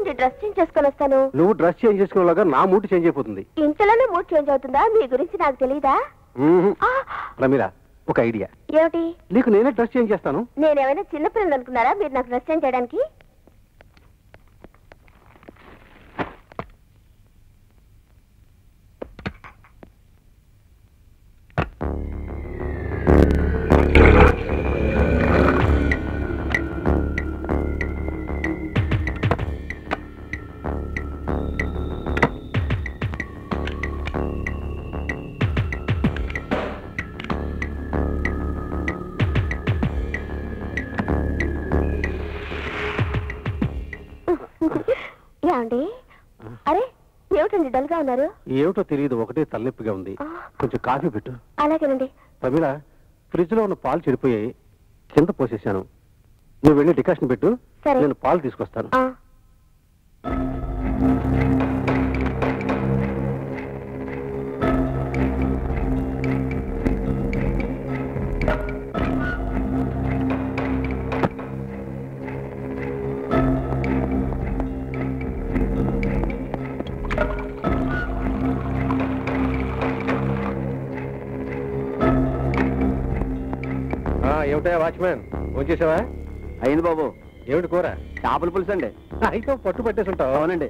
ఉండి dress change చేసుకొని వస్తాను నువ్వు డ్రెస్ చేంజ్ చేసుకునేలాగా నా మూడు చేంజ్ అయిపోతుంది ఇంతలోనే మూడ్ చేంజ్ అవుతుందా మీ గురించి నాకు తెలీదా మ్మ్. ఆ, ప్రమీల ఒక ఐడియా ఏమిటి నీకు నేనే డ్రెస్ చేంజ్ చేస్తాను నేనేమైనా చిన్నపిల్లలు అనుకున్నారా మీరు నాకు డ్రెస్ చేంజ్ చేయడానికి ఏమండి అరే ఏమిటండి డల్ గా ఉన్నారు ఏమిటో తెలియదు ఒకటే తలనొప్పిగా ఉంది ఆ, కొంచెం కాఫీ పెట్టు అలాగేనండి ప్రమీల ఫ్రిడ్జ్ లో ఉన్న పాలు చెడిపోయాయి కింద పోసేసాను నువ్వు వెళ్ళి డికాషన్ పెట్టు సరే. నేను పాలు తీసుకొస్తాను ఆ, ఏమిటా వాచ్మ్యాన్ ఫోన్ చేసావా అయింది బాబు ఏమిటి కూర చేపల పులుసు అండి అయితే పట్టు పట్టేసి ఉంటావు అవునండి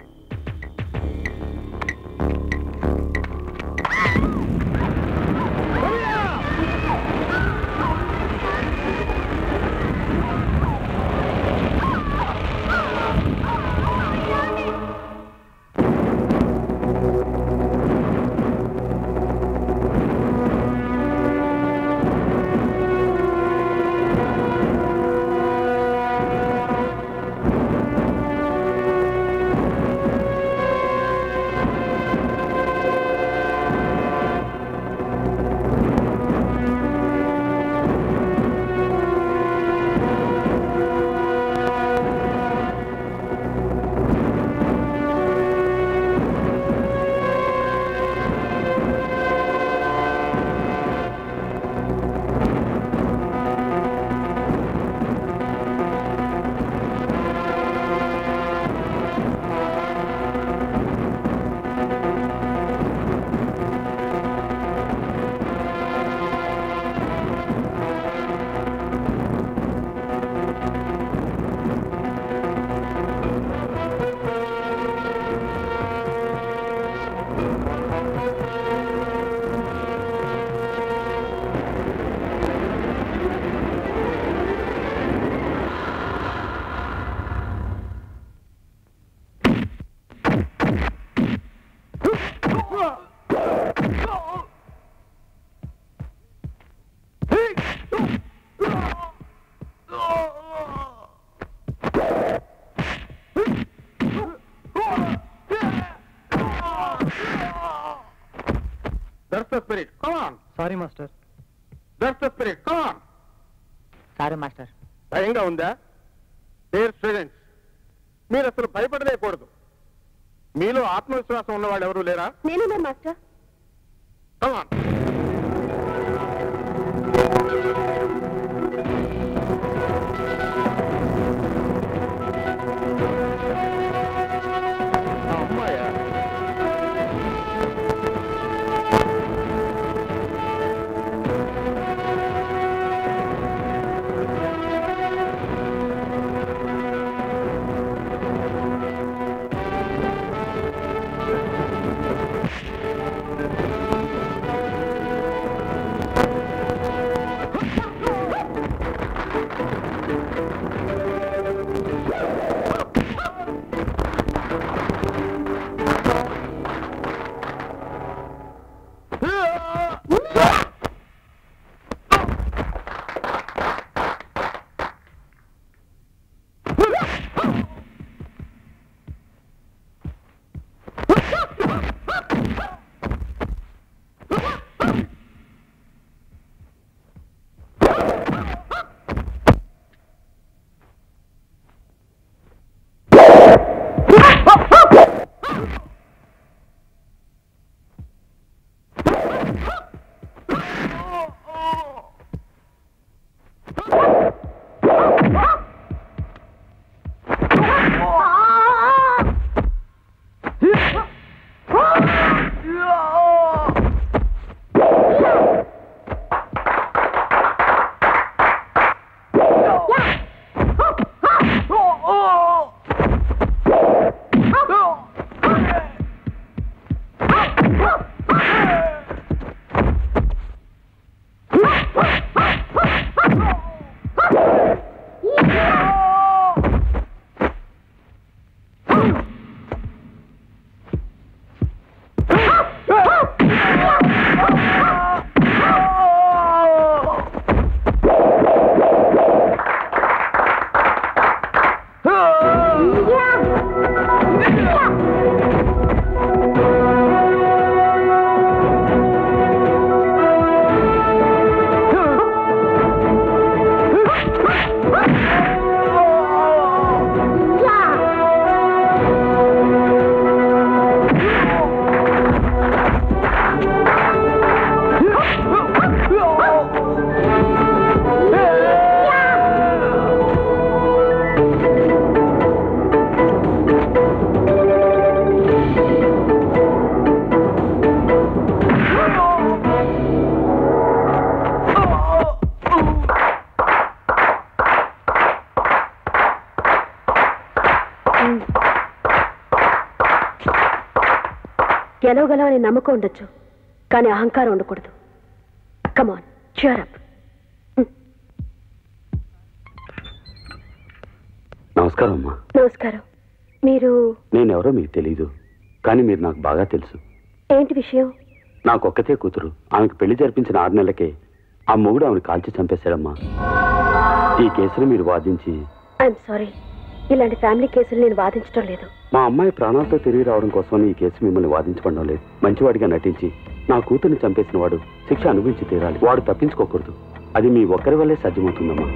that's the spirit come on sorry master that's the spirit come on sorry master భయంగా ఉందా డేర్ స్టూడెంట్స్ మీరు అసలు భయపడలేకూడదు మీలో ఆత్మవిశ్వాసం ఉన్నవాళ్ళు ఎవరు లేరా నేనున్నాను మాస్టర్ కమ్ ఆన్ అమ్మాయా గెలవగలం అని నమ్మకం ఉండొచ్చు కానీ అహంకారం ఉండకూడదు కమాన్ cheer up నమస్కారం అమ్మా నమస్కారం మీరు నేనెవరో మీకు తెలియదు కానీ మీరు నాకు బాగా తెలుసు ఏంటి విషయం నాకు ఒక్కతే కూతురు ఆమెకు పెళ్లి జరిపించిన ఆరు నెలలకే ఆ మొగుడు ఆమెను కాల్చి చంపేశాడమ్మా ఈ కేసును మీరు వాదించి ఐఎమ్ సారీ ఇలాంటి ఫ్యామిలీ కేసులు నేను వాదించడం లేదు మా అమ్మాయి ప్రాణాలతో తిరిగి రావడం కోసం ఈ కేసు మిమ్మల్ని వాదించబడడం లేదు మంచివాడిగా నటించి నా కూతుర్ని చంపేసిన వాడు శిక్ష అనుభవించి తీరాలి వాడు తప్పించుకోకూడదు అది మీ ఒక్కరి వల్లే సాధ్యమవుతుందమ్మా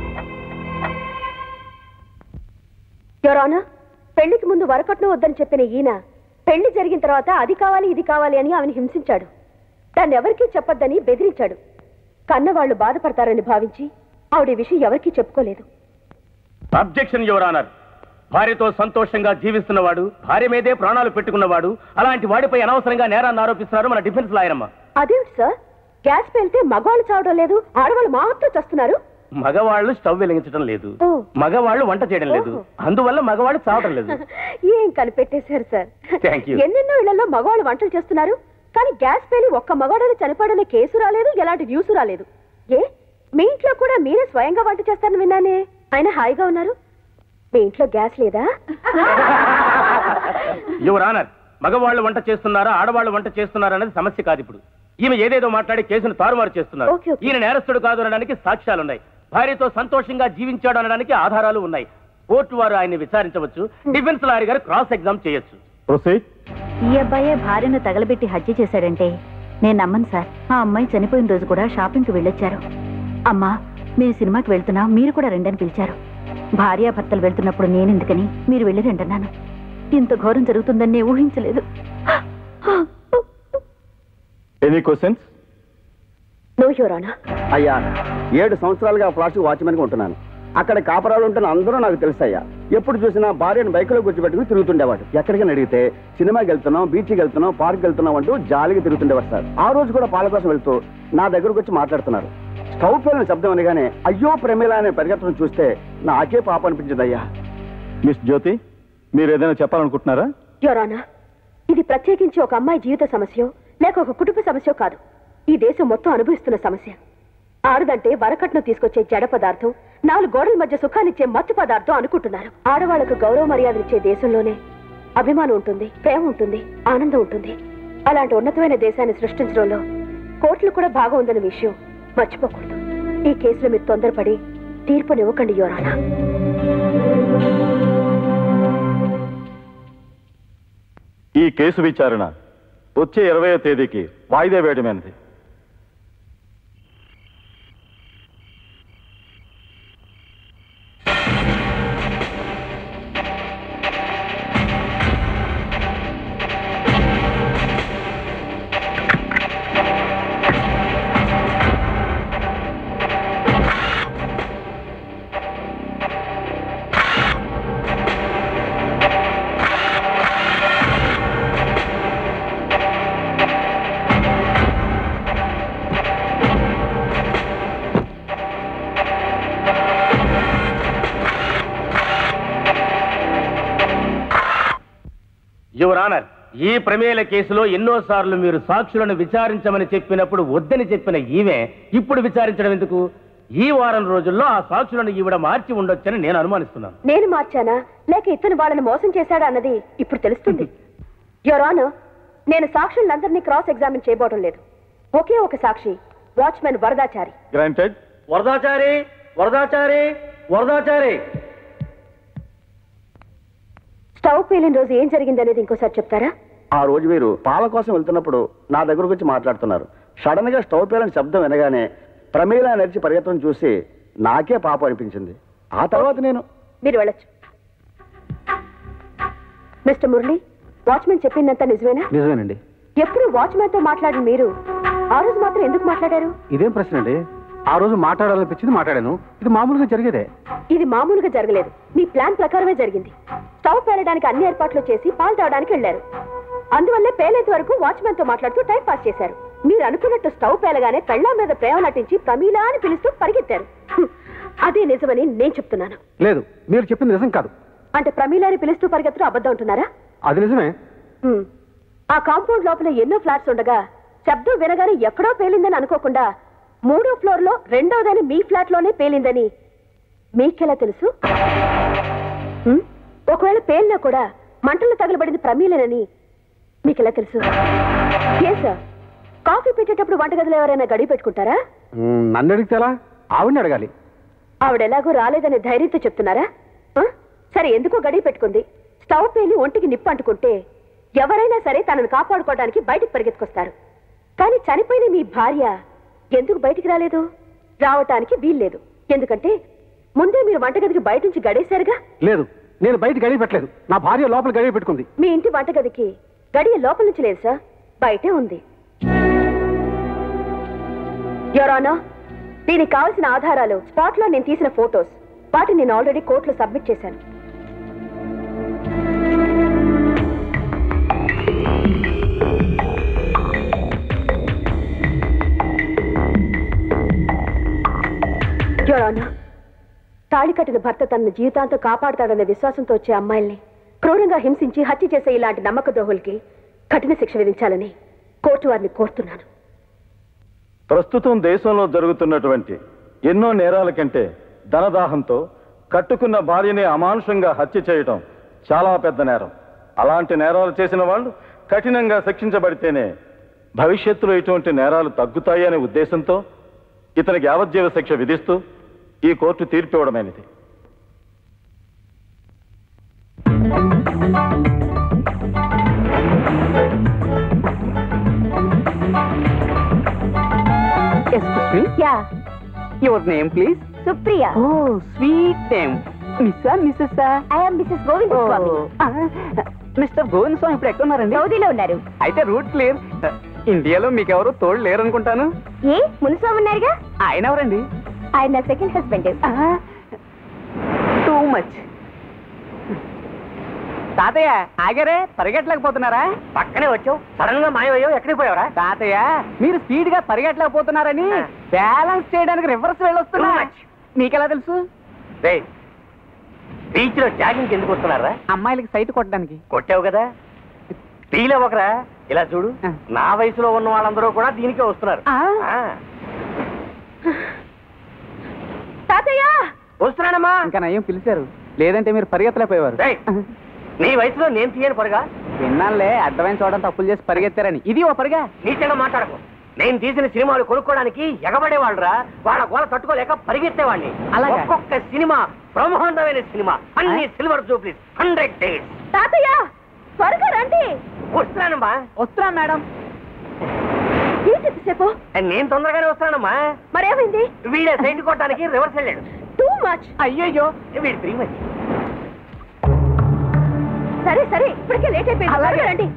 యోరానా పెళ్లికి ముందు వరకట్నం వద్దని చెప్పిన ఈయన పెళ్లి జరిగిన తర్వాత అది కావాలి ఇది కావాలి అని ఆమెను హింసించాడు దాన్ని ఎవరికీ చెప్పొద్దని బెదిరించాడు కన్నవాళ్లు బాధపడతారని భావించి ఆవిడ ఈ విషయం ఎవరికీ చెప్పుకోలేదు అబ్జెక్షన్ యువర్ ఆనర్ భార్యతో సంతోషంగా జీవిస్తున్నవాడు భార్య మీదే ప్రాణాలు పెట్టుకున్నవాడు అలాంటి వాడిపై అనవసరంగా నేరాన్ని ఆరోపిస్తున్నారు మన డిఫెన్స్ లాయరమ్మ అదేమిటి సార్ గ్యాస్ పేలితే మగవాళ్ళు చావడం లేదు ఆడవాళ్ళు మాత్రం చేస్తున్నారు మగవాళ్ళు స్టవ్ వెలిగించడం లేదు ఓ. మగవాళ్ళు వంట చేయడం లేదు ఓహో. అందువల్ల మగవాళ్ళు చావడం లేదు ఏం కనిపెట్టేశారు సార్ Thank you. ఎన్నెన్నో ఇళ్లలో మగవాళ్ళు వంటలు చేస్తున్నారు కానీ గ్యాస్ పేలి ఒక్క మగవాడని చనిపోవడనే కేసు రాలేదు ఎలాంటి న్యూస్ రాలేదు ఏ మీ ఇంట్లో కూడా మీరే స్వయంగా వంట చేస్తారని విన్నానే ఆయన హాయిగా ఉన్నారు మీ ఇంట్లో గ్యాస్ లేదా యువర్ ఆనర్ మగవాళ్ళు వంట చేస్తున్నారా ఆడవాళ్ళు వంట చేస్తున్నారా అనేది సమస్య కాదు ఇప్పుడు ఈమె ఏదేదో మాట్లాడి కేసును తారుమారు చేస్తున్నారు ఓకే, ఓకే. ఈయన నేరస్తుడు కాదు అనడానికి సాక్ష్యాలున్నాయి భార్యతో సంతోషంగా జీవించాడు అనడానికి ఆధారాలు ఉన్నాయి కోర్టు వారు ఆయన్ని విచారించవచ్చు డిఫెన్స్ లాయర్ గారు క్రాస్ ఎగ్జామ్ చేయొచ్చు ప్రొసీడ్ ఈ అబ్బాయే భార్యను తగలబెట్టి హత్య చేశాడంటే నేను నమ్మను సార్ ఆ అమ్మాయి చనిపోయిన రోజు కూడా షాపింగ్కి వెళ్ళొచ్చారు అమ్మా మేము సినిమాకి వెళ్తున్నాం మీరు కూడా రండని పిలిచారు భార్యాభర్తలు వెళ్తున్నప్పుడు నేనెందుకని మీరు వెళ్ళి రండన్నాను ఇంత ఘోరం జరుగుతుందని నేను ఊహించలేదు ఎనీ క్వశ్చన్స్ నో యోరానా అయ్యా ఏడు సంవత్సరాలుగా ఫ్లాష్ వాచ్మెన్గా ఉంటున్నాను అక్కడ కాపరాలు ఉంటున్న అందరూ నాకు తెలుసయ్యా ఎప్పుడు చూసినా భార్యను బైక్లో కూర్చోబెట్టుకుని తిరుగుతుండేవాడు ఎక్కడికైనా అడిగితే సినిమాకి వెళ్తున్నాం బీచ్కి వెళ్తున్నాం పార్క్ వెళ్తున్నాం అంటూ జాలిగా తిరుగుతుండేవాడు సార్ ఆ రోజు కూడా పాల కోసం వెళ్తూ నా దగ్గరకు వచ్చి మాట్లాడుతున్నారు స్టవ్ పేలిన శబ్దం అనగానే అయ్యో ప్రమేలా అనే పరిగెత్తడం చూస్తే నాకే పాప అనిపించింది అయ్యా మిస్ జ్యోతి మీరు ఏదైనా చెప్పాలనుకుంటున్నారా యోరానా ఇది ప్రత్యేకించి ఒక అమ్మాయి జీవిత సమస్య లేక ఒక కుటుంబ సమస్య కాదు ఈ దేశం మొత్తం అనుభవిస్తున్న సమస్య ఆడదంటే వరకట్నం తీసుకొచ్చే జడ పదార్థం నాలుగు గోడల మధ్య సుఖాన్నిచ్చే మత్తు పదార్థం అనుకుంటున్నారు ఆడవాళ్లకు గౌరవ మర్యాదలిచ్చే దేశంలోనే అభిమానం ఉంటుంది ప్రేమ ఉంటుంది ఆనందం ఉంటుంది అలాంటి ఉన్నతమైన దేశాన్ని సృష్టించడంలో కోర్టులు కూడా భాగం ఉందన్న విషయం మర్చిపోకూడదు ఈ కేసులో మీరు తొందరపడి తీర్పునివ్వకండి యోరానా ఈ కేసు విచారణ వచ్చే ఇరవయో తేదీకి వాయిదా వేయడమైనది యువర్ ఆనర్ ఈ ప్రమేయాల కేసులో ఎన్నోసార్లు మీరు సాక్షులను విచారించమని చెప్పినప్పుడు వద్దని చెప్పిన ఈమె ఇప్పుడు విచారించడం ఎందుకు ఈ వారం రోజుల్లో ఆ సాక్షులను ఈవిడ మార్చి ఉండొచ్చని నేను అనుమానిస్తున్నాను నేను మార్చానా లేక ఇతను వాళ్ళని మోసం చేశాడా అన్నది ఇప్పుడు తెలుస్తుంది యోరాను నేను సాక్షులందరినీ క్రాస్ ఎగ్జామిన్ చేయబోవడం లేదు ఒకే ఒక సాక్షి watchman Varadachari granted Varadachari Varadachari Varadachari stove పేలిన రోజు ఏం జరిగిందనేది ఇంకోసారి చెప్తారా ఆ రోజు మీరు పాల కోసం వెళ్తున్నప్పుడు నా దగ్గరకు వచ్చి మాట్లాడుతున్నారు సడన్ గా స్టవ్ పేలని శబ్దం వినగానే ప్రమేలా నడిచి పరిగెత్తడం చూసి నాకే పాప అనిపించింది ఆ తర్వాత నేను మీరు వెళ్ళొచ్చు మిస్టర్ మురళి వాచ్మెన్ చెప్పిందంతా నిజమేనా నిజమేనండి ఎప్పుడు వాచ్మెన్ తో మాట్లాడిన మీరు ఆ రోజు మాత్రం ఎందుకు మాట్లాడారు ఇదేం ప్రశ్న అండి ఆ రోజు మాట్లాడాలనిపించింది మాట్లాడాను ఇది మామూలుగా జరిగేదే ఇది మామూలుగా జరగలేదు మీ ప్లాన్ ప్రకారమే జరిగింది స్టవ్ పేలడానికి అన్ని ఏర్పాట్లు చేసి పాలు తాగడానికి వెళ్లారు అందువల్లే పేలేంత వరకు వాచ్మెన్ తో మాట్లాడుతూ టైం పాస్ చేశారు మీరు అనుకున్నట్టు స్టవ్ పేలగానే పెళ్ళాం మీద ప్రేమ నటించి ప్రమీలా అని పిలుస్తూ పరిగెత్తారు హ్మ్. అదే నిజమని నేను చెప్తున్నాను లేదు మీరు చెప్పింది నిజం కాదు అంటే ప్రమీలాని పిలుస్తూ పరిగెత్తడం అబద్ధం అంటున్నారా అది నిజమే హ్మ్. ఆ కాంపౌండ్ లోపల ఎన్నో ఫ్లాట్స్ ఉండగా శబ్దం వినగానే ఎక్కడో పేలిందని అనుకోకుండా మూడో ఫ్లోర్ లో రెండోదని మీ ఫ్లాట్ లోనే పేలిందని మీకెలా తెలుసు హ్మ్? ఒకవేళ పేలినా కూడా మంటలు తగలబడింది ప్రమీలేనని మీకెలా తెలుసు ఏ సార్ కాఫీ పెట్టేటప్పుడు వంటగదిలో ఎవరైనా గడి పెట్టుకుంటారా మ్, నన్ను అడిగితే ఎలా ఆవిడని అడగాలి ఆవిడ ఎలాగో రాలేదనే ధైర్యంతో చెప్తున్నారా ఆ? సరే ఎందుకో గడి పెట్టుకుంది స్టవ్ పేలి ఒంటికి నిప్పు అంటుకుంటే ఎవరైనా సరే తనను కాపాడుకోవడానికి బయటికి పరిగెత్తుకొస్తారు కానీ చనిపోయిన మీ భార్య ఎందుకు బయటికి రాలేదు రావటానికి వీల్లేదు ఎందుకంటే ముందే మీరు వంటగదికి బయట నుంచి గడేశారుగా లేదు నేను బయట గడియ పెట్టలేదు నా భార్య లోపల గడియ పెట్టుకుంది మీ ఇంటి వంటగదికి గడియ లోపల నుంచి లేదు సార్ బయటే ఉంది యోరానా దీనికి కావాల్సిన ఆధారాలు స్పాట్ లో నేను తీసిన ఫోటోస్ వాటిని నేను ఆల్రెడీ కోర్టులో సబ్మిట్ చేశాను యోరానా తాళి కట్టిన భర్త తనను జీవితాంతం కాపాడతాడనే విశ్వాసంతో వచ్చే అమ్మాయిల్ని క్రూరంగా హింసించి హత్య చేసే ఇలాంటి నమ్మక ద్రోహులకి కఠిన శిక్ష విధించాలని కోర్టు వారిని కోరుతున్నాను ప్రస్తుతం దేశంలో జరుగుతున్నటువంటి ఎన్నో నేరాల కంటే ధనదాహంతో కట్టుకున్న భార్యని అమానుషంగా హత్య చేయటం చాలా పెద్ద నేరం అలాంటి నేరాలు చేసిన వాళ్ళు కఠినంగా శిక్షించబడితేనే భవిష్యత్తులో ఇటువంటి నేరాలు తగ్గుతాయి అనే ఉద్దేశంతో ఇతనికి యావజ్జీవ శిక్ష విధిస్తూ ఈ కోర్టు తీర్పు ఇవ్వడమైనది yeah your name please Supriya oh sweet name మిస్సా Mrs I'm Mrs Govinda Swami Mr Govind Swami ఇప్పుడు ఎక్కడ ఉన్నారండి సౌదీలో ఉన్నారు అయితే రూట్ క్లియర్ ఇండియాలో మీకెవరు తోడు లేరు అనుకుంటాను ఏ మునుస్వామి ఉన్నారుగా ఆయన ఎవరండి ఆయన నా సెకండ్ హస్బెండ్ టూ మచ్ తాతయ్య ఆగారే పరిగెట్టలేకపోతున్నారా పక్కనే వచ్చావు సడన్ గా మాయమయ్యావు ఎక్కడికి పోయావరా తాతయ్య మీరు స్పీడ్ గా పరిగెట్టలేకపోతున్నారని ఆ. బ్యాలెన్స్ చేయడానికి రివర్స్ వెళ్ళొస్తున్నా Too much. మీకెలా తెలుసు రే బీచ్ లో జాగింగ్ ఎందుకు వస్తున్నారా అమ్మాయిలకి సైట్ కొట్టడానికి కొట్టావు కదా ఫీల్ అవ్వకరా ఇలా చూడు ఆ. నా వయసులో ఉన్న వాళ్ళందరూ కూడా దీనికే వస్తున్నారు ఆ. ఆ. తాతయ్య వస్తున్నానమ్మా ఇంకా నయ్యం పిలిచారు లేదంటే మీరు పరిగెత్తలేకపోయేవారు రేయ్, నీ వయసులో నేను తీయను పరుగా విన్నానులే అడ్డమైన చూడడం తప్పులు చేసి పరిగెత్తారని ఇది ఓ పరిగా నీచంగా మాట్లాడకు నేను తీసిన సినిమాలు కొనుక్కోవడానికి ఎగబడేవాళ్ళరా వాళ్ళ గోల తట్టుకోలేక పరిగెత్తేవాడిని అలాగా? ఒక్కొక్క సినిమా బ్రహ్మాండమైన సినిమా అన్ని సిల్వర్ జూబ్లీస్ హండ్రెడ్ డేస్ తాతయ్య త్వరగా రండి వస్తున్నానమ్మా వస్తున్నా మేడం ఏంటిసేపు నేను తొందరగానే వస్తున్నానమ్మా మరేమైంది వీడే సైడ్ కొట్టడానికి రివర్స్ వెళ్ళాడు టూ మచ్ అయ్యయ్యో వీడి త్రీ మచ్ సరే సరే ఇప్పటికే లేట్ అయిపోయింది అలాగే. త్వరగా రండి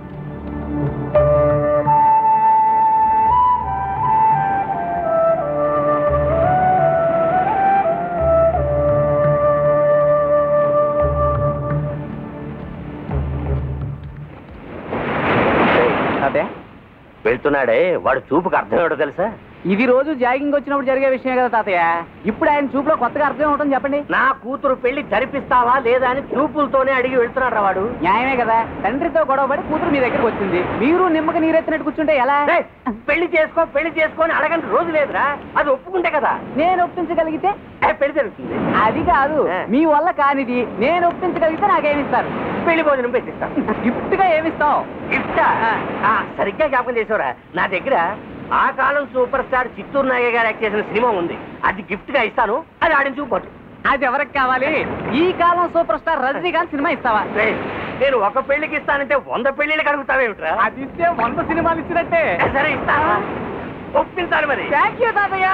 అదే వెళ్తున్నాడే వాడు చూపుకు అర్థం ఏమిటో తెలుసా ఇది రోజు జాగింగ్ వచ్చినప్పుడు జరిగే విషయం కదా తాతయ్య ఇప్పుడు ఆయన చూపులో కొత్తగా అర్థం ఏమిటో చెప్పండి నా కూతురు పెళ్లి జరిపిస్తావా లేదా అని చూపులతోనే అడిగి వెళ్తున్నాడు వాడు న్యాయమే కదా తండ్రితో గొడవపడి కూతురు మీ దగ్గరకు వచ్చింది మీరు నిమ్మక నీరెత్తినట్టు కూర్చుంటే ఎలా రేయ్, పెళ్లి చేసుకో పెళ్లి చేసుకో అని అడగని రోజు లేదురా అది ఒప్పుకుంటే కదా నేను ఒప్పించగలిగితే ఏ, పెళ్లి జరుగుతుంది అది కాదు ఆ. మీ వల్ల కానిది నేను ఒప్పించగలిగితే నాకేమిస్తారు పెళ్లి భోజనం పెట్టిస్తాను గిఫ్ట్ గా ఏమిస్తావు గిఫ్టా ఆ, సరిగ్గా జ్ఞాపకం చేసావురా నా దగ్గర ఆ కాలం సూపర్ స్టార్ చిత్తూరు నాగయ్య గారు యాక్ట్ చేసిన సినిమా ఉంది అది గిఫ్ట్ గా ఇస్తాను అది ఆడించు పట్టు అది ఎవరికి కావాలి ఈ కాలం సూపర్ స్టార్ రజనీకాంత్ సినిమా ఇస్తావా రేయ్, నేను ఒక పెళ్లికి ఇస్తానంటే వంద పెళ్లిళ్ళకి అడుగుతావేమిట్రా అది ఇస్తే వంద సినిమాలు ఇచ్చినట్టే ఏ, సరే ఇస్తాను ఒప్పించాలి మరి థ్యాంక్ యూ తాతయ్య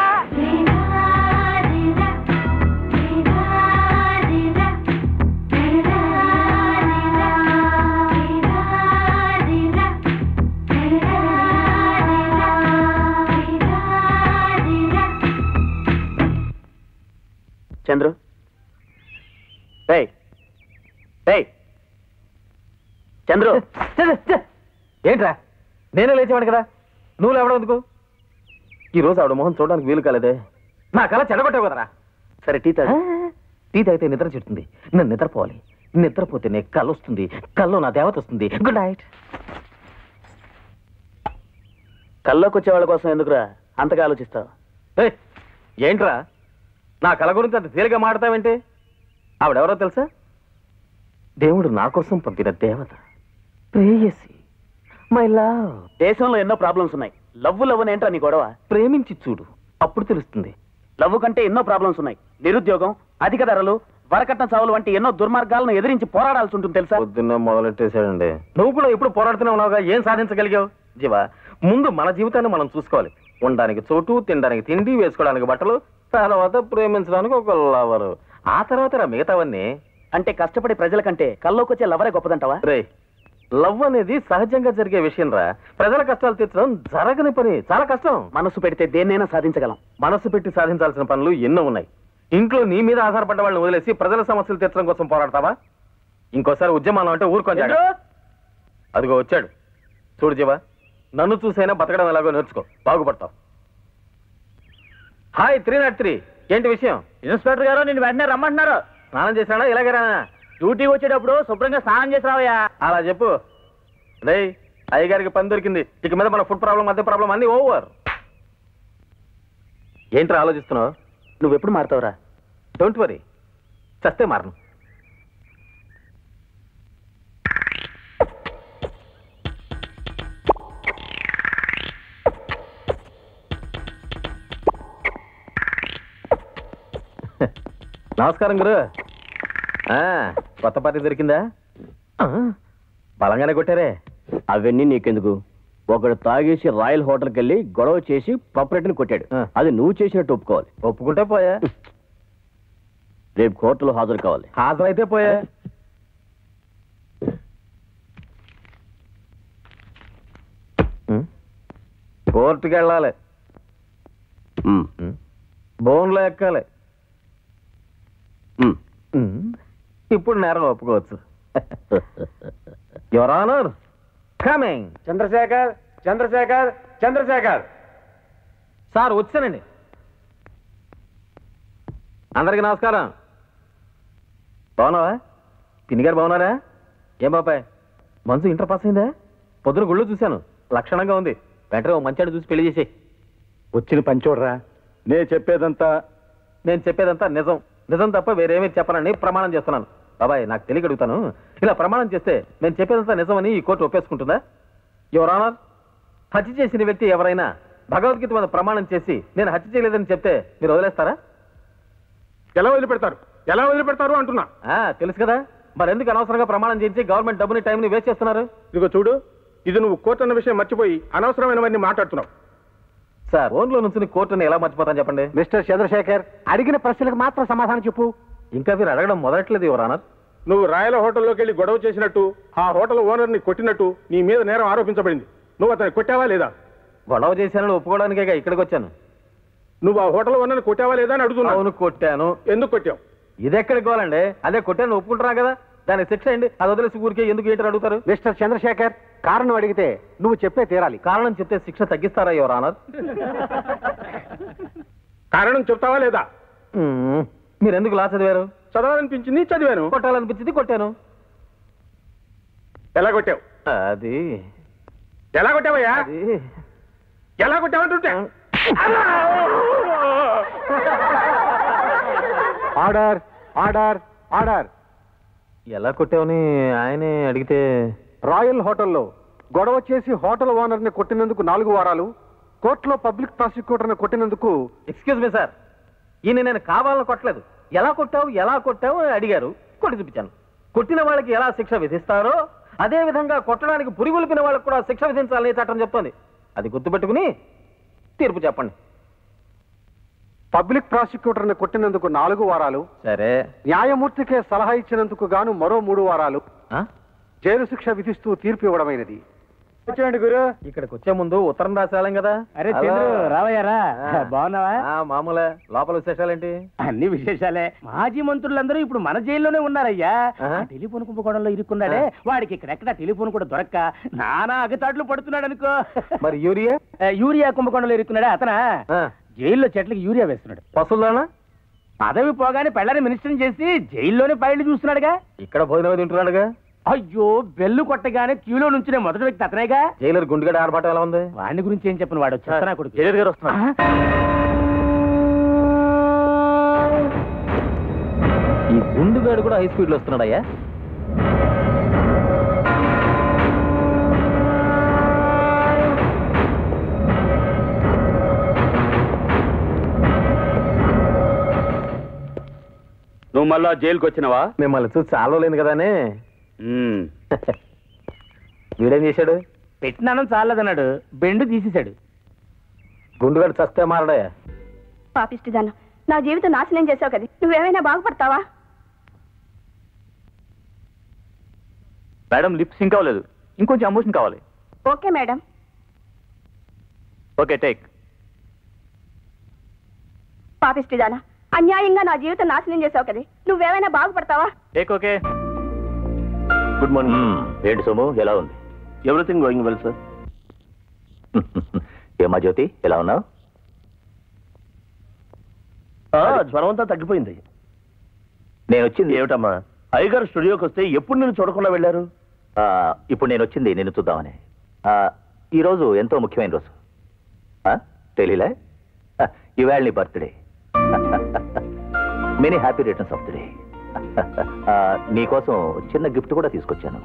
చంద్రు రేయ్ రేయ్ చంద్రు ఏంట్రా నేనే లేచేవాడు కదా నువ్వు లేవడం ఎందుకు ఈ రోజు ఆవిడ మొహం చూడడానికి వీలు కాలేదే నా కళ చెడగొట్టావు కదరా సరే టీ తాగు టీ తాగితే నిద్ర చెడుతుంది నేను నిద్రపోవాలి నిద్రపోతేనే కళ్ళు వస్తుంది కళ్ళు నా దేవత వస్తుంది గుడ్ నైట్ కల్లోకి వచ్చే వాళ్ళ కోసం ఎందుకురా అంతగా ఆలోచిస్తావు ఏయ్, ఏంట్రా నా కళ గురించి అంత తేలిగా మాడతావేంటి ఆవిడెవరో తెలుసా దేవుడు నా కోసం పంపిన దేవత ప్రేయసి మై లవ్ దేశంలో ఎన్నో ప్రాబ్లమ్స్ ఉన్నాయి లవ్ లవ్ అని ఏంట్రా నీ గొడవ ప్రేమించి చూడు అప్పుడు తెలుస్తుంది లవ్ కంటే ఎన్నో ప్రాబ్లమ్స్ ఉన్నాయి నిరుద్యోగం అధిక ధరలు వరకట్న చావులు వంటి ఎన్నో దుర్మార్గాలను ఎదిరించి పోరాడాల్సి ఉంటుంది తెలుసా పొద్దున్న మొదలెట్టేశాడండి నువ్వు కూడా ఎప్పుడు పోరాడుతూనే ఉన్నావుగా ఏం సాధించగలిగావు జీవా ముందు మన జీవితాన్ని మనం చూసుకోవాలి ఉండడానికి చోటు తినడానికి తిండి వేసుకోవడానికి బట్టలు తర్వాత ప్రేమించడానికి ఒక లవరు ఆ తర్వాత రా మిగతావన్నీ అంటే కష్టపడే ప్రజల కంటే కల్లోకి వచ్చే లవరే గొప్పదంటావా రే లవ్ అనేది సహజంగా జరిగే విషయం రా ప్రజల కష్టాలు తీర్చడం జరగని పని చాలా కష్టం మనసు పెడితే దేన్నైనా సాధించగలం మనసు పెట్టి సాధించాల్సిన పనులు ఎన్నో ఉన్నాయి ఇంట్లో నీ మీద ఆధారపడ్డ వాళ్ళని వదిలేసి ప్రజల సమస్యలు తీర్చడం కోసం పోరాడతావా ఇంకోసారి ఉద్యమానం అంటే ఊరుకొని అదిగో వచ్చాడు చూడు జీవా నన్ను చూసైనా బతకడం ఎలాగో నేర్చుకో బాగుపడతావు హాయ్ త్రీ నాట్ త్రీ ఏంటి విషయం ఇన్స్పెక్టర్ గారు నేను వెంటనే రమ్మంటున్నారు స్నానం చేశాడా ఇలాగే రానా డ్యూటీ వచ్చేటప్పుడు శుభ్రంగా స్నానం చేసి రావయ్యా అలా చెప్పు రే అయ్యగారికి పని దొరికింది ఇక మీద మన ఫుడ్ ప్రాబ్లం మధ్య ప్రాబ్లం అన్ని ఓవర్ ఏంట్రా ఆలోచిస్తున్నావు నువ్వు ఎప్పుడు మారుతావురా డోంట్ వరీ చస్తే మారను నమస్కారం గురు ఆ, కొత్త పార్టీ దొరికిందా ఆ, బలంగానే కొట్టారే అవన్నీ నీకెందుకు ఒకడు తాగేసి రాయల్ హోటల్కి వెళ్ళి గొడవ చేసి ప్రాపర్టీని కొట్టాడు ఆ. అది నువ్వు చేసినట్టు ఒప్పుకోవాలి ఒప్పుకుంటే పోయా రేపు కోర్టులో హాజరు కావాలి హాజరైతే పోయా కోర్టుకి వెళ్ళాలి ఉమ్, బోన్లో ఎక్కాలి ఉమ్. ఇప్పుడు నేరం ఒప్పుకోవచ్చు your honour coming Chandrasekhar Chandrasekhar Chandrasekhar sir వచ్చానండి అందరికి నమస్కారం బాగున్నావా పిన్ని గారు బాగున్నారా ఏం బాబాయ్ మనసు ఇంటర్ పాస్ అయిందా పొద్దున గుళ్ళు చూశాను లక్షణంగా ఉంది వెంటనే ఓ మంచాడు చూసి పెళ్లి చేసేయ్ వచ్చిన పని చూడరా నే చెప్పేదంతా నేను చెప్పేదంతా నిజం నిజం తప్ప వేరేమీ చెప్పనని ప్రమాణం చేస్తున్నాను బాబాయ్ నాకు తెలియక అడుగుతాను ఇలా ప్రమాణం చేస్తే నేను చెప్పేదంతా నిజమని ఈ కోర్టు ఒప్పేసుకుంటుందా యువర్ ఆనర్ హత్య చేసిన వ్యక్తి ఎవరైనా భగవద్గీత మీద ప్రమాణం చేసి నేను హత్య చేయలేదని చెప్తే మీరు వదిలేస్తారా ఎలా వదిలిపెడతారు ఎలా వదిలిపెడతారు అంటున్నా ఆ, తెలుసు కదా మరి ఎందుకు అనవసరంగా ప్రమాణం చేయించి గవర్నమెంట్ డబ్బుని టైంని వేస్ట్ చేస్తున్నారు ఇదిగో చూడు ఇది నువ్వు కోర్టు అన్న విషయం మర్చిపోయి అనవసరమైనవన్నీ మాట్లాడుతున్నావు సార్ ఫోన్లో నుంచి కోర్టుని ఎలా మర్చిపోతాను చెప్పండి మిస్టర్ చంద్రశేఖర్ అడిగిన ప్రశ్నలకు మాత్రం సమాధానం చెప్పు ఇంకా మీరు అడగడం మొదట్లేదు యువర్ ఆనర్ నువ్వు రాయల హోటల్లోకి వెళ్ళి గొడవ చేసినట్టు ఆ హోటల్ ఓనర్ని కొట్టినట్టు నీ మీద నేరం ఆరోపించబడింది నువ్వు అతన్ని కొట్టావా లేదా గొడవ చేశానని ఒప్పుకోవడానికే ఇక్కడికి వచ్చాను నువ్వు ఆ హోటల్ ఓనర్ని కొట్టావా లేదా అని అడుగుతున్నావు అవును కొట్టాను ఎందుకు కొట్టావు ఇది ఎక్కడికి పోవాలండి అదే కొట్టాను ఒప్పుకుంటున్నా కదా దానికి శిక్ష అండి అది వదిలేసి ఊరికే ఎందుకు ఏంటని అడుగుతారు మిస్టర్ చంద్రశేఖర్ కారణం అడిగితే నువ్వు చెప్పే తీరాలి కారణం చెప్తే శిక్ష తగ్గిస్తారా యువర్ ఆనర్ కారణం చెప్తావా లేదా మ్మ్. మీరు ఎందుకు లా చదివారు చదవాలనిపించింది చదివాను కొట్టాలనిపించింది కొట్టాను ఎలా కొట్టావు అది ఎలా కొట్టావయ్యా అది ఎలా కొట్టావంటుంటే ఆర్డర్ ఆర్డర్ ఆర్డర్ ఎలా కొట్టావని ఆయనే అడిగితే రాయల్ హోటల్లో గొడవ చేసి హోటల్ ఓనర్ని కొట్టినందుకు నాలుగు వారాలు కోర్టులో పబ్లిక్ ప్రాసిక్యూటర్ని కొట్టినందుకు ఎక్స్క్యూజ్ మీ సార్ ఈయన నేను కావాలని కొట్టలేదు ఎలా కొట్టావు ఎలా కొట్టావు అని అడిగారు కొట్టి చూపించాను కొట్టిన వాళ్ళకి ఎలా శిక్ష విధిస్తారో అదే విధంగా కొట్టడానికి పురిగొల్పిన వాళ్ళకి కూడా శిక్ష విధించాలని చట్టం చెప్తోంది అది గుర్తుపెట్టుకుని తీర్పు చెప్పండి పబ్లిక్ ప్రాసిక్యూటర్ని కొట్టినందుకు నాలుగు వారాలు సరే న్యాయమూర్తికే సలహా ఇచ్చినందుకు గాను మరో మూడు వారాలు ఆ? జైలు శిక్ష విధిస్తూ తీర్పు ఇవ్వడమైనది వచ్చేయండి గురు ఇక్కడికి వచ్చే ముందు ఉత్తరం రాసేయాలం కదా అరే చంద్రు హలో. రావయ్యారా ఆ. బాగున్నావా ఆ, మామూలే లోపల విశేషాలేంటి అన్ని విశేషాలే మాజీ మంత్రులందరూ ఇప్పుడు మన జైల్లోనే ఉన్నారయ్యా ఆహా. ఆ టెలిఫోన్ కుంభకోణంలో ఇరుక్కున్నాడే వాడికి ఇక్కడెక్కడ టెలిఫోన్ కూడా దొరక్క నానా అగతాట్లు పడుతున్నాడు అనుకో మరి యూరియా ఆ, యూరియా కుంభకోణంలో ఇరుక్కున్నాడే అతనా ఆ, జైల్లో చెట్లకి యూరియా వేస్తున్నాడు పశువులనా పదవి పోగానే పెళ్ళని మినిస్టర్ చేసి జైల్లోనే ఫైళ్లు చూస్తున్నాడుగా ఇక్కడ భోజనం తింటున్నాడుగా అయ్యో బెల్లు కొట్టగానే క్యూలో నుంచి మొదటి వ్యక్తి అతనేగా జైలర్ గుండుగడ ఆడబాటం ఎలా ఉంది వాడిని గురించి ఏం చెప్పను వాడు చెత్తనా కొడుకు జైలర్ గారు వస్తున్నారు ఈ గుండుగాడు కూడా హై స్పీడ్ లో వస్తున్నాడయ్యా నువ్వు మళ్ళా జైలుకి వచ్చినావా మిమ్మల్ని చూసి చాలా లేదు కదానే మ్మ్. వీడేం చేశాడు పెట్టినానం చాలదన్నాడు బెండు తీసేశాడు గుండుగాడు చస్తే మారడయ్యా పాపిష్టిదాను నా జీవితం నాశనం చేసావు కదా నువ్వేమైనా బాగుపడతావా మేడం లిప్ సింక్ అవ్వలేదు ఇంకొంచెం అమోషన్ కావాలి ఓకే మేడం ఓకే టేక్ పాపిష్టిదానా అన్యాయంగా నా జీవితం నాశనం చేసావు కదా నువ్వేమైనా బాగుపడతావా టేక్ ఓకే గుడ్ మార్నింగ్ ఏంటి సోము ఎలా ఉంది ఎవ్రీథింగ్ గోయింగ్ వెల్ సార్ ఏమా జ్యోతి ఎలా ఉన్నావు జ్వరం అంతా తగ్గిపోయింది నేను వచ్చింది ఏమిటమ్మా అయ్యగారు స్టూడియోకి వస్తే ఎప్పుడు నేను చూడకుండా వెళ్ళారు ఆ, ఇప్పుడు నేను వచ్చింది నిన్ను చూద్దామని ఆ, ఈ రోజు ఎంతో ముఖ్యమైన రోజు ఆ, తెలీలే ఆ, ఇవాళ నీ birthday many happy returns of the day నీకోసం చిన్న గిఫ్ట్ కూడా తీసుకొచ్చాను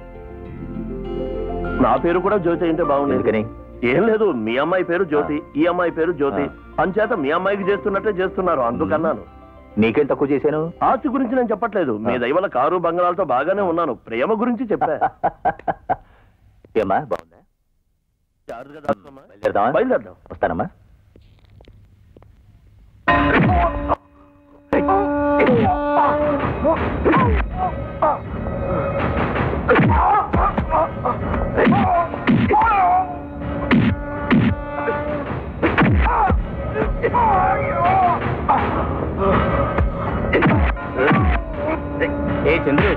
నా పేరు కూడా జ్యోతి అంటే బాగుండేది ఎందుకని ఏం లేదు మీ అమ్మాయి పేరు జ్యోతి ఈ అమ్మాయి పేరు జ్యోతి ఆ. అంచేత మీ అమ్మాయికి చేస్తున్నట్టే చేస్తున్నారు అందుకన్నాను నీకేం తక్కువ చేశాను ఆస్తి గురించి నేను చెప్పట్లేదు మీ ఆ. దైవల కారు బంగాళాలతో బాగానే ఉన్నాను ప్రేమ గురించి చెప్పా ఏమా బాగుందా జాగ్రత్తగా దాచుకోమ్మా. బయలుదేరదామా బయలుదేరదాం వస్తానమ్మా ఏ చంద్రు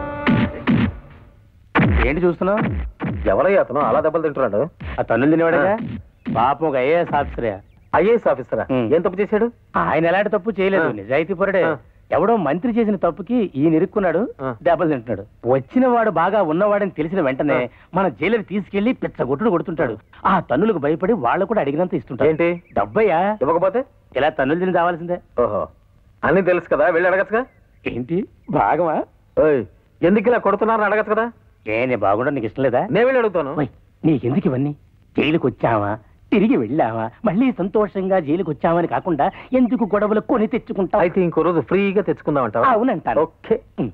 ఏంటి చూస్తున్నావు ఎవరయ్యా అతను అలా దెబ్బలు తింటున్నాడు ఆ తన్నులు తినేవాడుగా పాపం ఒక ఐఏఎస్ ఆఫీసరే ఐఏఎస్ ఆఫీసరా ఉమ్. ఏం తప్పు చేశాడు ఆయన ఎలాంటి తప్పు చేయలేదు ఆ. నిజాయితీ పరుడే ఆ. ఎవడో మంత్రి చేసిన తప్పుకి ఈయన ఇరుక్కున్నాడు ఆ. దెబ్బలు తింటున్నాడు వచ్చిన వాడు బాగా ఉన్నవాడని తెలిసిన వెంటనే ఆ. మన జైలుకి తీసుకెళ్లి పిచ్చగొట్టుడు కొడుతుంటాడు ఆ తన్నులకు భయపడి వాళ్ళు కూడా అడిగినంత ఇస్తుంటాడు ఏంటి డబ్బయ్యా ఇవ్వకపోతే ఇలా తన్నులు తిని రావాల్సిందే ఓహో అన్ని తెలుసు కదా వెళ్ళి అడగచ్చుగా ఏంటి భాగమా ఓయ్ ఎందుకు ఇలా కొడుతున్నారని అడగచ్చు కదా ఏ నేను బాగుండడం నీకు ఇష్టం లేదా నేను వెళ్ళి అడుగుతాను ఓయ్, నీకెందుకు ఇవన్నీ జైలుకి వచ్చావా తిరిగి వెళ్ళావా మళ్ళీ సంతోషంగా జైలుకి వచ్చావని కాకుండా ఎందుకు గొడవలు కొని తెచ్చుకుంటావు అయితే ఇంకో రోజు ఫ్రీగా తెచ్చుకుందాం అంటావా అవునంటాను ఓకే ఉమ్.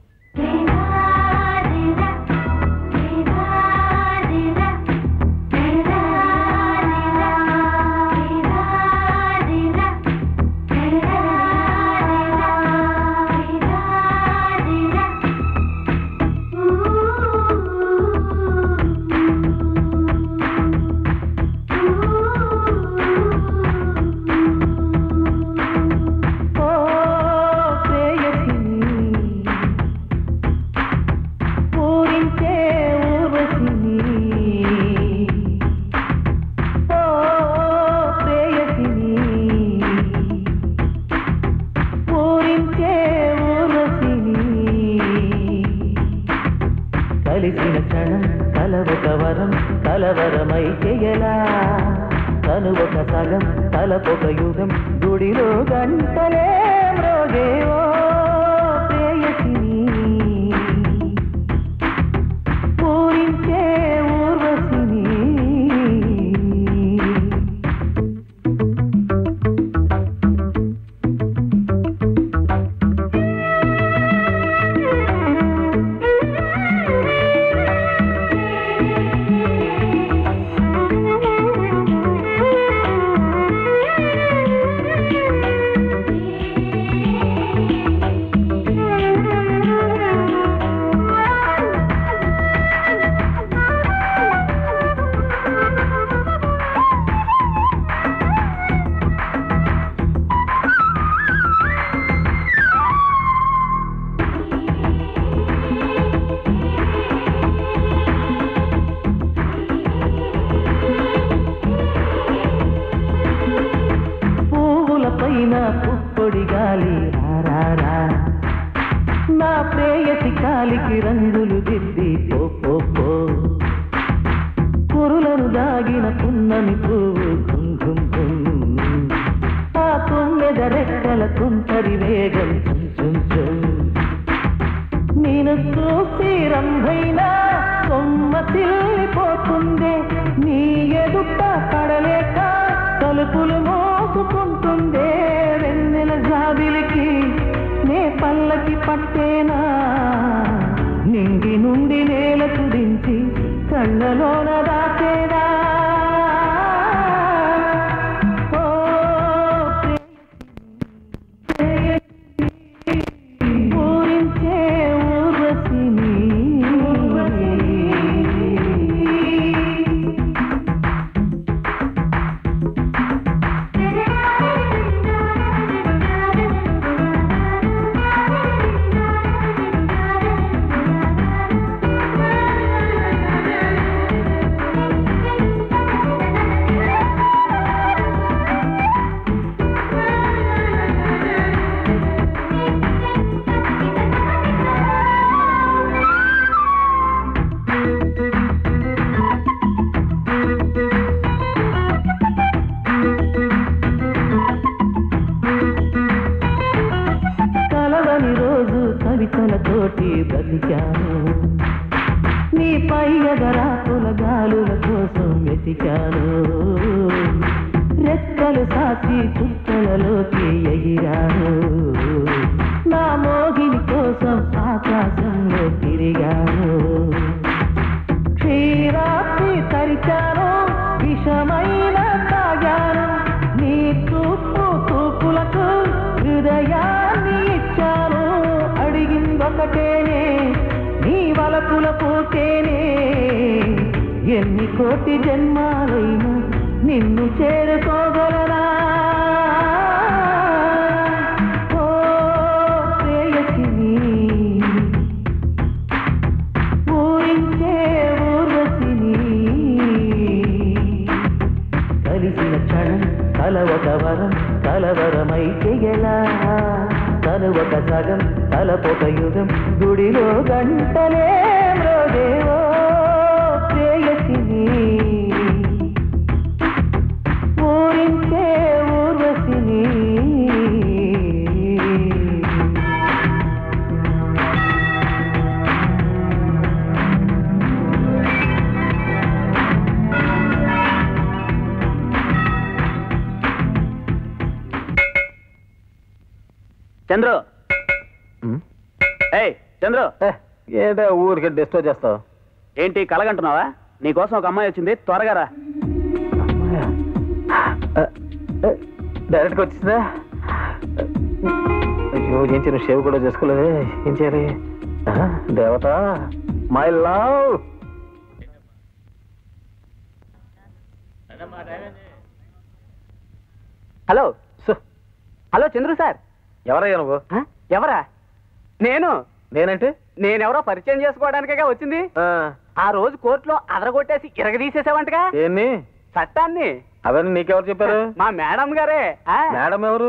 కలిసిన క్షణం కలవక వరం కలవరమై చెయ్యలా తను ఒక సగం తలపొక యుగం గుడిలో గంటలే మ్రోగేవో ప్రేయసిని పూరించే ఊర్వశిని పువ్వుల పైన పుప్పొడి గాలి రారా నా ప్రేయసి కాలికి రంగులు దిద్ది పో పో పో కురులను దాగిన పున్నమి పువ్వు ఘుమ్ ఘుమ్ ఘుమ్ ఆ తొమ్మిద రెక్కల తుంటరి వేగం చుమ్ చుమ్ చుమ్ నేను చూసి రంభైనా కొమ్మ తిల్లిపోతుందే నీ ఎదుట పడలేక తలుపులు మోసుకుంటుందే వెన్నెల జాబిలికి నే పల్లకి పట్టేనా నింగి నుండి నేలకు దించి కళ్ళలోన దాచేనా ఓ ఊరించే ఊర్వశిని కలవని రోజు కవితలతోటి బ్రతికాను నీ పై ఎగరాకుల గాలుల కోసం వెతికాను రెక్కలు సాచి చుక్కలలోకి ఎగిరాను నా మోగిని కోసం ఆకాశంలో తిరిగాను క్షీరాత్రి తరిచాను విషమైన తాగాను నీ చూపు చూపులకు హృదయాన్ని ఇచ్చాను అడిగిందొకటేనే నీ వలపుల పూటేనే ఎన్ని కోటి జన్మాలైనా నిన్ను చేరుకోగలనా ఓ ప్రేయసిని ఊరించే ఊర్వశిని కలిసిన క్షణం కల ఒక వరం కలవరమైతే ఎలా తను ఒక సగం తలపొక యుగం గుడిలో గంటలే మ్రోదేవో ప్రేయసిని ఊరించే ఊర్వశిని చంద్రు ఏయ్ చంద్రు ఏదో ఊరికి డిస్టర్బ్ చేస్తావు ఏంటి కలగంటున్నావా నీకోసం ఒక అమ్మాయి వచ్చింది త్వరగా రా డైరెక్ట్గా వచ్చిందా అయ్యో ఏం చేయను షేవ్ కూడా చేసుకోలేదే ఏం చేయాలి ఆ, దేవత my love hello hello Chandru sir ఎవరయ్యా నువ్వు ఆ? ఎవరా నేను నేనంటే నేనెవరో పరిచయం చేసుకోవడానికేగా వచ్చింది ఆ, ఆ రోజు కోర్టులో అదరగొట్టేసి ఇరగదీసేసావంటగా ఏంది చట్టాన్ని అవన్నీ నీకెవరు చెప్పారు మా మేడం గారే ఆ? మేడం ఎవరు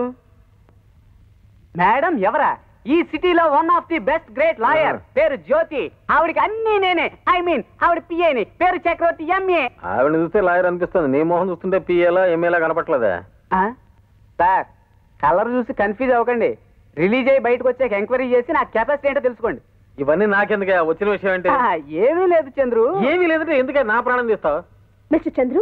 మేడం ఎవరా ఈ సిటీలో one of the best great lawyer పేరు జ్యోతి ఆవిడకి అన్ని నేనే ఐ మీన్ ఆవిడ పిఏని పేరు చక్రవర్తి ఎంఏ ఆవిడ చూస్తే లాయర్ అనిపిస్తుంది నీ మొహం చూస్తుంటే పిఏలా ఎంఏలా కనపట్లేదా సార్ కలర్ చూసి కన్ఫ్యూజ్ అవ్వకండి రిలీజ్ అయ్యి బయటకు వచ్చాక ఎంక్వైరీ చేసి నా కెపాసిటీ ఏంటో తెలుసుకోండి ఇవన్నీ నాకెందుకే వచ్చిన విషయం ఏంటి ఆ, ఏమీ లేదు చంద్రు ఏమీ లేదంటే ఎందుకే నా ప్రాణం తీస్తావు మిస్టర్ చంద్రు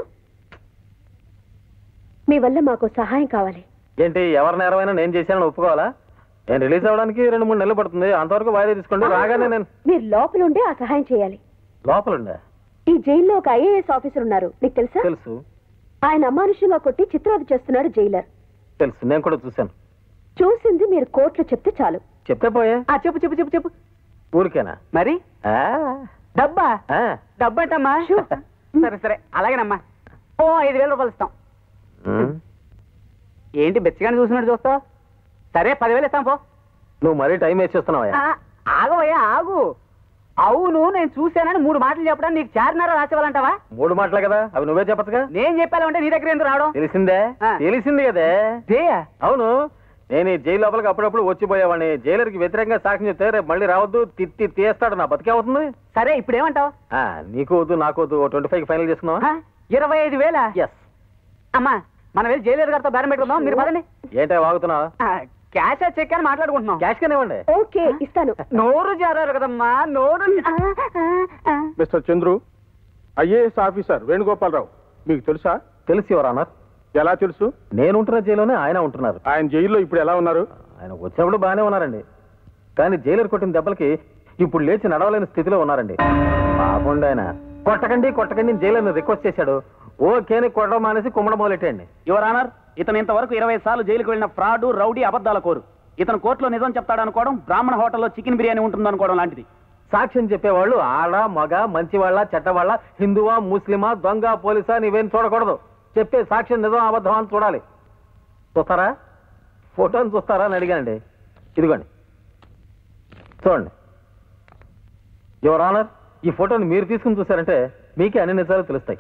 మీ వల్ల మాకు సహాయం కావాలి ఏంటి ఎవరి నేరమైనా నేను చేశానని ఒప్పుకోవాలా నేను రిలీజ్ అవ్వడానికి రెండు మూడు నెలలు పడుతుంది అంతవరకు వాయిదా తీసుకోండి రాగానే నేను మీరు లోపల ఉండే ఆ సహాయం చేయాలి లోపలుండే ఈ జైల్లో ఒక ఐఏఎస్ ఆఫీసర్ ఉన్నారు నీకు తెలుసా తెలుసు ఆయన అమానుష్యంగా కొట్టి చిత్రవద చేస్తున్నాడు జైలర్ తెలుసు నేను కూడా చూశాను చూసింది మీరు కోర్టులో చెప్తే చాలు చెప్తే పోయే ఆ, చెప్పు చెప్పు చెప్పు చెప్పు ఊరికేనా మరి ఆ, డబ్బా ఆ. డబ్బంటమ్మా సరే సరే అలాగేనమ్మా ఓ ఐదు వేల రూపాయలు ఇస్తాం ఉమ్. ఏంటి బెచ్చగాని చూసినట్టు చూస్తావు సరే పదివేలు ఇస్తాం పో నువ్వు మరీ టైం వేస్ట్ చేస్తున్నావా ఆ, ఆగవయ్యా ఆగు అవును నేను చూశానని మూడు మాటలు చెప్పడం నీకు చార్మినార రాసేవాలంటావా మూడు మాటలే కదా అవి నువ్వే చెప్పచ్చుగా నేను చెప్పాలంటే నీ దగ్గర ఎందుకు రావడం తెలిసిందే ఆ. తెలిసింది కదే దేయా అవును నేను ఈ జైలు లోపలికి అప్పుడప్పుడు వచ్చిపోయేవాడిని జైలర్కి వ్యతిరేకంగా సాక్ష్యం చెప్తే రేపు మళ్ళీ రావద్దు తిట్టి తీస్తాడు నా బతికే అవుతుంది సరే ఇప్పుడు ఏమంటావు ఆ, నీకు వద్దు నాకు వద్దు ట్వంటీ ఫైవ్ ఫైనల్ చేసుకుందామా ఇరవై ఐదు వేల ఎస్ అమ్మా మనం వెళ్ళి జైలర్ గారితో బేరం పెట్టుకుందాం మీరు పదండి ఏంటో వాగుతున్నావా ఆ, క్యాష్ ఆ చెక్ అని మాట్లాడుకుంటున్నాం క్యాష్ కానీ ఇవ్వండి ఓకే ఇస్తాను నోరు జారారు కదమ్మా నోరు ఆ, ఆ, ఆ. Mr Chandru IAS officer Venugopalarao మీకు తెలుసా తెలుసు యువర్ ఆనర్ ఎలా తెలుసు నేను ఉంటున్న జైల్లోనే ఆయన ఉంటున్నారు ఆయన జైల్లో ఇప్పుడు ఎలా ఉన్నారు ఆయన వచ్చినప్పుడు బాగానే ఉన్నారండి కానీ జైలర్ కొట్టిన దెబ్బలకి ఇప్పుడు లేచి నడవలేని స్థితిలో ఉన్నారండి బాగుండి ఆయన కొట్టకండి కొట్టకండి అని జైలర్ని రిక్వెస్ట్ చేశాడు ఓకేని కొట్టడం మానేసి కుమ్మడం మొదలెట్టండి యువర్ ఆనర్ ఇతను ఇంతవరకు ఇరవై సార్లు జైలుకు వెళ్ళిన ఫ్రాడ్ రౌడీ అబద్ధాల కోరు ఇతను కోర్టులో నిజం చెప్తాడనుకోవడం బ్రాహ్మణ హోటల్లో చికెన్ బిర్యానీ ఉంటుందనుకోవడం లాంటిది సాక్ష్యం చెప్పేవాళ్ళు ఆడ మగ మంచివాళ్ళ చెడ్డవాళ్ళ హిందువా ముస్లిమా దొంగ పోలీసా నీవేం చూడకూడదు చెప్పే సాక్ష్యం నిజం అబద్ధం అని చూడాలి చూస్తారా ఫోటోని చూస్తారా అని అడిగానండి ఇదిగోండి చూడండి యువర్ ఆనర్ ఈ ఫోటోని మీరు తీసుకుని చూసారంటే మీకే అన్ని నిజాలు తెలుస్తాయి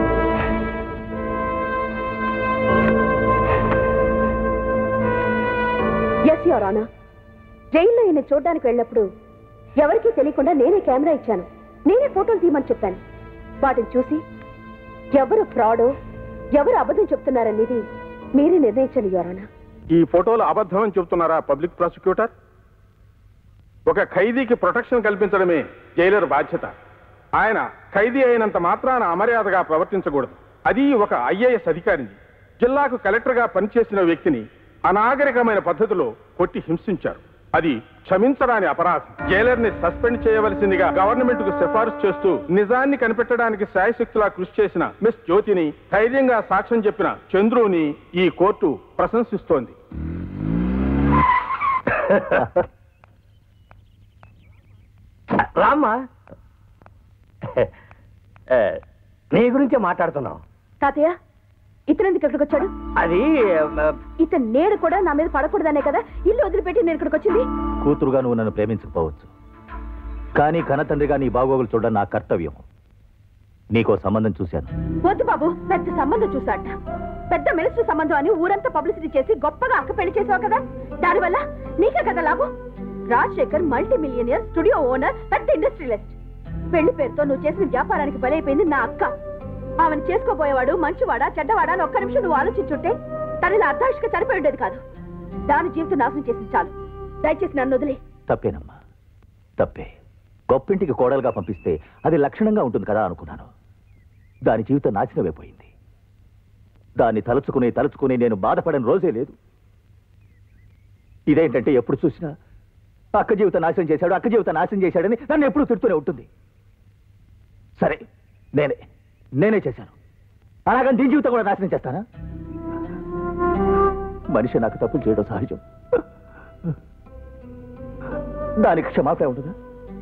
ఎస్ యువర్ ఆనా జైల్లో ఈయన చూడడానికి వెళ్ళినప్పుడు ఎవరికీ తెలియకుండా నేనే కెమెరా ఇచ్చాను నేనే ఫోటోలు తీయమని చెప్పాను వాటిని చూసి ఎవరు ఫ్రాడో ఎవరు అబద్ధం చెప్తున్నారనేది మీరే నిర్ణయించండి యువర్ ఆనా ఈ ఫోటోలు అబద్ధం అని చెప్తున్నారా పబ్లిక్ ప్రాసిక్యూటర్ ఒక ఖైదీకి ప్రొటెక్షన్ కల్పించడమే జైలర్ బాధ్యత ఆయన ఖైదీ అయినంత మాత్రాన అమర్యాదగా ప్రవర్తించకూడదు అది ఒక ఐఏఎస్ అధికారిని జిల్లాకు కలెక్టర్గా పనిచేసిన వ్యక్తిని అనాగరికమైన పద్ధతిలో కొట్టి హింసించారు అది క్షమించరాని అపరాధం జైలర్ ని సస్పెండ్ చేయవలసిందిగా గవర్నమెంట్ కు సిఫారసు చేస్తూ నిజాన్ని కనిపెట్టడానికి శాయశక్తులా కృషి చేసిన మిస్ జ్యోతిని ధైర్యంగా సాక్ష్యం చెప్పిన చంద్రుని ఈ కోర్టు ప్రశంసిస్తోంది రామ్మా ఏ, నీ గురించే మాట్లాడుతున్నావు తాతయ్య ఇతను ఎందుకు ఇక్కడికి వచ్చాడు అది ఆ, ఇతను నేడు కూడా నా మీద పడకూడదనే కదా ఇల్లు వదిలిపెట్టి నేను ఇక్కడికి వచ్చింది కూతురుగా నువ్వు నన్ను ప్రేమించకపోవచ్చు కానీ కనతండ్రిగా నీ బాగోగులు చూడడం నా కర్తవ్యం నీకో సంబంధం చూశాను వద్దు బాబు పెద్ద సంబంధం చూసాట పెద్ద మినిస్టర్ సంబంధం అని ఊరంతా పబ్లిసిటీ చేసి గొప్పగా అక్క పెళ్లి చేసావు కదా దానివల్ల నీకే కదా లాభం Rajasekhar multi millionaire studio owner పెద్ద ఇండస్ట్రియలిస్ట్ పెళ్లి పేరుతో నువ్వు చేసిన వ్యాపారానికి బలైపోయింది నా అక్క ఆమెను చేసుకోబోయేవాడు మంచివాడా చెడ్డవాడా అని ఒక్క నిమిషం నువ్వు ఆలోచించుంటే తనని అర్ధాయుష్గా చనిపోయి ఉండేది కాదు దాని జీవితం నాశనం చేసింది చాలు దయచేసి నన్ను వదిలే తప్పేనమ్మా తప్పే గొప్పింటికి కోడలుగా పంపిస్తే అది లక్షణంగా ఉంటుంది కదా అనుకున్నాను దాని జీవితం నాశనమైపోయింది దాన్ని తలుచుకుని తలుచుకుని నేను బాధపడని రోజే లేదు ఇదేంటంటే ఎప్పుడు చూసినా అక్క జీవితం నాశనం చేశాడు అక్క జీవితం నాశనం చేశాడని నన్ను ఎప్పుడు తిడుతూనే ఉంటుంది సరే నేనే నేనే చేశాను అలాగని దీని జీవితం కూడా నాశనం చేస్తానా మనిషి నాకు తప్పులు చేయడం సహజం దానికి క్షమాపణ ఉంటుందా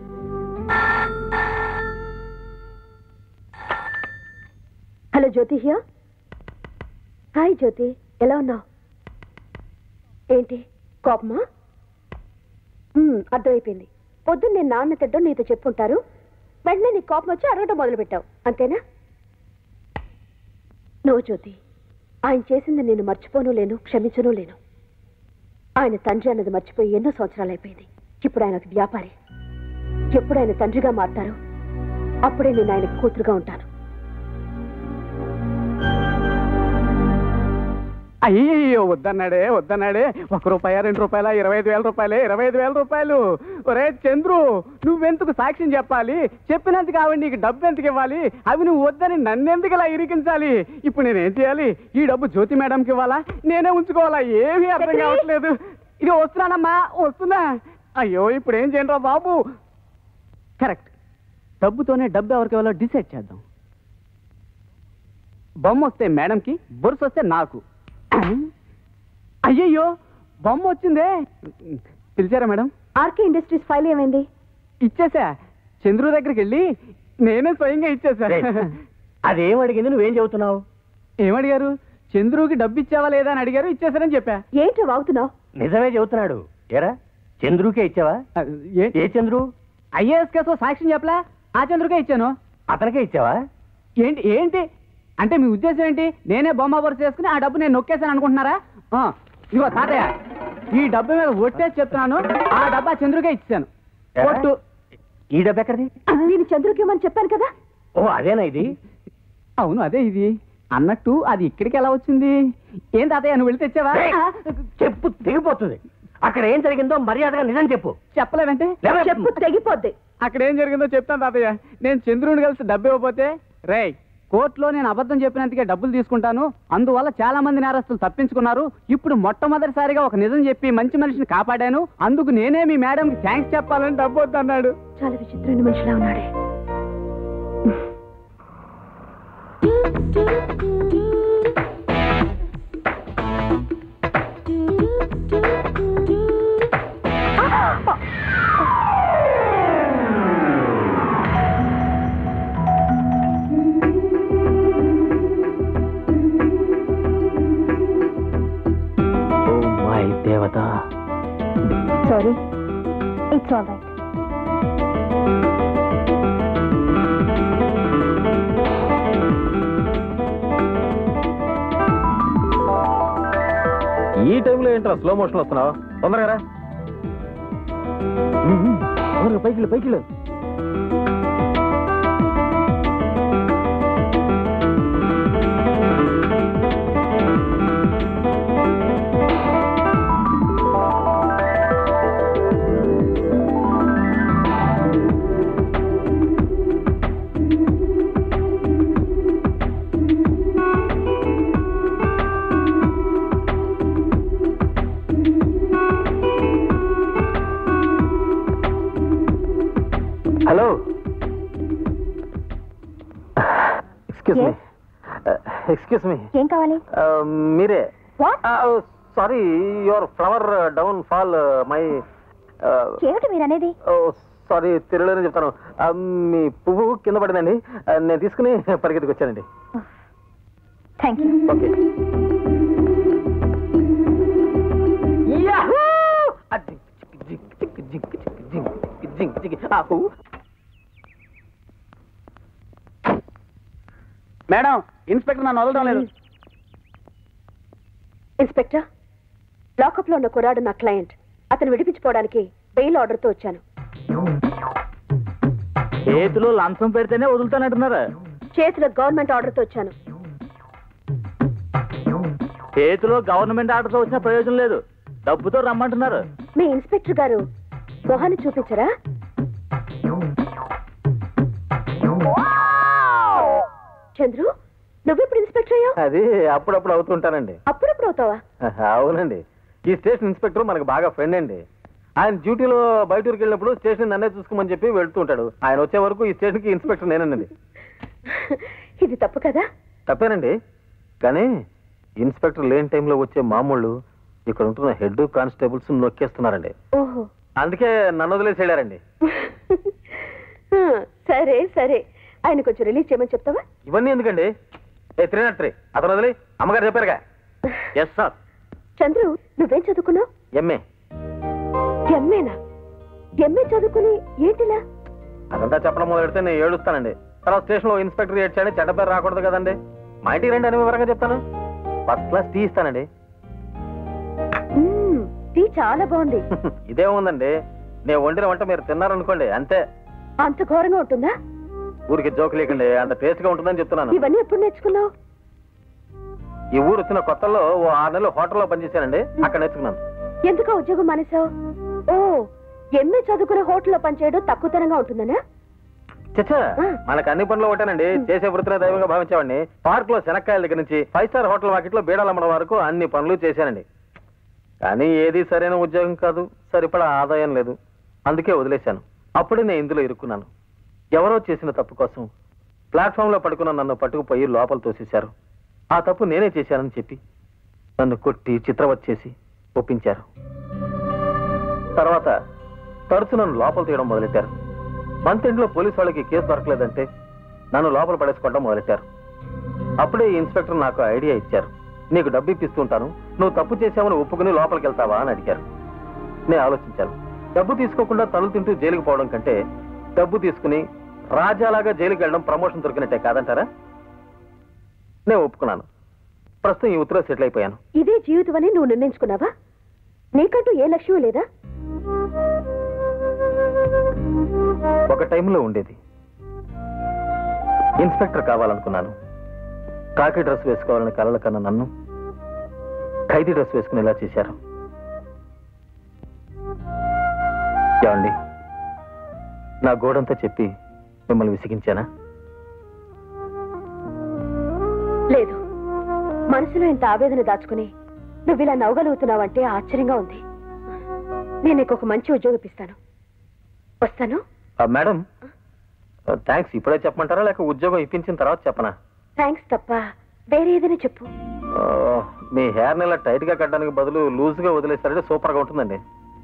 hello Jyothi hiya hi Jyothi ఎలా ఉన్నావు ఏంటి కోపమా మ్మ్, అర్థమైపోయింది పొద్దున్న నేను నాన్న తిట్టడం నీతో చెప్పుంటారు వెంటనే నీ కోపం వచ్చి అడగటం మొదలు పెట్టావు అంతేనా నో జ్యోతి ఆయన చేసింది నేను మర్చిపోను లేను క్షమించను లేను ఆయన తండ్రి అన్నది మర్చిపోయి ఎన్నో సంవత్సరాలు అయిపోయింది ఇప్పుడు ఆయన ఒక వ్యాపారి ఎప్పుడు ఆయన తండ్రిగా మారుతారో అప్పుడే నేను ఆయనకు కూతురుగా ఉంటాను అయ్యో వద్దన్నాడే వద్దన్నాడే ఒక రూపాయ రెండు రూపాయల ఇరవై ఐదు వేల రూపాయలే ఇరవై ఐదు వేల రూపాయలు ఒరే చంద్రు నువ్వెందుకు సాక్ష్యం చెప్పాలి చెప్పినందుకు ఆవిడ నీకు డబ్బు ఎందుకు ఇవ్వాలి అవి నువ్వు వద్దని నన్నెందుకు ఇలా ఇరికించాలి ఇప్పుడు నేనేం చేయాలి ఈ డబ్బు జ్యోతి మేడంకి ఇవ్వాలా నేనే ఉంచుకోవాలా ఏమీ అర్థం కావట్లేదు ఇది వస్తున్నానమ్మా వస్తున్నా అయ్యో ఇప్పుడు ఏం చేయండి బాబు కరెక్ట్ డబ్బుతోనే డబ్బు ఎవరికి ఇవ్వాలో డిసైడ్ చేద్దాం బొమ్మ వస్తే మేడంకి బొరుసు వస్తే నాకు అయ్యయ్యో బొమ్మ వచ్చిందే పిలిచారా మేడం ఆర్కే ఇండస్ట్రీస్ ఫైల్ ఏమైంది ఇచ్చేసా చంద్రు దగ్గరికి వెళ్ళి నేనే స్వయంగా ఇచ్చేసా అదేం అడిగింది నువ్వేం చెబుతున్నావు ఏమడిగారు చంద్రుకి డబ్బు ఇచ్చావా లేదా అని అడిగారు ఇచ్చేసారని చెప్పా ఏంటో వాగుతున్నావు నిజమే చెబుతున్నాడు ఏరా చంద్రుకే ఇచ్చావా ఏ చంద్రు ఐఏఎస్ కేసు సాక్ష్యం చెప్పలా ఆ చంద్రుకే ఇచ్చాను అతనికే ఇచ్చావా ఏంటి ఏంటి అంటే మీ ఉద్దేశం ఏంటి నేనే బొమ్మ బొరుసు చేసుకుని ఆ డబ్బు నేను నొక్కేసాను అనుకుంటున్నారా ఆ, ఇదిగో తాతయ్య ఈ డబ్బా మీద ఒట్టేసి చెప్తున్నాను ఆ డబ్బా చంద్రుకే ఇచ్చాను ఒట్టు ఈ డబ్బు ఎక్కడిది నేను చంద్రుకి ఇవ్వమని చెప్పాను కదా ఓ అదేనా ఇది అవును అదే ఇది అన్నట్టు అది ఇక్కడికి ఎలా వచ్చింది ఏం తాతయ్య నువ్వు వెళ్ళి తెచ్చావా ఏయ్! చెప్పు తెగిపోతుంది అక్కడ ఏం జరిగిందో మర్యాదగా నిజం చెప్పు చెప్పలేదంటే లేవే. చెప్పు తెగిపోద్ది అక్కడ ఏం జరిగిందో చెప్తాను తాతయ్య నేను చంద్రుని కలిసి డబ్బు ఇవ్వకపోతే రేయ్ కోర్టులో నేను అబద్ధం చెప్పినందుకే డబ్బులు తీసుకుంటాను అందువల్ల చాలా మంది నేరస్తులు తప్పించుకున్నారు ఇప్పుడు మొట్టమొదటిసారిగా ఒక నిజం చెప్పి మంచి మనిషిని కాపాడాను అందుకు నేనే మీ మేడంకి థ్యాంక్స్ చెప్పాలని డబ్బు వద్దన్నాడు చాలా విచిత్రమైన మనిషిలా ఉన్నాడే ఓ మై దేవత సారీ ఇట్స్ ఆల్ రైట్ ఈ టైంలో ఏంట్రా స్లో మోషన్ వస్తున్నావు తొందరగా రా. తొందరగా పైకి వెళ్ళు, పైకి వెళ్ళు. Hello excuse me excuse me ఏం కావాలి మీరే what sorry your flower down fall my ఏమిటి మీరు అనేది సారీ తెలుగులోనే చెప్తాను Uh, మీ పువ్వు కింద పడిందండి Uh, నేను తీసుకుని పరిగెత్తుకు వచ్చానండి thank you okay madam inspector నన్ను వదలడం లేదు ఇన్స్పెక్టర్ లాకప్ లో ఉన్న కుర్రాడు నా క్లయింట్ అతను విడిపించుకోవడానికి బెయిల్ ఆర్డర్ తో వచ్చాను చేతిలో లంచం పెడితేనే వదులుతానంటున్నారా చేతిలో గవర్నమెంట్ ఆర్డర్ తో వచ్చాను చేతిలో గవర్నమెంట్ ఆర్డర్తో వచ్చిన ప్రయోజనం లేదు డబ్బుతో రమ్మంటున్నారు మీ ఇన్స్పెక్టర్ గారు మొహాన్ని చూపించరా చంద్రు నువ్వెప్పుడు ఇన్స్పెక్టర్ అయ్యావు అది అప్పుడప్పుడు అవుతుంటానండి అప్పుడప్పుడు అవుతావా అవునండి ఈ స్టేషన్ ఇన్స్పెక్టర్ మనకు బాగా ఫ్రెండ్ అండి ఆయన డ్యూటీలో బయట ఊరికి వెళ్ళినప్పుడు స్టేషన్ నన్నే చూసుకోమని చెప్పి వెళ్తూ ఉంటాడు ఆయన వచ్చే వరకు ఈ స్టేషన్కి ఇన్స్పెక్టర్ నేనండి ఇది తప్పు కదా తప్పేనండి కానీ ఇన్స్పెక్టర్ లేని టైంలో వచ్చే మామూళ్ళు ఇక్కడ ఉంటున్న హెడ్ కానిస్టేబుల్స్ నొక్కేస్తున్నారండి ఓహో అందుకే నన్ను వదిలేసి వెళ్ళారండి హ్మ్, సరే సరే ఆయన కొంచెం రిలీజ్ చేయమని చెప్తావా ఇవన్నీ ఎందుకండి ఏ త్రీ నాట్ త్రీ అతను వదిలి అమ్మగారు చెప్పారుగా ఎస్ సార్ చంద్రు నువ్వేం చదువుకున్నావు ఎంఏ ఎంఏనా ఎంఏ చదువుకుని ఏంటిలా అదంతా చెప్పడం మొదలు పెడితే నేను ఏడుస్తానండి తర్వాత స్టేషన్లో ఇన్స్పెక్టర్ ఏడ్చాడని చెడ్డ పేరు రాకూడదు కదండి మా ఇంటికి రండి అని వివరంగా చెప్తాను ఫస్ట్ క్లాస్ టీ ఇస్తానండి మ్మ్, టీ చాలా బాగుంది ఇదే ఉందండి నేను వండిన వంట మీరు తిన్నారనుకోండి అంతే అంత ఘోరంగా ఉంటుందా ఊరికి జోకు లేకండి అంత టేస్ట్ గా ఉంటుందని చెప్తున్నాను ఇవన్నీ ఎప్పుడు నేర్చుకున్నావు ఈ ఊరు వచ్చిన కొత్తలో ఓ ఆరు నెలలు హోటల్లో పనిచేశానండి అక్కడ నేర్చుకున్నాను ఎందుకు ఆ ఉద్యోగం మానేశావు ఓ ఎంఏ చదువుకునే హోటల్లో పనిచేయడం తక్కువతనంగా ఉంటుందనా చచ్చా మనకు అన్ని పనులు ఒకటేనండి చేసే వృత్తిని దైవంగా భావించేవాడిని పార్క్ లో శనక్కాయల దగ్గర నుంచి ఫైవ్ స్టార్ హోటల్ వాకిట్లో బీడాలు అమ్మడం వరకు అన్ని పనులు చేశానండి కానీ ఏది సరైన ఉద్యోగం కాదు సరిపడా ఆదాయం లేదు అందుకే వదిలేశాను అప్పుడే నేను ఇందులో ఇరుక్కున్నాను ఎవరో చేసిన తప్పు కోసం ప్లాట్ఫామ్ లో పడుకున్న నన్ను పట్టుకుపోయి లోపల తోసేశారు ఆ తప్పు నేనే చేశానని చెప్పి నన్ను కొట్టి చిత్రవత్ చేసి ఒప్పించారు తర్వాత తరచు నన్ను లోపల తీయడం మొదలెట్టారు మంత్ ఎండ్లో పోలీసు వాళ్ళకి కేసు దొరకలేదంటే నన్ను లోపల పడేసుకోవడం మొదలెట్టారు అప్పుడే ఈ ఇన్స్పెక్టర్ నాకు ఐడియా ఇచ్చారు నీకు డబ్బు ఇప్పిస్తుంటాను నువ్వు తప్పు చేశావని ఒప్పుకుని లోపలికి వెళ్తావా అని అడిగారు నేను ఆలోచించాను డబ్బు తీసుకోకుండా తనులు తింటూ జైలుకి పోవడం కంటే డబ్బు తీసుకుని రాజాలాగా జైలుకి వెళ్ళడం ప్రమోషన్ దొరికినట్టే కాదంటారా నేను ఒప్పుకున్నాను ప్రస్తుతం ఈ ఉత్తరం సెటిల్ అయిపోయాను ఇదే జీవితం అని నువ్వు నిర్ణయించుకున్నావా నీకంటూ ఏ లక్ష్యం లేదా ఒక టైంలో ఉండేది ఇన్స్పెక్టర్ కావాలనుకున్నాను కాకి డ్రెస్ వేసుకోవాలని కలల కన్నా నన్ను ఖైదీ డ్రెస్ వేసుకునేలా చేశారు ఏమండి నా గోడంతా చెప్పి మిమ్మల్ని విసిగించానా లేదు మనసులో ఇంత ఆవేదన దాచుకుని నువ్వు ఇలా నవ్వగలుగుతున్నావంటే ఆశ్చర్యంగా ఉంది నేను నీకు ఒక మంచి ఉద్యోగం ఇస్తాను వస్తాను ఆ, మేడం థ్యాంక్స్ ఇప్పుడే చెప్పమంటారా లేక ఉద్యోగం ఇప్పించిన తర్వాత చెప్పనా థ్యాంక్స్ తప్ప వేరే ఏదైనా చెప్పు ఆ, మీ హెయిర్ ఇలా టైట్ గా కట్టడానికి బదులు లూజ్ గా వదిలేస్తారంటే సూపర్ గా ఉంటుందండి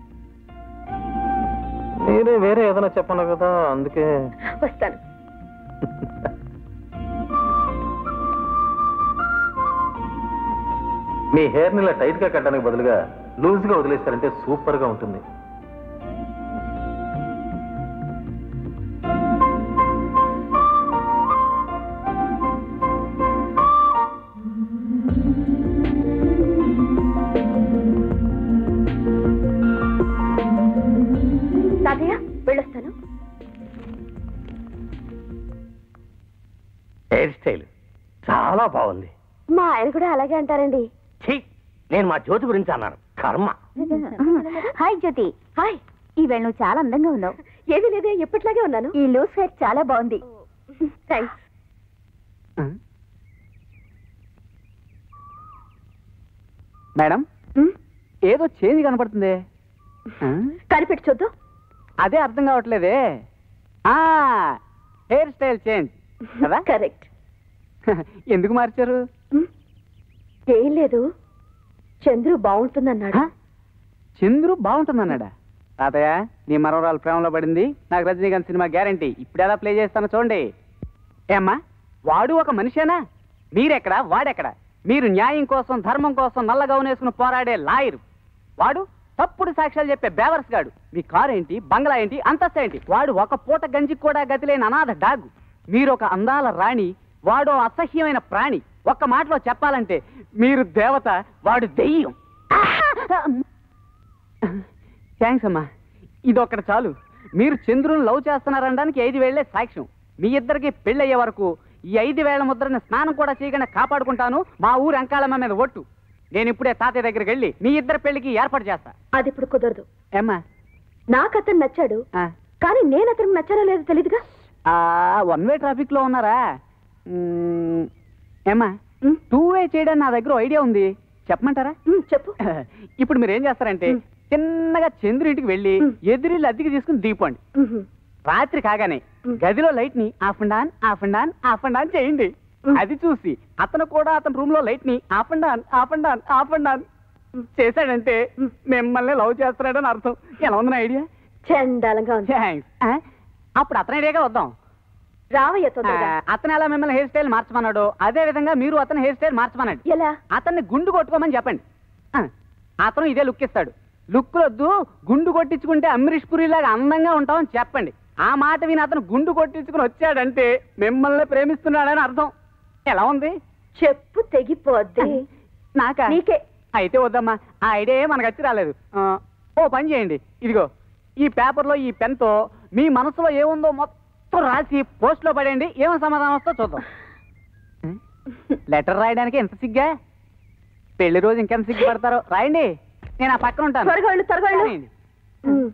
మీరే వేరే ఏదైనా చెప్పను కదా అందుకే వస్తాను మీ హెయిర్ ని ఇలా టైట్ గా కట్టడానికి బదులుగా లూజ్ గా వదిలేస్తారంటే సూపర్ గా ఉంటుంది తాతయ్య వెళ్ళొస్తాను హెయిర్ స్టైల్ చాలా బాగుంది మా ఆయన కూడా అలాగే అంటారండి ఛీ నేను మా జ్యోతి గురించి అన్నాను కర్మ హాయ్ జ్యోతి హాయ్ ఈవేళ నువ్వు చాలా అందంగా ఉన్నావు ఏమీ లేదే ఎప్పట్లాగే ఉన్నాను ఈ లూస్ హెయిర్ చాలా బాగుంది థ్యాంక్స్ మేడం ఏదో చేంజ్ కనపడుతుంది ఆ? కనిపెట్టి చూద్దాం అదే అర్థం కావట్లేదే ఆ హెయిర్ స్టైల్ చేంజ్ కదా కరెక్ట్ ఎందుకు మార్చారు ఏం లేదు చంద్రు బాగుంటుందన్నాడు చంద్రు బాగుంటుందన్నాడా తాతయ్య నీ మనవరాలు ప్రేమలో పడింది నాకు రజనీకాంత్ సినిమా గ్యారంటీ ఇప్పుడు ఎలా ప్లే చేస్తానో చూడండి ఏమ్మా వాడు ఒక మనిషేనా మీరెక్కడ వాడెక్కడ మీరు న్యాయం కోసం ధర్మం కోసం నల్లగా వేసుకుని పోరాడే లాయరు వాడు తప్పుడు సాక్ష్యాలు చెప్పే బేవర్స్ గాడు మీ కారు ఏంటి బంగ్లా ఏంటి అంతస్తు ఏంటి వాడు ఒక పూట గంజికి కూడా గతి లేని అనాథ డాగ్ మీరు ఒక అందాల రాణి వాడు ఓ అసహ్యమైన ప్రాణి ఒక్క మాటలో చెప్పాలంటే మీరు దేవత వాడు దెయ్యం థ్యాంక్స్ అమ్మా ఇది ఒక్కటి చాలు మీరు చంద్రుని లవ్ చేస్తున్నారనడానికి ఐదు వేళ్లే సాక్ష్యం మీ ఇద్దరికి పెళ్ళయ్యే వరకు ఈ ఐదు వేల ముద్రని స్నానం కూడా చేయకుండా కాపాడుకుంటాను మా ఊరు అంకాలమ్మ మీద ఒట్టు నేను ఇప్పుడే తాతయ్య దగ్గరికి వెళ్ళి మీ ఇద్దరి పెళ్లికి ఏర్పాటు చేస్తా అది ఇప్పుడు కుదరదు ఏమ్మా నాకు అతను నచ్చాడు ఆ. కానీ నేను అతనికి నచ్చానో లేదో తెలీదుగా ఆ, వన్ వే ట్రాఫిక్ లో ఉన్నారా మ్మ్, ఏమ్మా టూ వే చేయడానికి నా దగ్గర ఐడియా ఉంది చెప్పమంటారా చెప్పు ఇప్పుడు మీరు ఏం చేస్తారంటే చిన్నగా చంద్రు ఇంటికి వెళ్ళి ఎదురిల్లు అద్దెకి తీసుకుని దిగిపోండి రాత్రి కాగానే గదిలో లైట్ ని off and on off and on off and on చేయండి అది చూసి అతను కూడా అతని రూమ్ లో లైట్ ని off and on off and on off and on చేశాడంటే మిమ్మల్ని లవ్ చేస్తున్నాడని అర్థం ఎలా ఉంది నా ఐడియా చండాలంగా ఉంది థ్యాంక్స్ అప్పుడు అతని ఐడియాగా వద్దాం రావయ్య తొందరగా ఆ, అతను ఎలా మిమ్మల్ని హెయిర్ స్టైల్ మార్చమన్నాడు అదే విధంగా మీరు అతని హెయిర్ స్టైల్ మార్చమన్నాడు ఎలా అతన్ని గుండు కొట్టుకోమని చెప్పండి ఆ, అతను ఇదే లుక్ ఇస్తాడు లుక్ వద్దు గుండు కొట్టించుకుంటే అమరీష్ పురి లాగా అందంగా ఉంటామని చెప్పండి ఆ మాట విని అతను గుండు కొట్టించుకుని వచ్చాడంటే మిమ్మల్ని ప్రేమిస్తున్నాడని అర్థం ఎలా ఉంది చెప్పు తెగిపోద్ది నాకా నీకే అయితే వద్దమ్మా ఆ ఐడియా మనకు వచ్చి రాలేదు ఆ, ఓ పని చేయండి ఇదిగో ఈ పేపర్లో ఈ పెన్తో మీ మనసులో ఏముందో మొత్తం రాసి పోస్ట్లో పడేయండి ఏమో సమాధానం వస్తో చూద్దాం లెటర్ రాయడానికి ఎంత సిగ్గా పెళ్లి రోజు ఇంకెంత సిగ్గు పడతారో రాయండి నేను ఆ పక్కన ఉంటాను త్వరగా వెళ్ళు త్వరగా వెళ్ళు రాయండి. ఉమ్.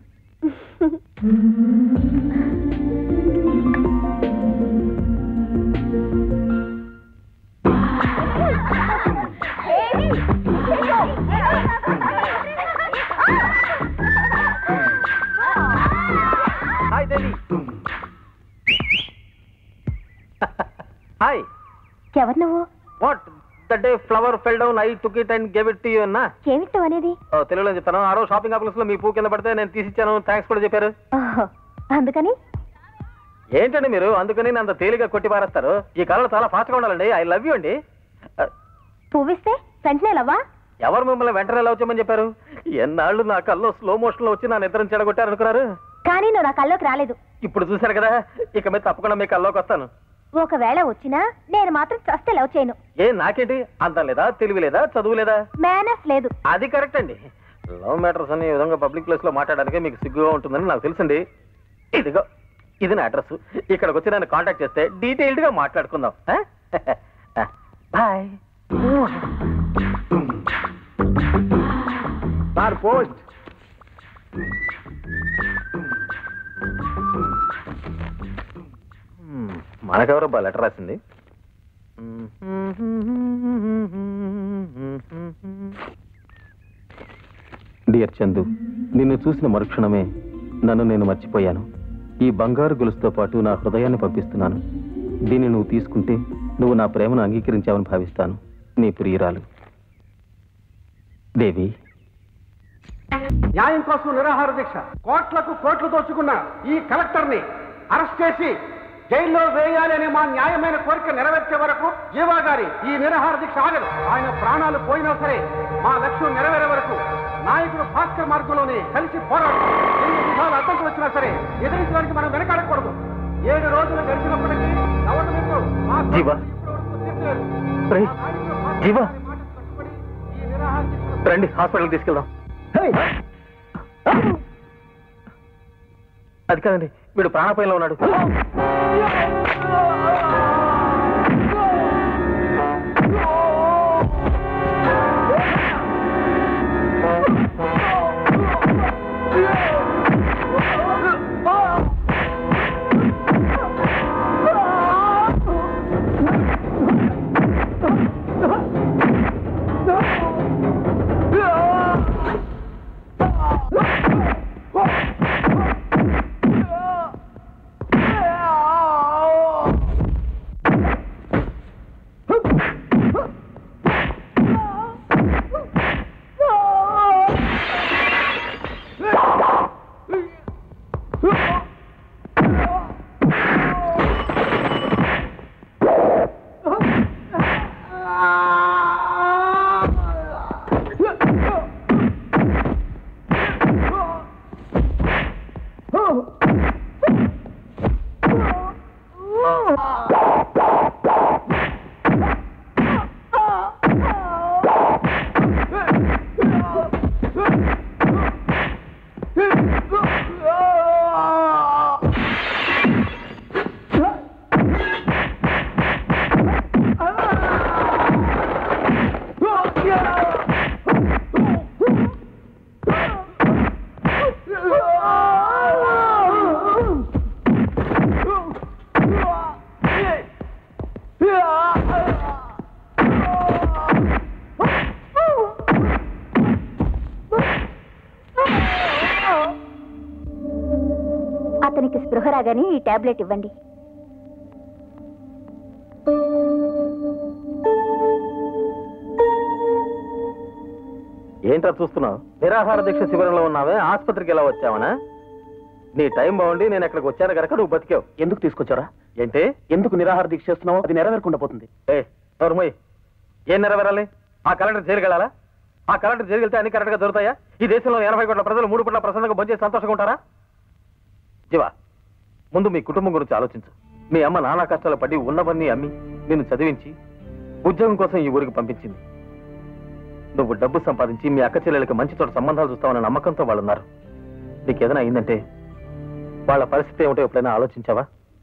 హాయ్ దేవి హాయ్ ఎవరు నువ్వు what the day flower fell down I took it and gave it to you అన్నా ఏమిటో అనేది ఓ, తెలుగులో చెప్తాను ఆ రోజు షాపింగ్ కాంప్లెక్స్ లో మీ పూ కింద పడితే నేను తీసిచ్చాను థ్యాంక్స్ కూడా చెప్పారు ఓహో, అందుకని ఏంటండి మీరు అందుకని నేను అంత తేలిగా కొట్టి పారేస్తారు ఈ కళలు చాలా ఫాస్ట్ గా ఉండాలండి ఐ లవ్ యూ అండి ఆ, పువ్విస్తే వెంటనే లవ్వా ఎవరు మిమ్మల్ని వెంటనే లవ్ చేయమని చెప్పారు ఎన్నాళ్ళు నా కల్లో స్లో మోషన్ లో వచ్చి నా నిద్రను చెడగొట్టారు అనుకున్నారు కానీ నువ్వు నా కల్లోకి రాలేదు ఇప్పుడు చూశారు కదా ఇక మీద తప్పకుండా మీ కల్లోకి వస్తాను ఒకవేళ వచ్చినా నేను మాత్రం చస్తే లవ్ చేయను ఏ నాకేంటి అందం లేదా తెలివి లేదా చదువు లేదా మేనస్ లేదు అది కరెక్ట్ అండి లవ్ మ్యాటర్స్ అని ఈ విధంగా పబ్లిక్ ప్లేస్ లో మాట్లాడడానికి మీకు సిగ్గుగా ఉంటుందని నాకు తెలుసండి ఇదిగో ఇది నా అడ్రస్ ఇక్కడికి వచ్చి నన్ను కాంటాక్ట్ చేస్తే డీటెయిల్డ్ గా మాట్లాడుకుందాం బాయ్ సార్ పోస్ట్ మనకెవరబ్బా లెటర్ రాసింది డియర్ చందు నిన్ను చూసిన మరుక్షణమే నన్ను నేను మర్చిపోయాను ఈ బంగారు గొలుసుతో పాటు నా హృదయాన్ని పంపిస్తున్నాను దీన్ని నువ్వు తీసుకుంటే నువ్వు నా ప్రేమను అంగీకరించావని భావిస్తాను నీ ప్రియురాలు దేవి న్యాయం కోసం నిరాహార దీక్ష కోట్లకు కోట్లు దోచుకున్న ఈ కలెక్టర్ని అరెస్ట్ చేసి జైల్లో వేయాలి అనే మా న్యాయమైన కోరిక నెరవేర్చే వరకు జీవా గారి ఈ నిరాహార దీక్ష ఆగదు ఆయన ప్రాణాలు పోయినా సరే మా లక్ష్యం నెరవేరే వరకు నాయకుడు భాస్కర్ మార్గంలోనే కలిసి పోరాడు ఎన్ని విధాలు అడ్డంకులు వచ్చినా సరే ఎదిరించడానికి మనం వెనకాడకూడదు ఏడు రోజులు గడిచినప్పటికీ గవర్నమెంట్ మా జీవా రేయ్, జీవా రండి హాస్పిటల్కి తీసుకెళ్దాం అది కాదండి వీడు ప్రాణాపాయంలో ఉన్నాడు అతనికి స్పృహ రాగానే ఈ టాబ్లెట్ ఇవ్వండి ఏంట్రా చూస్తున్నావు నిరాహార దీక్ష శిబిరంలో ఉన్నావే ఆసుపత్రికి ఎలా వచ్చావనా నీ టైం బాగుండి నేను ఇక్కడికి వచ్చాను కనుక నువ్వు బతికావు ఎందుకు తీసుకొచ్చారా ఏంటి ఎందుకు నిరాహార దీక్ష చేస్తున్నావు అది నెరవేరకుండా పోతుంది ఏ నోరుమోయ్ ఏం నెరవేరాలి ఆ కలెక్టర్ జైలుకెళ్ళాలా ఆ కలెక్టర్ జైలుకెళ్తే అన్ని కరెక్ట్గా దొరుకుతాయా ఈ దేశంలో ఎనభై కోట్ల ప్రజలు మూడు పూట్ల ప్రశాంతంగా భోజనం సంతోషంగా ఉంటారా జీవా ముందు మీ కుటుంబం గురించి ఆలోచించు మీ అమ్మ నానా కష్టాలు పడి ఉన్నవన్నీ అమ్మి నిన్ను చదివించి ఉద్యోగం కోసం ఈ ఊరికి పంపించింది నువ్వు డబ్బు సంపాదించి మీ అక్క చెల్లెలకి మంచి చోట సంబంధాలు చూస్తావన్న నమ్మకంతో వాళ్ళు ఉన్నారు నీకు ఏదైనా అయిందంటే వాళ్ళ పరిస్థితి ఏమిటో ఎప్పుడైనా ఆలోచించావా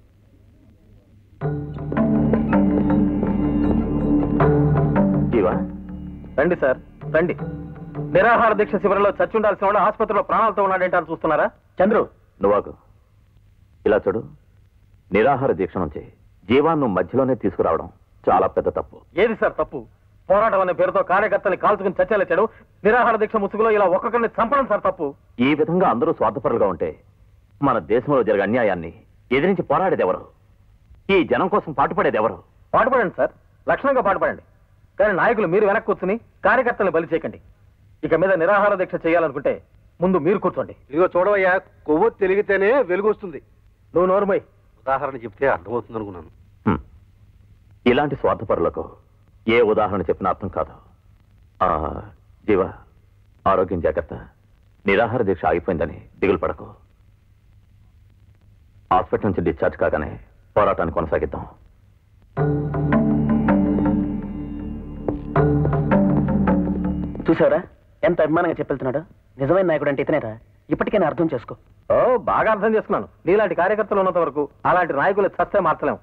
జీవా రండి సార్ రండి నిరాహార దీక్ష శిబిరంలో చచ్చి ఉండాల్సిన వాడు ఆసుపత్రిలో ప్రాణాలతో ఉన్నాడంటే అని చూస్తున్నారా చంద్రు నువ్వాగు ఇలా చూడు నిరాహార దీక్ష నుంచి జీవాన్ని మధ్యలోనే తీసుకురావడం చాలా పెద్ద తప్పు ఏది సార్ తప్పు పోరాటం అనే పేరుతో కార్యకర్తల్ని కాల్చుకుని చచ్చేలెచ్చాడు నిరాహార దీక్ష ముసుగులో ఇలా ఒక్కొక్కరిని చంపడం సార్ తప్పు ఈ విధంగా అందరూ స్వార్థపరులుగా ఉంటే మన దేశంలో జరిగే అన్యాయాన్ని ఎదిరించి పోరాడేది ఎవరు ఈ జనం కోసం పాటుపడేది ఎవరు పాటుపడండి సార్ లక్షణంగా పాటుపడండి కానీ నాయకులు మీరు వెనక్కి కూర్చుని కార్యకర్తల్ని బలి చేయకండి ఇక మీద నిరాహార దీక్ష చేయాలనుకుంటే ముందు మీరు కూర్చోండి ఇదిగో చూడవయ్యా కొవ్వు తెలిగితేనే వెలుగు వస్తుంది నువ్వు నోరుమై ఉదాహరణ చెప్తే అర్థమవుతుంది అనుకున్నాను హ్మ్. ఇలాంటి స్వార్థపరులకు ఏ ఉదాహరణ చెప్పినా అర్థం కాదు ఆ, జీవ ఆరోగ్యం జాగ్రత్త నిరాహార దీక్ష ఆగిపోయిందని దిగులు పడకు హాస్పిటల్ నుంచి డిశ్చార్జ్ కాగానే పోరాటాన్ని కొనసాగిద్దాం చూసారా ఎంత అభిమానంగా చెప్పెళ్తున్నాడు నిజమైన నాయకుడు అంటే ఇతనేరా ఇప్పటికైనా అర్థం చేసుకో ఓ బాగా అర్థం చేసుకున్నాను నీలాంటి కార్యకర్తలు ఉన్నంత వరకు అలాంటి నాయకులు చస్తే మార్చలేం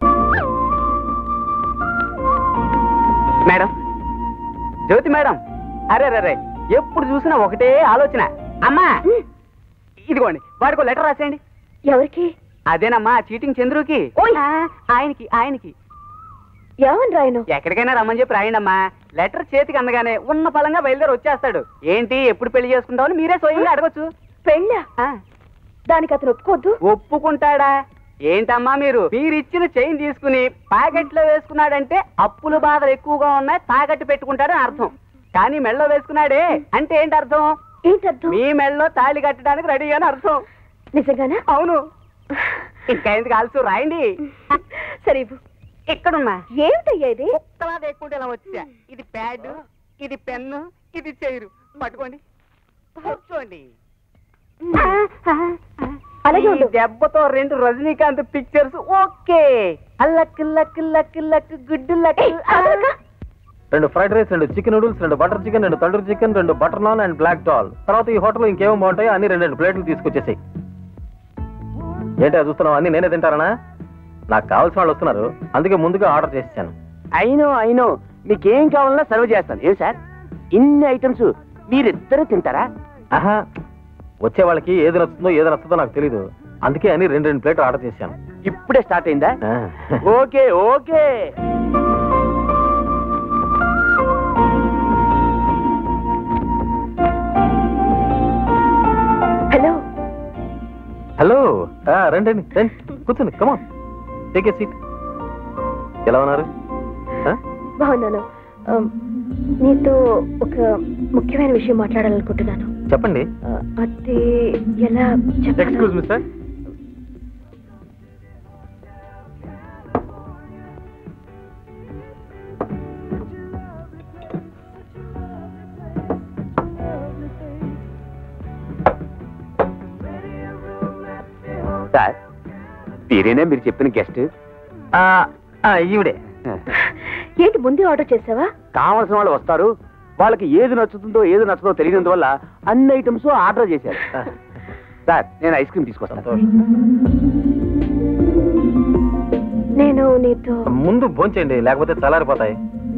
మేడం జ్యోతి మేడం అరే రే రే ఎప్పుడు చూసినా ఒకటే ఆలోచన అమ్మా ఇదిగోండి వాడికి లెటర్ రాసేయండి ఎవరికి అదేనమ్మా చీటింగ్ చంద్రుకి ఆ, ఆయనకి ఆయనకి ఏమని రాయను ఎక్కడికైనా రమ్మని చెప్పి రాయండమ్మా లెటర్ చేతికి అందగానే ఉన్న పలంగా బయలుదేరి వచ్చేస్తాడు ఏంటి ఎప్పుడు పెళ్లి చేసుకుంటామని మీరే స్వయంగా అడగొచ్చు పెళ్ళా దానికి అతను ఒప్పుకోద్దు ఒప్పుకుంటాడా ఏంటమ్మా మీరు మీరు ఇచ్చిన చైన్ తీసుకుని ప్యాకెట్లో వేసుకున్నాడంటే అప్పుల బాధలు ఎక్కువగా ఉన్నాయి తాకట్టు పెట్టుకుంటాడని అర్థం కానీ మెళ్ళో వేసుకున్నాడే అంటే ఏంటి అర్థం ఏంటర్థం మీ మెళ్ళలో తాళి కట్టడానికి రెడీ అని అర్థం నిజంగానా అవును ఇంకా ఎందుకు ఆల్సు రాయండి సరే ఇవ్వు. ఎక్కడున్నా ఏమిటయ్యా ఇది ఉత్తరా లేకుండా ఇలా వచ్చా ఇది ప్యాడ్ ఇది పెన్ను ఇది చైరు పట్టుకోండి కూర్చోండి అలాగే ఉండు. ఈ దెబ్బతో రెండు రజనీకాంత్ పిక్చర్స్ ఓకే అల్లక్ luck luck luck good luck రెండు ఫ్రైడ్ రైస్ రెండు చికెన్ నూడిల్స్ రెండు బటర్ చికెన్ రెండు తండూరి చికెన్ రెండు butter naan and black dal తర్వాత ఈ హోటల్ ఇంకేమో బాగుంటాయో అన్ని రెండు రెండు ప్లేట్లు తీసుకొచ్చేసాయి ఏంటి అది చూస్తున్నావు అన్ని నేనే తింటారనా నాకు కావాల్సిన వాళ్ళు వస్తున్నారు అందుకే ముందుగా ఆర్డర్ చేసాను అయినో అయినో మీకేం కావాలన్నా సర్వ్ చేస్తాను ఏం సార్ ఇన్ని ఐటమ్స్ మీరిద్దరూ తింటారా ఆహా వచ్చే వాళ్ళకి ఏది నచ్చుతుందో ఏది నచ్చుతుందో నాకు తెలీదు అందుకే అన్ని రెండు రెండు ప్లేట్లు ఆర్డర్ చేశాను ఇప్పుడే స్టార్ట్ అయిందా ఆ. ఓకే ఓకే హలో హలో ఆ, రండి రండి రండి కూర్చోండి కమాన్ టేక్ ఏ సీట్ ఎలా ఉన్నారు ఆ? బాగున్నాను ఆ, నీతో ఒక ముఖ్యమైన విషయం మాట్లాడాలనుకుంటున్నాను చెప్పండి ఆ, అది ఎలా చెప్పాలో ఎక్స్క్యూజ్ మీ సార్ సార్ వీరేనే మీరు చెప్పిన గెస్ట్ ఈవిడే ఏంటి ముందే ఆర్డర్ చేసావా కావాల్సిన వాళ్ళు వస్తారు వాళ్ళకి ఏది నచ్చుతుందో ఏది నచ్చుతుందో తెలియనందువల్ల అన్ని ఐటమ్స్ ఆర్డర్ చేశారు సార్ నేను ఐస్ క్రీమ్ తీసుకొస్తాను నేను నీతో ముందు భోంచేయండి లేకపోతే చల్లారిపోతాయి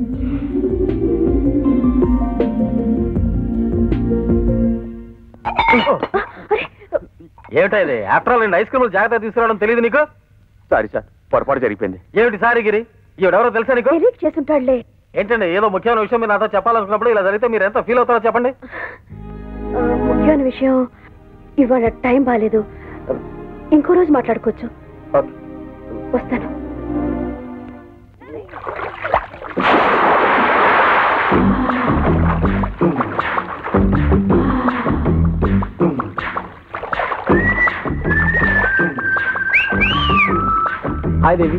ఏమిటా ఇది ఆఫ్టర్ ఆల్ ఐస్ క్రీమ్ జాగ్రత్త తీసుకురావడం తెలియదు నీకు సారీ సార్ పొరపాటు జరిగిపోయింది ఏమిటి సారి గిరి ఈవిడెవరో తెలుసా నీకు తెలియక చేసుంటాడులే ఏంటండి ఏదో ముఖ్యమైన విషయం మీరు నాతో చెప్పాలనుకున్నప్పుడు ఇలా జరిగితే మీరు ఎంత ఫీల్ అవుతారో చెప్పండి ఆ, ముఖ్యమైన విషయం ఇవాళ టైం బాగాలేదు ఇంకో రోజు మాట్లాడుకోవచ్చు ఓకే వస్తాను హాయ్ దేవి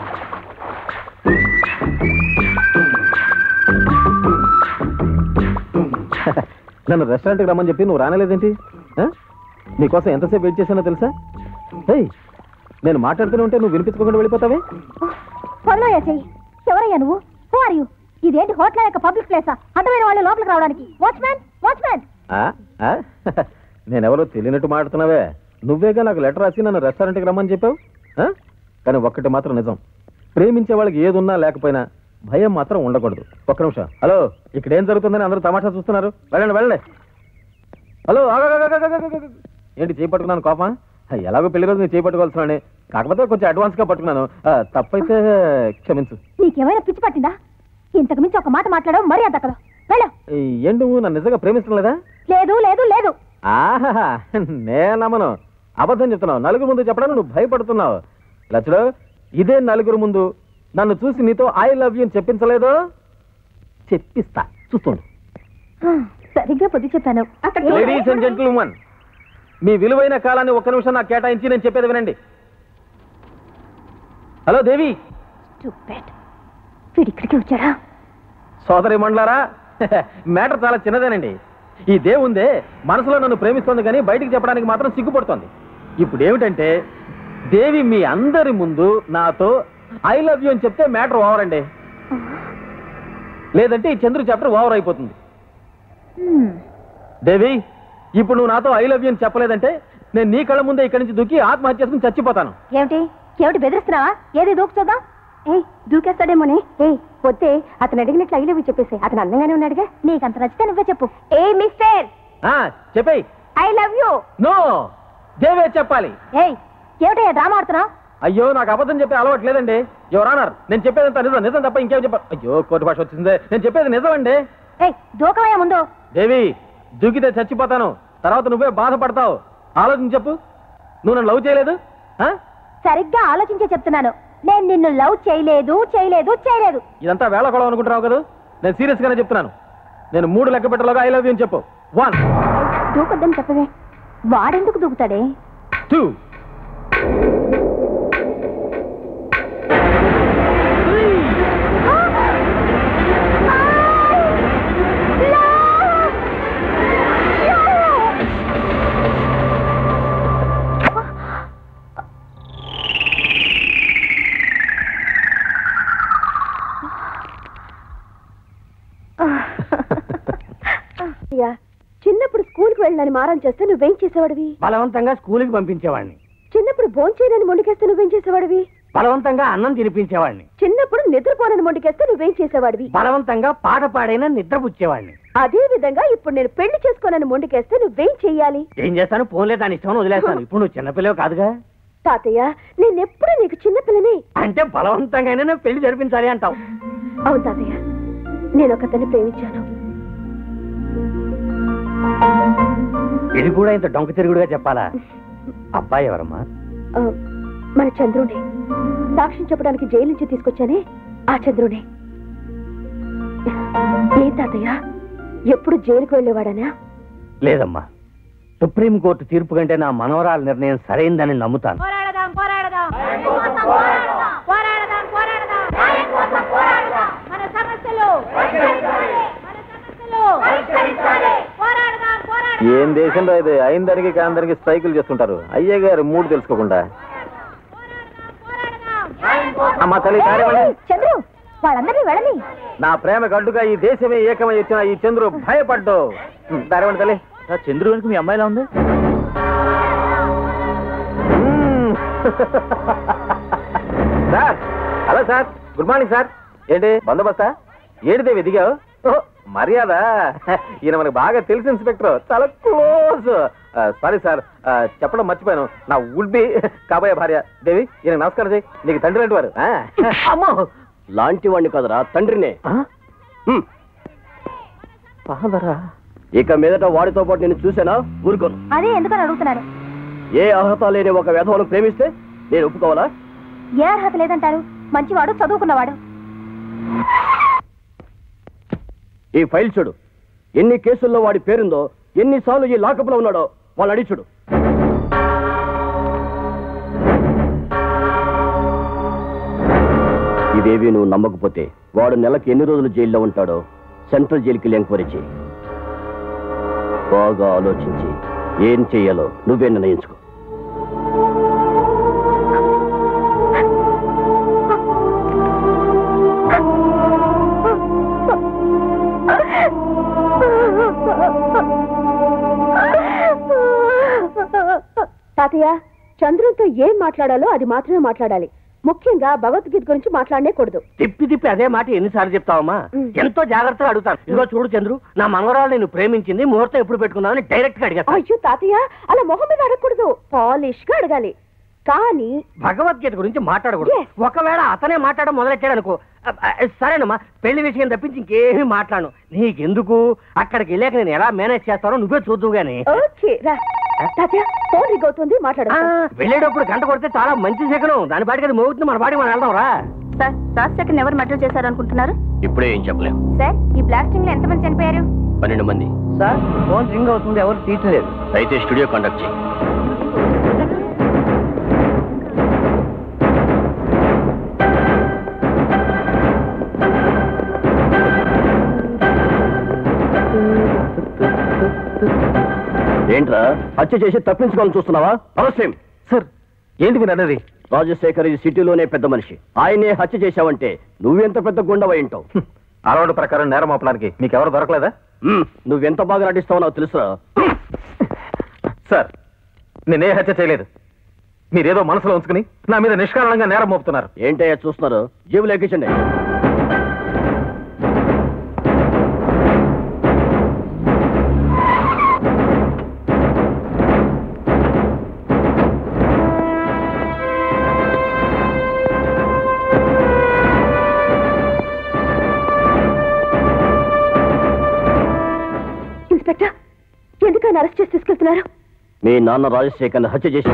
నన్ను రెస్టారెంట్కి రమ్మని చెప్పి నువ్వు రానలేదేంటి ఆ? నీకోసం ఎంతసేపు వెయిట్ చేశానో తెలుసా ఏయ్ నేను మాట్లాడుతూనే ఉంటే నువ్వు వినిపించుకోకుండా వెళ్ళిపోతావే ఫోన్లో చెయ్యి ఎవరయ్యా నువ్వు హూ ఆర్ యూ ఇదేంటి హోటల్ యొక్క పబ్లిక్ ప్లేసా అడ్డమైన వాళ్ళు లోపలికి రావడానికి వాచ్మ్యాన్ వాచ్మ్యాన్ ఆ? ఆ? నేనెవరో తెలియనట్టు మాట్లాడుతున్నావే నువ్వేగా నాకు లెటర్ రాసి నన్ను రెస్టారెంట్కి రమ్మని చెప్పావు ఆ? కానీ ఒక్కటి మాత్రం నిజం ప్రేమించే వాళ్ళకి ఏది ఉన్నా లేకపోయినా భయం మాత్రం ఉండకూడదు ఒక్క నిమిషం హలో ఇక్కడ ఏం జరుగుతుందని అందరూ తమాషా చూస్తున్నారు వెళ్ళండి వెళ్ళండి హలో ఆగు, ఆగు, ఆగు, ఆగు, ఆగు, ఆగు. ఏంటి చేపట్టుకున్నాను కోపం ఎలాగో పెళ్లి రోజు నేను చేపట్టుకోవాల్సిన కాకపోతే కొంచెం అడ్వాన్స్ గా పట్టుకున్నాను ఆ, తప్పైతే క్షమించు నీకేమైనా పిచ్చి పట్టిందా ఇంతకు మించి ఒక మాట మాట్లాడవు మరీ అంతకలో వెళ్ళు ఈ, ఏంటి నువ్వు నన్ను నిజంగా ప్రేమించడం లేదా లేదు లేదు లేదు ఆహా నేను నమ్మను అబద్ధం చెప్తున్నావు నలుగురు ముందు చెప్పడానికి నువ్వు భయపడుతున్నావు లచ్చుడు ఇదే నలుగురు ముందు నన్ను చూసి నీతో ఐ లవ్ యూ అని చెప్పించలేదు చెప్పిస్తా చూస్తుండు సరిగ్గా పొద్దు చెప్పాను లేడీస్ అండ్ జెంటిల్మన్ మీ విలువైన కాలాన్ని ఒక్క నిమిషం నాకు కేటాయించి నేను చెప్పేది వినండి హలో దేవి Stupid. వీడు ఇక్కడికి వచ్చాడా సోదరి మండలారా మ్యాటర్ చాలా చిన్నదేనండి ఈ దేవుందే మనసులో నన్ను ప్రేమిస్తోంది కానీ బయటికి చెప్పడానికి మాత్రం సిగ్గుపడుతోంది ఇప్పుడు ఏమిటంటే దేవి మీ అందరి ముందు నాతో ఐ లవ్ యూ అని చెప్తే మ్యాటర్ ఓవర్ అండి లేదంటే ఈ చంద్రు చాప్టర్ ఓవర్ అయిపోతుంది హ్మ్. దేవి ఇప్పుడు నువ్వు నాతో ఐ లవ్ యూ అని చెప్పలేదంటే నేను నీ కళ్ళ ముందే ఇక్కడి నుంచి దూకి ఆత్మహత్య చేసుకుని చచ్చిపోతాను ఏమిటి ఏమిటి బెదిరిస్తున్నావా ఏది దూకు చూద్దాం ఏయ్ దూకేస్తాడేమోనే ఏయ్ వద్దే అతను అడిగినట్లు అయ్యలేవి చెప్పేసి అతను అందంగానే ఉన్నాడుగా నీకు అంత నచ్చితే నువ్వే చెప్పు ఏ మిస్టర్ ఆ, చెప్పేయ్ ఐ లవ్ యూ నో దేవే చెప్పాలి ఏయ్ ఏమిటయ్యా డ్రామా ఆడుతున్నావు అయ్యో నాకు అబద్ధం చెప్పే అలవాటు లేదండి ఎవరు ఆనర్ నేను చెప్పేదంతా నిజం నిజం తప్ప ఇంకేం చెప్ప అయ్యో కోర్టు భాష వచ్చిందే నేను చెప్పేది నిజం అండి ఏయ్ దూకవయ్యా ముందు దేవి దూకితే చచ్చిపోతాను తర్వాత నువ్వే బాధపడతావు ఆలోచించి చెప్పు నువ్వు నన్ను లవ్ చేయలేదు ఆ? సరిగ్గా ఆలోచించే చెప్తున్నాను నేను నిన్ను లవ్ చేయలేదు చేయలేదు చేయలేదు ఇదంతా వేళ కొలం అనుకుంటున్నావు కదా నేను సీరియస్ గానే చెప్తున్నాను నేను మూడు లెక్క పెట్టలోగా ఐ లవ్ యూ అని చెప్పు వన్ దూకొద్దని చెప్పవే వాడెందుకు దూకుతాడే టూ అయ్యా చిన్నప్పుడు స్కూల్కి వెళ్ళని మారం చేస్తే నువ్వేం చేసేవాడివి బలవంతంగా స్కూల్కి పంపించేవాడిని చిన్నప్పుడు భోంచేయనని మొండికేస్తే నువ్వేం చేసేవాడివి బలవంతంగా అన్నం తినిపించేవాడిని చిన్నప్పుడు నిద్రపోనని మొండికేస్తే నువ్వేం చేసేవాడివి బలవంతంగా పాట పాడైనా నిద్రపుచ్చేవాడిని అదే విధంగా ఇప్పుడు నేను పెళ్లి చేసుకోనని మొండికేస్తే నువ్వేం చెయ్యాలి ఏం చేస్తాను ఫోన్లే దాని ఇష్టం వదిలేస్తాను ఇప్పుడు నువ్వు చిన్నపిల్లవు కాదుగా తాతయ్య నేనెప్పుడు నీకు చిన్నపిల్లని అంటే బలవంతంగా అయినా నువ్వు పెళ్లి జరిపించాలి అంటావు అవును తాతయ్య నేను ఒకతన్ని ప్రేమించాను ఇది కూడా ఇంత డొంక తిరుగుడుగా చెప్పాలా అబ్బాయి ఎవరమ్మా ఆ, మన చంద్రుడే సాక్ష్యం చెప్పడానికి జైలు నుంచి తీసుకొచ్చానే ఆ చంద్రుడే ఏం తాతయ్య ఎప్పుడు జైలుకు వెళ్ళేవాడనా లేదమ్మా సుప్రీంకోర్టు తీర్పు కంటే నా మనవరాల నిర్ణయం సరైందని నమ్ముతాను పోరాడదాం పోరాడదాం పోరాడదాం పోరాడదాం పోరాడదాం మన సమస్యలు మన సమస్యలు పోరాడదాం పోరాడదాం ఏం దేశం రా ఇది అయిన దానికి కాని దానికి స్ట్రైకులు చేస్తుంటారు అయ్యే గారు మూడు తెలుసుకోకుండా అమ్మా తల్లి కార్యమని చంద్రు వాళ్ళందరినీ వెళ్ళని నా ప్రేమ గడ్డుగా ఈ దేశమే ఏకమై వచ్చిన ఈ చంద్రు భయపడ్డు దారేమండి తల్లి చంద్రు వెనుక మీ అమ్మాయిలా ఉంది మ్మ్. Sir hello sir good morning sir ఏంటి బందోబస్తా ఏంటి దేవి దిగావు ఓహో, మర్యాద ఈయన మనకు బాగా తెలిసి ఇన్స్పెక్టర్ చాలా క్లోజ్ సారీ సార్ ఆ, చెప్పడం మర్చిపోయాను నా వుడ్ బి కాబోయే భార్య దేవి ఈయన నమస్కారం చేయి నీకు తండ్రి లాంటి వారు ఆ. అమ్మో లాంటి వాడిని కదరా తండ్రినే హ్మ్. ఫాదరా ఇక మీదట వాడితో పాటు నేను చూసానా ఊరుకోను అదే ఎందుకని అడుగుతున్నారు ఏ అర్హత లేని ఒక వ్యధవను ప్రేమిస్తే నేను ఒప్పుకోవాలా ఏ అర్హత లేదంటారు మంచివాడు చదువుకున్నవాడు ఈ ఫైల్ చూడు ఎన్ని కేసుల్లో వాడి పేరుందో ఎన్నిసార్లు ఈ లాకప్లో ఉన్నాడో వాళ్ళు అడిగి చూడు ఇవేవి నువ్వు నమ్మకపోతే వాడు నెలకి ఎన్ని రోజులు జైల్లో ఉంటాడో సెంట్రల్ జైలుకి ఎంక్వైరీ చేయి బాగా ఆలోచించి ఏం చెయ్యాలో నువ్వే నిర్ణయించుకో తాతయ్య చంద్రునితో ఏం మాట్లాడాలో అది మాత్రమే మాట్లాడాలి ముఖ్యంగా భగవద్గీత గురించి మాట్లాడనే కూడదు తిప్పి తిప్పి అదే మాట ఎన్నిసార్లు చెప్తావమ్మా ఎంతో జాగ్రత్తగా అడుగుతాను ఇదిగో చూడు చంద్రు నా మనవరాలు నేను ప్రేమించింది ముహూర్తం ఎప్పుడు పెట్టుకుందామని డైరెక్ట్ గా అడిగాను అయ్యో తాతయ్య అలా మొహం మీద అడగకూడదు పాలిష్ గా అడగాలి కానీ భగవద్గీత గురించి మాట్లాడకూడదు ఒకవేళ అతనే మాట్లాడడం మొదలెట్టాడు అనుకో అ- అ- సరేనమ్మా పెళ్లి విషయం తప్పించి ఇంకేమీ మాట్లాడను నీకెందుకు అక్కడికి వెళ్ళాక నేను ఎలా మేనేజ్ చేస్తానో నువ్వే చూద్దు గాని ఓకే రా తాతయ్య ఫోన్ రింగ్ అవుతుంది మాట్లాడు వెళ్ళేటప్పుడు గంట కొడితే చాలా మంచి శకనం దాని పాటికి అది మోగుతుంది మన పాటికి మనం వెళ్దాం రా సార్ రాజశేఖర్ ఎవరు మర్డర్ చేశారు అనుకుంటున్నారు ఇప్పుడే ఏం చెప్పలేం సార్ ఈ బ్లాస్టింగ్ లో ఎంతమంది చనిపోయారు పన్నెండు మంది సార్ ఫోన్ రింగ్ అవుతుంది ఎవరు తీయట్లేదు అయితే స్టూడియో కండక్ట్ చేయి ఏంట్రా హత్య చేసి తప్పించుకోవాలని చూస్తున్నావా అవశ్యం సార్ ఏంటి మీరు అన్నది రాజశేఖర్ ఈ సిటీలోనే పెద్ద మనిషి ఆయనే హత్య చేశావంటే నువ్వెంత పెద్ద గుండవై ఉంటావు అలవాటు ప్రకారం నేరం మోపడానికి మీకు ఎవరు దొరకలేదా నువ్వెంత బాగా నటిస్తావో నాకు తెలుసురా సార్ నేనే హత్య చేయలేదు మీరేదో మనసులో ఉంచుకుని నా మీద నిష్కారణంగా నేరం మోపుతున్నారు ఏంటయ్యా చూస్తున్నారు జేబులు ఎక్కించండి ఇన్స్పెక్టర్ ఎందుకు ఆయన అరెస్ట్ చేసి తీసుకెళ్తున్నారు మీ నాన్న రాజశేఖర్ని హత్య చేసి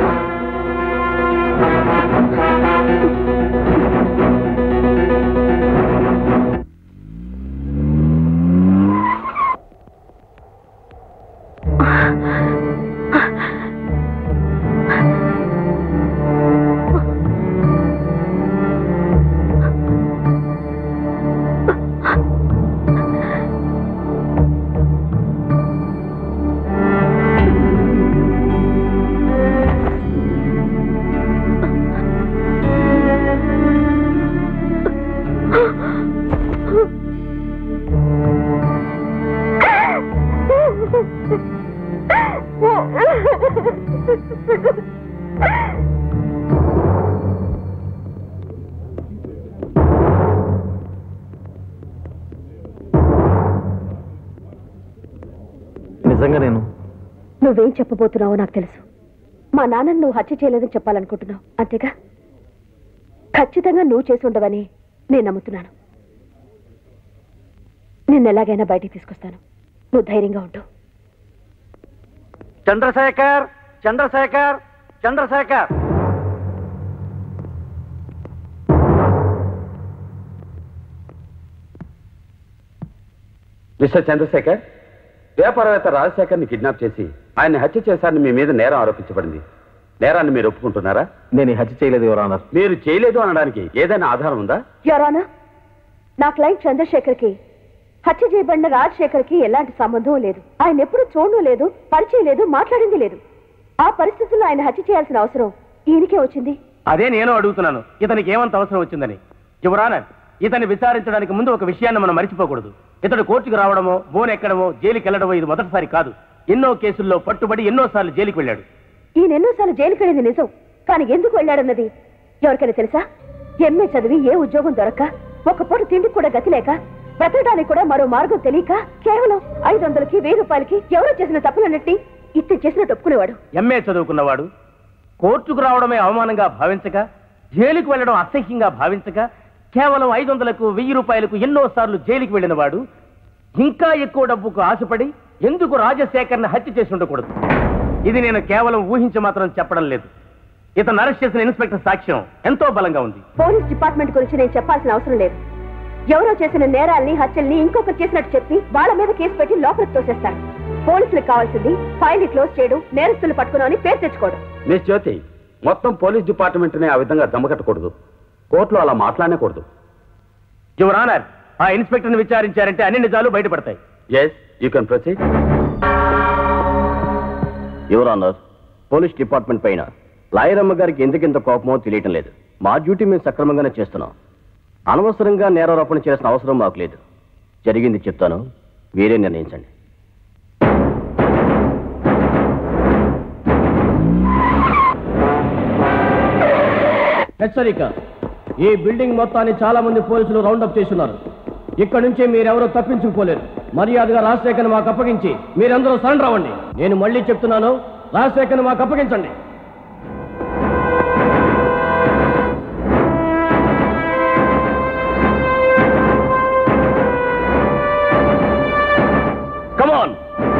నిజంగా నేను నువ్వేం చెప్పబోతున్నావో నాకు తెలుసు మా నాన్నను నువ్వు హత్య చేయలేదని చెప్పాలనుకుంటున్నావు అంతేగా ఖచ్చితంగా నువ్వు చేసి ఉండవని నేను నమ్ముతున్నాను నిన్ను ఎలాగైనా బయటికి తీసుకొస్తాను నువ్వు ధైర్యంగా ఉంటూ చంద్రశేఖర్ చంద్రశేఖర్ చంద్రశేఖర్ మిస్టర్ చంద్రశేఖర్ వ్యాపారవేత్త రాజశేఖర్ని కిడ్నాప్ చేసి ఆయన్ని హత్య చేశారని మీ మీద నేరం ఆరోపించబడింది నేరాన్ని మీరు ఒప్పుకుంటున్నారా నేను ఈ హత్య చేయలేదు యువరానర్ మీరు చేయలేదు అనడానికి ఏదైనా ఆధారం ఉందా ఎవరానా నా క్లయింట్ చంద్రశేఖర్ కి హత్య చేయబడిన రాజశేఖర్ కి ఎలాంటి సంబంధం లేదు ఆయన ఎప్పుడు చూడడం లేదు పరిచయం లేదు మాట్లాడింది లేదు ఆ పరిస్థితుల్లో ఆయన హత్య చేయాల్సిన అవసరం ఈయనకే వచ్చింది అదే నేను అడుగుతున్నాను ఇతనికి ఏమంత అవసరం వచ్చిందని యువరాన ఇతన్ని విచారించడానికి ముందు ఒక విషయాన్ని మనం మర్చిపోకూడదు ఇతడు కోర్టుకు రావడమో బోన్ ఎక్కడమో జైలుకి వెళ్ళడమో ఇది మొదటిసారి కాదు ఎన్నో కేసుల్లో పట్టుబడి ఎన్నోసార్లు జైలుకి వెళ్ళాడు ఈయన ఎన్నోసార్లు జైలుకి వెళ్ళింది నిజం కానీ ఎందుకు వెళ్ళాడన్నది ఎవరికైనా తెలుసా ఎంఏ చదివి ఏ ఉద్యోగం దొరక్క ఒక పూట తిండికి కూడా గతి లేక బ్రతకడానికి కూడా మరో మార్గం తెలియక కేవలం ఐదు వందలకి వెయ్యి రూపాయలకి ఎవరో చేసిన తప్పులన్నిటి ఇత్తి చేసినట్టు ఒప్పుకునేవాడు ఎంఏ చదువుకున్నవాడు కోర్టుకు రావడమే అవమానంగా భావించక జైలుకు వెళ్ళడం అసహ్యంగా భావించక కేవలం ఐదు వందలకు వెయ్యి రూపాయలకు ఎన్నోసార్లు జైలుకి వెళ్ళిన వాడు ఇంకా ఎక్కువ డబ్బుకు ఆశపడి ఎందుకు రాజశేఖర్ని హత్య చేసి ఉండకూడదు ఇది నేను కేవలం ఊహించి మాత్రం చెప్పడం లేదు ఇతను అరెస్ట్ చేసిన ఇన్స్పెక్టర్ సాక్ష్యం ఎంతో బలంగా ఉంది పోలీస్ డిపార్ట్మెంట్ గురించి నేను చెప్పాల్సిన అవసరం లేదు ఎవరో చేసిన నేరాల్ని హత్యల్ని ఇంకొకరు చేసినట్టు చెప్పి వాళ్ళ మీద కేసు పెట్టి లోపలికి తోసేస్తారు పోలీసులకు కావాల్సింది ఫైల్ క్లోజ్ చేయడం నేరస్తులు పట్టుకున్నామని పేరు తెచ్చుకోవడం మిస్ జ్యోతి మొత్తం పోలీస్ డిపార్ట్మెంట్ని ఆ విధంగా దమ్మకట్టకూడదు కోర్టులో అలా మాట్లాడకూడదు యువర్ ఆనర్ ఆ ఇన్స్పెక్టర్ని విచారించారంటే అన్ని నిజాలు బయటపడతాయి yes you can proceed your honour police department పైన లాయరమ్మ గారికి ఎందుకింత కోపమో తెలియటం లేదు మా డ్యూటీ మేము సక్రమంగానే చేస్తున్నాం అనవసరంగా నేరారోపణ చేయాల్సిన అవసరం మాకు లేదు జరిగింది చెప్తాను మీరే నిర్ణయించండి హెచ్చరిక ఈ బిల్డింగ్ మొత్తాన్ని చాలా మంది పోలీసులు రౌండప్ చేస్తున్నారు ఇక్కడ నుంచి మీరెవరూ తప్పించుకోలేరు మర్యాదగా రాజశేఖర్ మాకు అప్పగించి మీరందరూ సరెండర్ అవ్వండి నేను మళ్ళీ చెప్తున్నాను రాజశేఖర్ మాకు అప్పగించండి కమాన్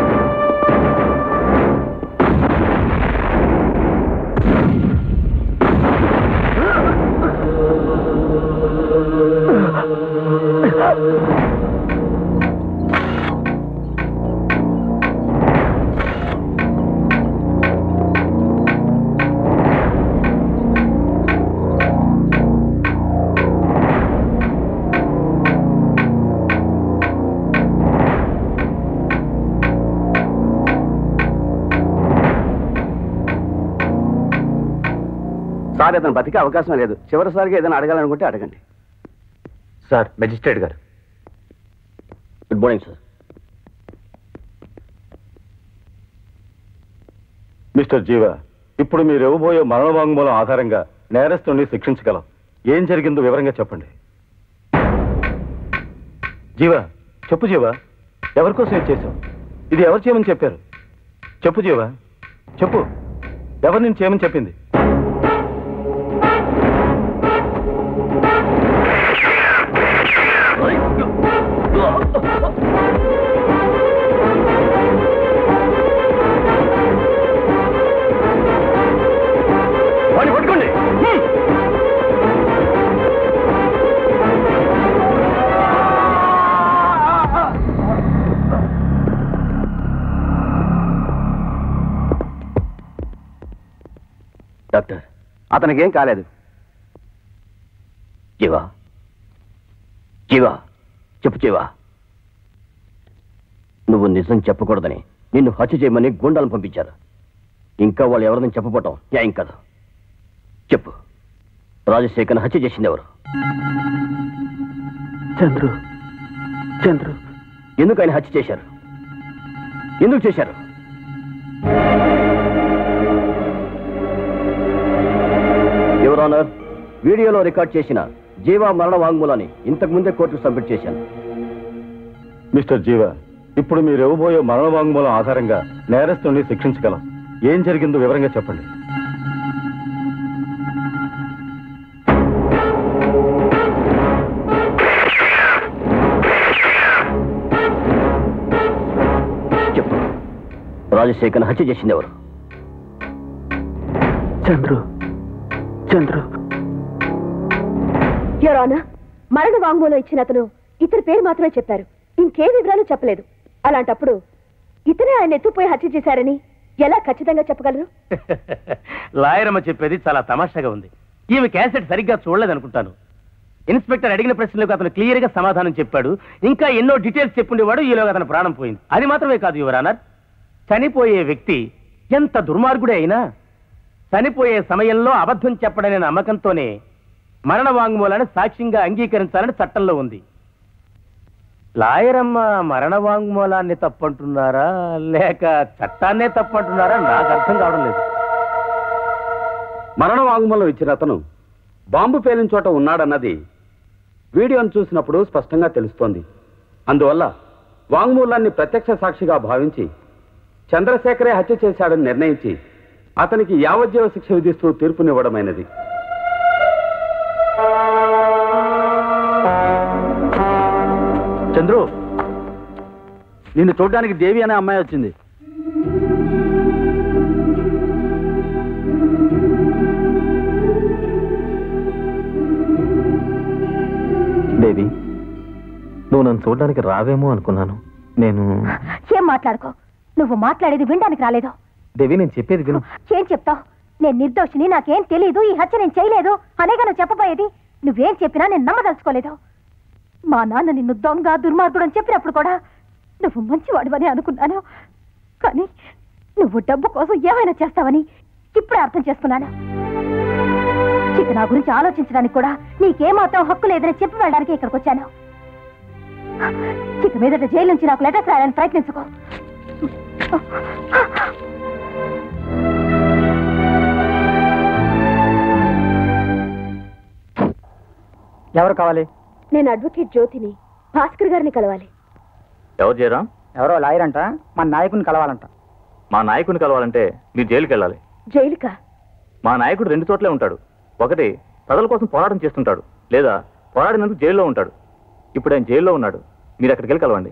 సార్ అతను బతికే అవకాశం లేదు చివరిసారిగా ఏదైనా అడగాలనుకుంటే అడగండి సార్ మెజిస్ట్రేట్ గారు good morning sir Mr Jeeva ఇప్పుడు మీరు ఇవ్వబోయే మరణ వాంగ్మూలం ఆధారంగా నేరస్తుని శిక్షించగలం ఏం జరిగిందో వివరంగా చెప్పండి జీవ చెప్పు జీవ ఎవరి కోసం ఇది చేశావు ఇది ఎవరు చేయమని చెప్పారు చెప్పు జీవ చెప్పు ఎవరు నేను చేయమని చెప్పింది వాడిని పట్టుకోండి డాక్టర్ అతనికి ఏం కాలేదు జీవా జీవా చెప్పు జీవా నువ్వు నిజం చెప్పకూడదని నిన్ను హత్య చేయమని గుండాలను పంపించారు ఇంకా వాళ్ళు ఎవరిని చెప్పబోవటం న్యాయం కాదు చెప్పు రాజశేఖర్ హత్య చేసింది ఎవరు చంద్రు చంద్రు ఎందుకు ఆయన హత్య చేశారు ఎందుకు చేశారు యువర్ ఆనర్ వీడియోలో రికార్డ్ చేసిన జీవా మరణ వాంగ్మూలాన్ని ఇంతకు ముందే కోర్టుకు సబ్మిట్ చేశాను మిస్టర్ జీవ ఇప్పుడు మీరు ఇవ్వబోయే మరణ వాంగ్మూలం ఆధారంగా నేరస్తుని శిక్షించగలం ఏం జరిగిందో వివరంగా చెప్పండి చెప్పు రాజశేఖర్ హత్య చేసింది ఎవరు చంద్రు చంద్రు యోరానా మరణ వాంగ్మూలం ఇచ్చిన అతను ఇతని పేరు మాత్రమే చెప్పారు ఇంకే వివరాలు చెప్పలేదు అలాంటప్పుడు ఇతనే ఆయన ఎత్తుపోయి హత్య చేశారని ఎలా ఖచ్చితంగా చెప్పగలరు లాయరమ్మ చెప్పేది చాలా తమాషాగా ఉంది ఈమె క్యాసెట్ సరిగ్గా చూడలేదనుకుంటాను ఇన్స్పెక్టర్ అడిగిన ప్రశ్నలకు అతను క్లియర్ గా సమాధానం చెప్పాడు ఇంకా ఎన్నో డీటెయిల్స్ చెప్పుండేవాడు ఈలోగా అతను ప్రాణం పోయింది అది మాత్రమే కాదు యువరానర్ చనిపోయే వ్యక్తి ఎంత దుర్మార్గుడే అయినా చనిపోయే సమయంలో అబద్ధం చెప్పడనే నమ్మకంతోనే మరణ వాంగ్మూలాన్ని సాక్ష్యంగా అంగీకరించాలని చట్టంలో ఉంది లాయరమ్మ మరణ వాంగ్మూలాన్ని తప్పంటున్నారా లేక చట్టాన్నే తప్పంటున్నారా నాకు అర్థం కావడం లేదు మరణ వాంగ్మూలం ఇచ్చిన అతను బాంబు పేలిన చోట ఉన్నాడన్నది వీడియోను చూసినప్పుడు స్పష్టంగా తెలుస్తోంది అందువల్ల వాంగ్మూలాన్ని ప్రత్యక్ష సాక్షిగా భావించి చంద్రశేఖరే హత్య చేశాడని నిర్ణయించి అతనికి యావజ్జీవ శిక్ష విధిస్తూ తీర్పునివ్వడమైనది చంద్రు నిన్ను చూడడానికి దేవి అనే అమ్మాయి వచ్చింది బేబీ నువ్వు నన్ను చూడడానికి రావేమో అనుకున్నాను నేను ఏం మాట్లాడుకో నువ్వు మాట్లాడేది వినడానికి రాలేదు దేవి నేను చెప్పేది విను ఏం చెప్తావు నేను నిర్దోషిని నాకేం తెలియదు ఈ హత్య నేను చేయలేదు అనేగా నువ్వు చెప్పబోయేది నువ్వేం చెప్పినా నేను నమ్మదలుచుకోలేదు మా నాన్న నిన్ను దొంగ దుర్మార్గుడు అని చెప్పినప్పుడు కూడా నువ్వు మంచివాడివని అనుకున్నాను కానీ నువ్వు డబ్బు కోసం ఏమైనా చేస్తావని ఇప్పుడే అర్థం చేసుకున్నాను ఇక నా గురించి ఆలోచించడానికి కూడా నీకేమాత్రం హక్కు లేదని చెప్పి వెళ్ళడానికి ఇక్కడికి వచ్చాను ఇక మీదట జైలు నుంచి నాకు లెటర్స్ రాయాలని ప్రయత్నించుకో ఎవరు కావాలి నేను అడ్వకేట్ జ్యోతిని భాస్కర్ గారిని కలవాలి ఎవరు చేయరా ఎవరో లాయర్ అంట మన నాయకుని కలవాలంట మా నాయకుడిని కలవాలంటే మీరు జైలుకి వెళ్ళాలి జైలుకా మా నాయకుడు రెండు చోట్లే ఉంటాడు ఒకటి ప్రజల కోసం పోరాటం చేస్తుంటాడు లేదా పోరాడినందుకు జైల్లో ఉంటాడు ఇప్పుడు ఆయన జైల్లో ఉన్నాడు మీరు అక్కడికి వెళ్ళి కలవండి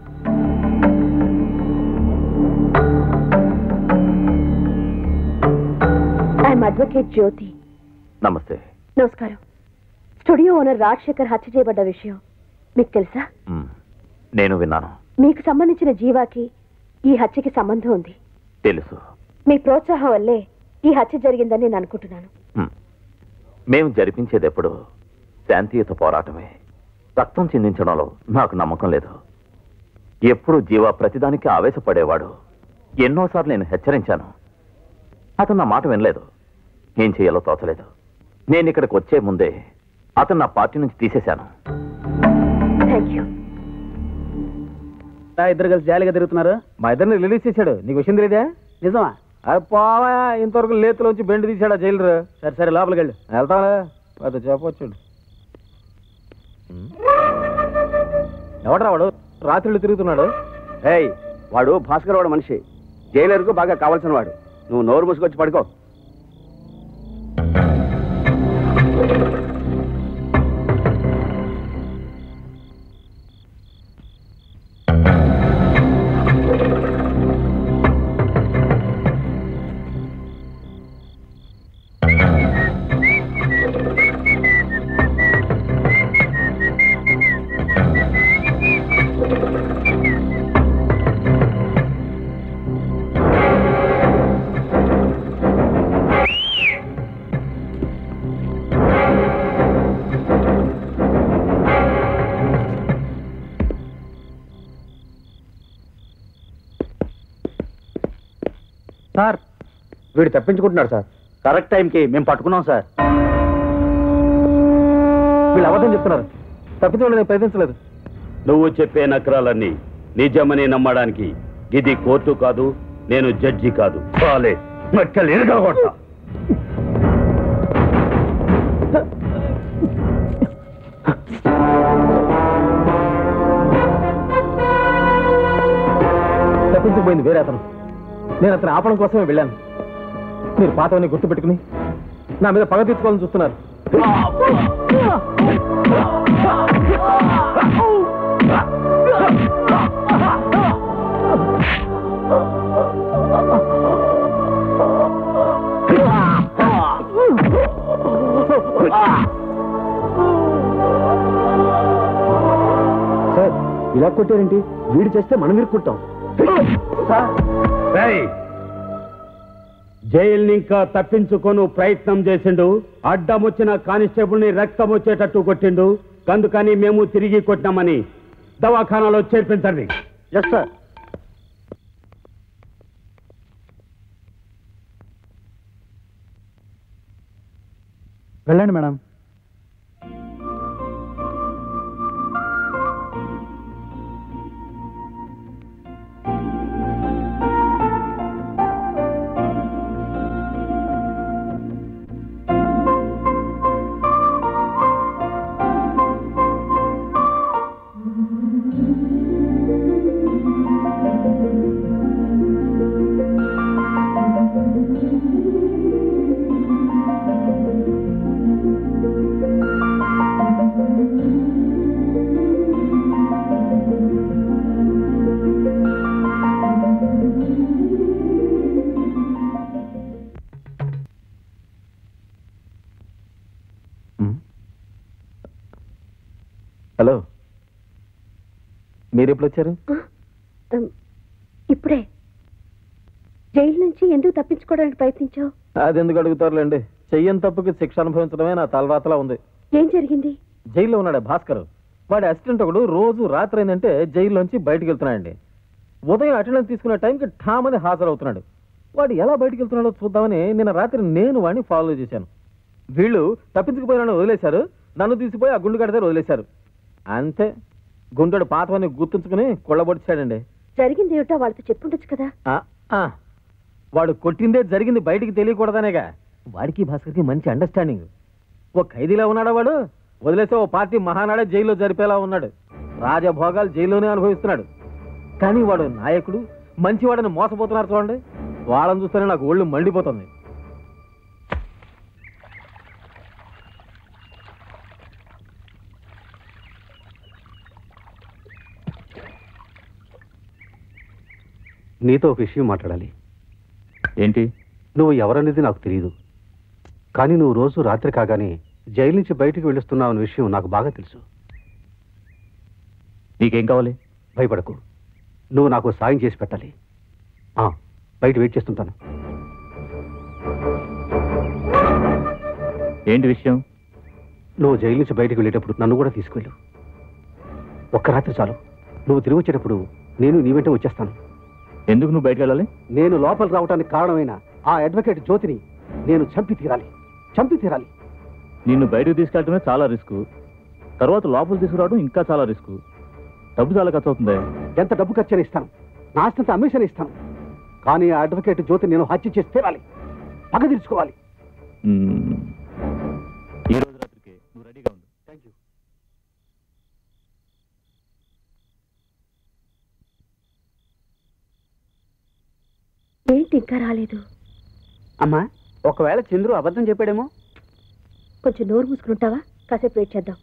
ఐఎమ్ అడ్వకేట్ జ్యోతి నమస్తే నమస్కారం స్టూడియో ఓనర్ రాజశేఖర్ హత్య చేయబడ్డ విషయం మీకు తెలుసా మ్, నేను విన్నాను మీకు సంబంధించిన జీవాకి ఈ హత్యకి సంబంధం ఉంది తెలుసు మీ ప్రోత్సాహం వల్లే ఈ హత్య జరిగిందని నేను అనుకుంటున్నాను మ్. మేము జరిపించేది ఎప్పుడు శాంతియుత పోరాటమే రక్తం చిందించడంలో నాకు నమ్మకం లేదు ఎప్పుడు జీవ ప్రతిదానికి ఆవేశపడేవాడు ఎన్నోసార్లు నేను హెచ్చరించాను అతను నా మాట వినలేదు ఏం చేయాలో తోచలేదు నేను ఇక్కడికి వచ్చే ముందే అతను నా పార్టీ నుంచి తీసేశాను థ్యాంక్ యూ ఇద్దరు కలిసి జాలీగా తిరుగుతున్నారు మా ఇద్దరిని రిలీజ్ చేశాడు నీకు విషయం తెలియదా నిజమా అది పోవా ఇంతవరకు లేతులోంచి బెండ్ తీసాడా జైలరు సరే సరే లోపలికి వెళ్ళు వెళ్తాంలే పెద్ద చెప్పొచ్చాడు ఎవడరా వాడు రాత్రిళ్ళు తిరుగుతున్నాడు ఏయ్ వాడు భాస్కర్ వాడు మనిషి జైలర్కు బాగా కావాల్సిన వాడు నువ్వు నోరు మూసుకొచ్చి పడుకో సార్ వీడు తప్పించుకుంటున్నాడు సార్ కరెక్ట్ టైంకి మేము పట్టుకున్నాం సార్ వీళ్ళు అబద్ధం చెప్తున్నారు తప్పించుకోవడం నేను ప్రయత్నించలేదు నువ్వు చెప్పే నకరాలన్నీ నిజమని నమ్మడానికి ఇది కోర్టు కాదు నేను జడ్జి కాదు చాలే మెక్కలు ఎరగొడతా తప్పించిపోయింది వేరే అతను నేను అతను ఆపడం కోసమే వెళ్ళాను మీరు పాతవని గుర్తుపెట్టుకుని నా మీద పగ తీర్చుకోవాలని చూస్తున్నారు సార్ ఇలా కొట్టారేంటి వీడు చేస్తే మనం ఇరుక్కుంటాం రేయ్, జైల్ని ఇంకా తప్పించుకొను ప్రయత్నం చేసిండు అడ్డం వచ్చిన కానిస్టేబుల్ ని రక్తం వచ్చేటట్టు కొట్టిండు అందుకని మేము తిరిగి కొట్టినామని దవాఖానాలో చేర్పించండి ఎస్ సార్ వెళ్ళండి మేడం హలో మీరు ఎప్పుడు వచ్చారు ఉమ్, ఇప్పుడే జైలు నుంచి ఎందుకు తప్పించుకోవడానికి ప్రయత్నించావు అది ఎందుకు అడుగుతారులేండి చెయ్యని తప్పుకి శిక్ష అనుభవించడమే నా తలరాతలా ఉంది ఏం జరిగింది జైల్లో ఉన్నాడే భాస్కర్ వాడి అసిస్టెంట్ ఒకడు రోజు రాత్రి అయిందంటే జైల్లోంచి బయటికి వెళ్తున్నాడండి ఉదయం అటెండెన్స్ తీసుకునే టైంకి ఠామని హాజరవుతున్నాడు వాడు ఎలా బయటికి వెళ్తున్నాడో చూద్దామని నిన్న రాత్రి నేను వాడిని ఫాలో చేశాను వీళ్ళు తప్పించుకుపోయినా వదిలేశారు నన్ను తీసిపోయి ఆ గుండు కడితే వదిలేశారు అంతే గుండెడు పాతవని గుర్తుంచుకుని కొల్లబొడిచాడండి జరిగింది ఏమిటో వాళ్ళతో చెప్పుండొచ్చు కదా ఆ, ఆ. వాడు కొట్టిందే జరిగింది బయటికి తెలియకూడదనేగా వాడికి భాస్కర్కి మంచి అండర్స్టాండింగ్ ఓ ఖైదీలా ఉన్నాడా వాడు వదిలేస్తే ఓ పార్టీ మహానాడే జైల్లో జరిపేలా ఉన్నాడు రాజభోగాలు జైల్లోనే అనుభవిస్తున్నాడు కానీ వాడు నాయకుడు మంచివాడని మోసపోతున్నారు చూడండి వాళ్ళని చూస్తేనే నాకు ఒళ్ళు మండిపోతుంది నీతో ఒక విషయం మాట్లాడాలి ఏంటి నువ్వు ఎవరనేది నాకు తెలియదు కానీ నువ్వు రోజు రాత్రి కాగానే జైలు నుంచి బయటికి వెళ్ళిస్తున్నావు అనే విషయం నాకు బాగా తెలుసు నీకేం కావాలి భయపడకు నువ్వు నాకు సాయం చేసి పెట్టాలి ఆ, బయట వెయిట్ చేస్తుంటాను ఏంటి విషయం నువ్వు జైలు నుంచి బయటికి వెళ్ళేటప్పుడు నన్ను కూడా తీసుకెళ్ళు ఒక్క రాత్రి చాలు నువ్వు తిరిగి వచ్చేటప్పుడు నేను నీ వెంట వచ్చేస్తాను ఎందుకు నువ్వు బయటకు వెళ్ళాలి నేను లోపల రావడానికి కారణమైన ఆ అడ్వకేట్ జ్యోతిని నేను చంపి తీరాలి చంపి తీరాలి నిన్ను బయటకు తీసుకెళ్ళటమే చాలా రిస్క్ తర్వాత లోపల తీసుకురావడం ఇంకా చాలా రిస్క్ డబ్బు చాలా ఖర్చు అవుతుంది ఎంత డబ్బు ఖర్చు ఇస్తాను నా ఆస్తంతా అమ్మేషన్ ఇస్తాను కానీ ఆ అడ్వకేట్ జ్యోతి నేను హత్య చేసి తీరాలి పగ తీర్చుకోవాలి మ్మ్. ఈ రోజు రాత్రికి నువ్వు రెడీగా ఉండు థ్యాంక్ యూ ఏంటి ఇంకా రాలేదు అమ్మా ఒకవేళ చంద్రు అబద్ధం చెప్పాడేమో కొంచెం నోరు మూసుకుంటావా కాసేపు వెయిట్ చేద్దాం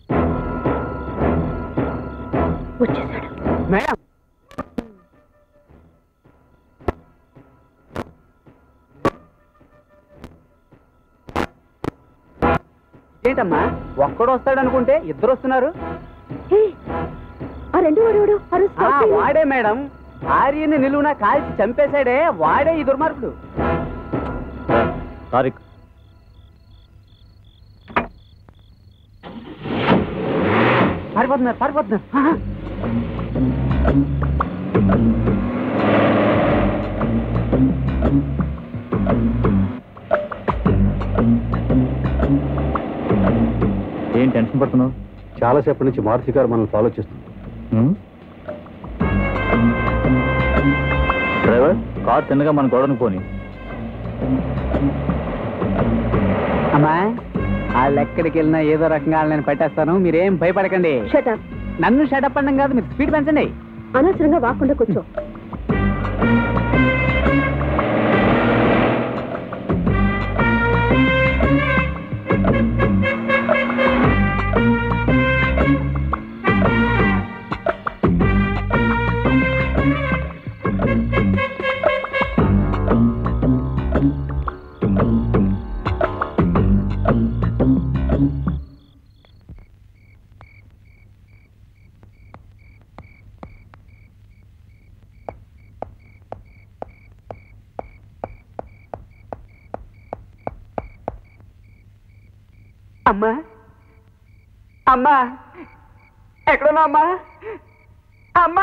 వచ్చేసాడు మేడం ఏంటమ్మా ఒక్కడు వస్తాడు అనుకుంటే ఇద్దరు వస్తున్నారు ఆ రెండు వాడు ఆ, వాడే మేడం భార్యని నిలువున కాల్చి చంపేశాడే వాడే ఈ దుర్మార్గుడు తారిక్ పారిపోతున్నారు పారిపోతున్నారు ఆహా. ఏం టెన్షన్ పడుతున్నావు చాలాసేపటి నుంచి మారుతి గారు మనల్ని ఫాలో చేస్తుంది మ్మ్? డ్రైవర్ కార్ తిన్నగా మన గోడను పోని అమ్మా వాళ్ళు ఎక్కడికి వెళ్ళినా ఏదో రకంగా వాళ్ళని నేను పట్టేస్తాను మీరేం భయపడకండి షటప్ నన్ను షటప్ అనడం కాదు మీరు స్పీడ్ పెంచండి అనవసరంగా వాకుండా కూర్చో అమ్మా అమ్మా ఎక్కడున్నా అమ్మా అమ్మా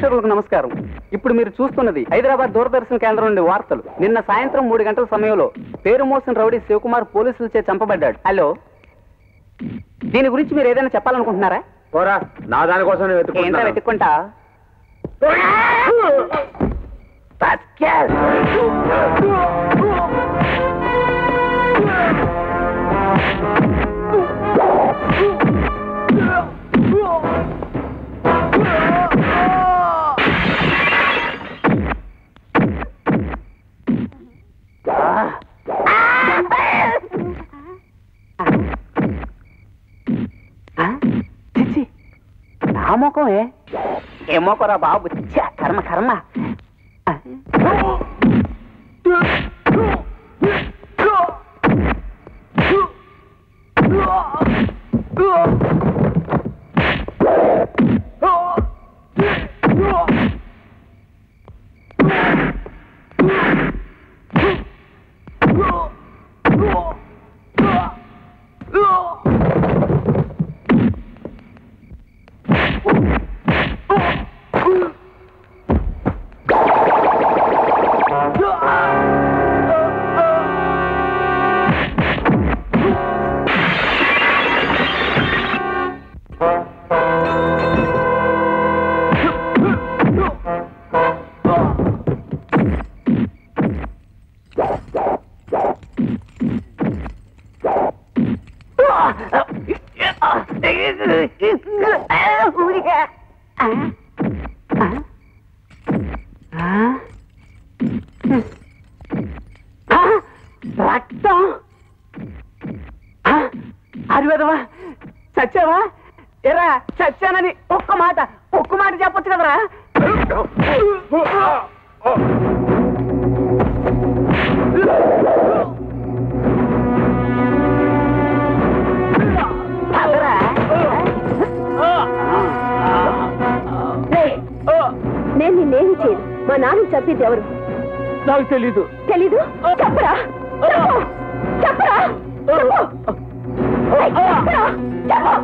ప్రేక్షకులకు నమస్కారం ఇప్పుడు మీరు చూస్తున్నది హైదరాబాద్ దూరదర్శన్ కేంద్రం నుండి వార్తలు నిన్న సాయంత్రం మూడు గంటల సమయంలో పేరు మోసిన రౌడీ శివకుమార్ పోలీసులచే చంపబడ్డాడు హలో దీని గురించి మీరు ఏదైనా చెప్పాలనుకుంటున్నారా పోరా నా దానికోసం నేను ఏంటో వెతుక్కుంటున్నాను. వెతుక్కుంటా చిచ్చి నా మొఖమే ఏ మొఖరా బాబు ఛ, కర్మ కర్మ రక్తం అరివేదవా చచ్చావా ఎరా చచ్చానని ఒక్క మాట ఒక్క మాట చెప్పొచ్చు కదరా పదరా. రేయ్, నేను నిన్నేమి చేయను మా నాన్న చంపింది ఎవరు నాకు తెలీదు తెలీదు చెప్పరా చెప్పు. చెప్పరా చెప్పు. రేయ్, చెప్పరా చెప్పు.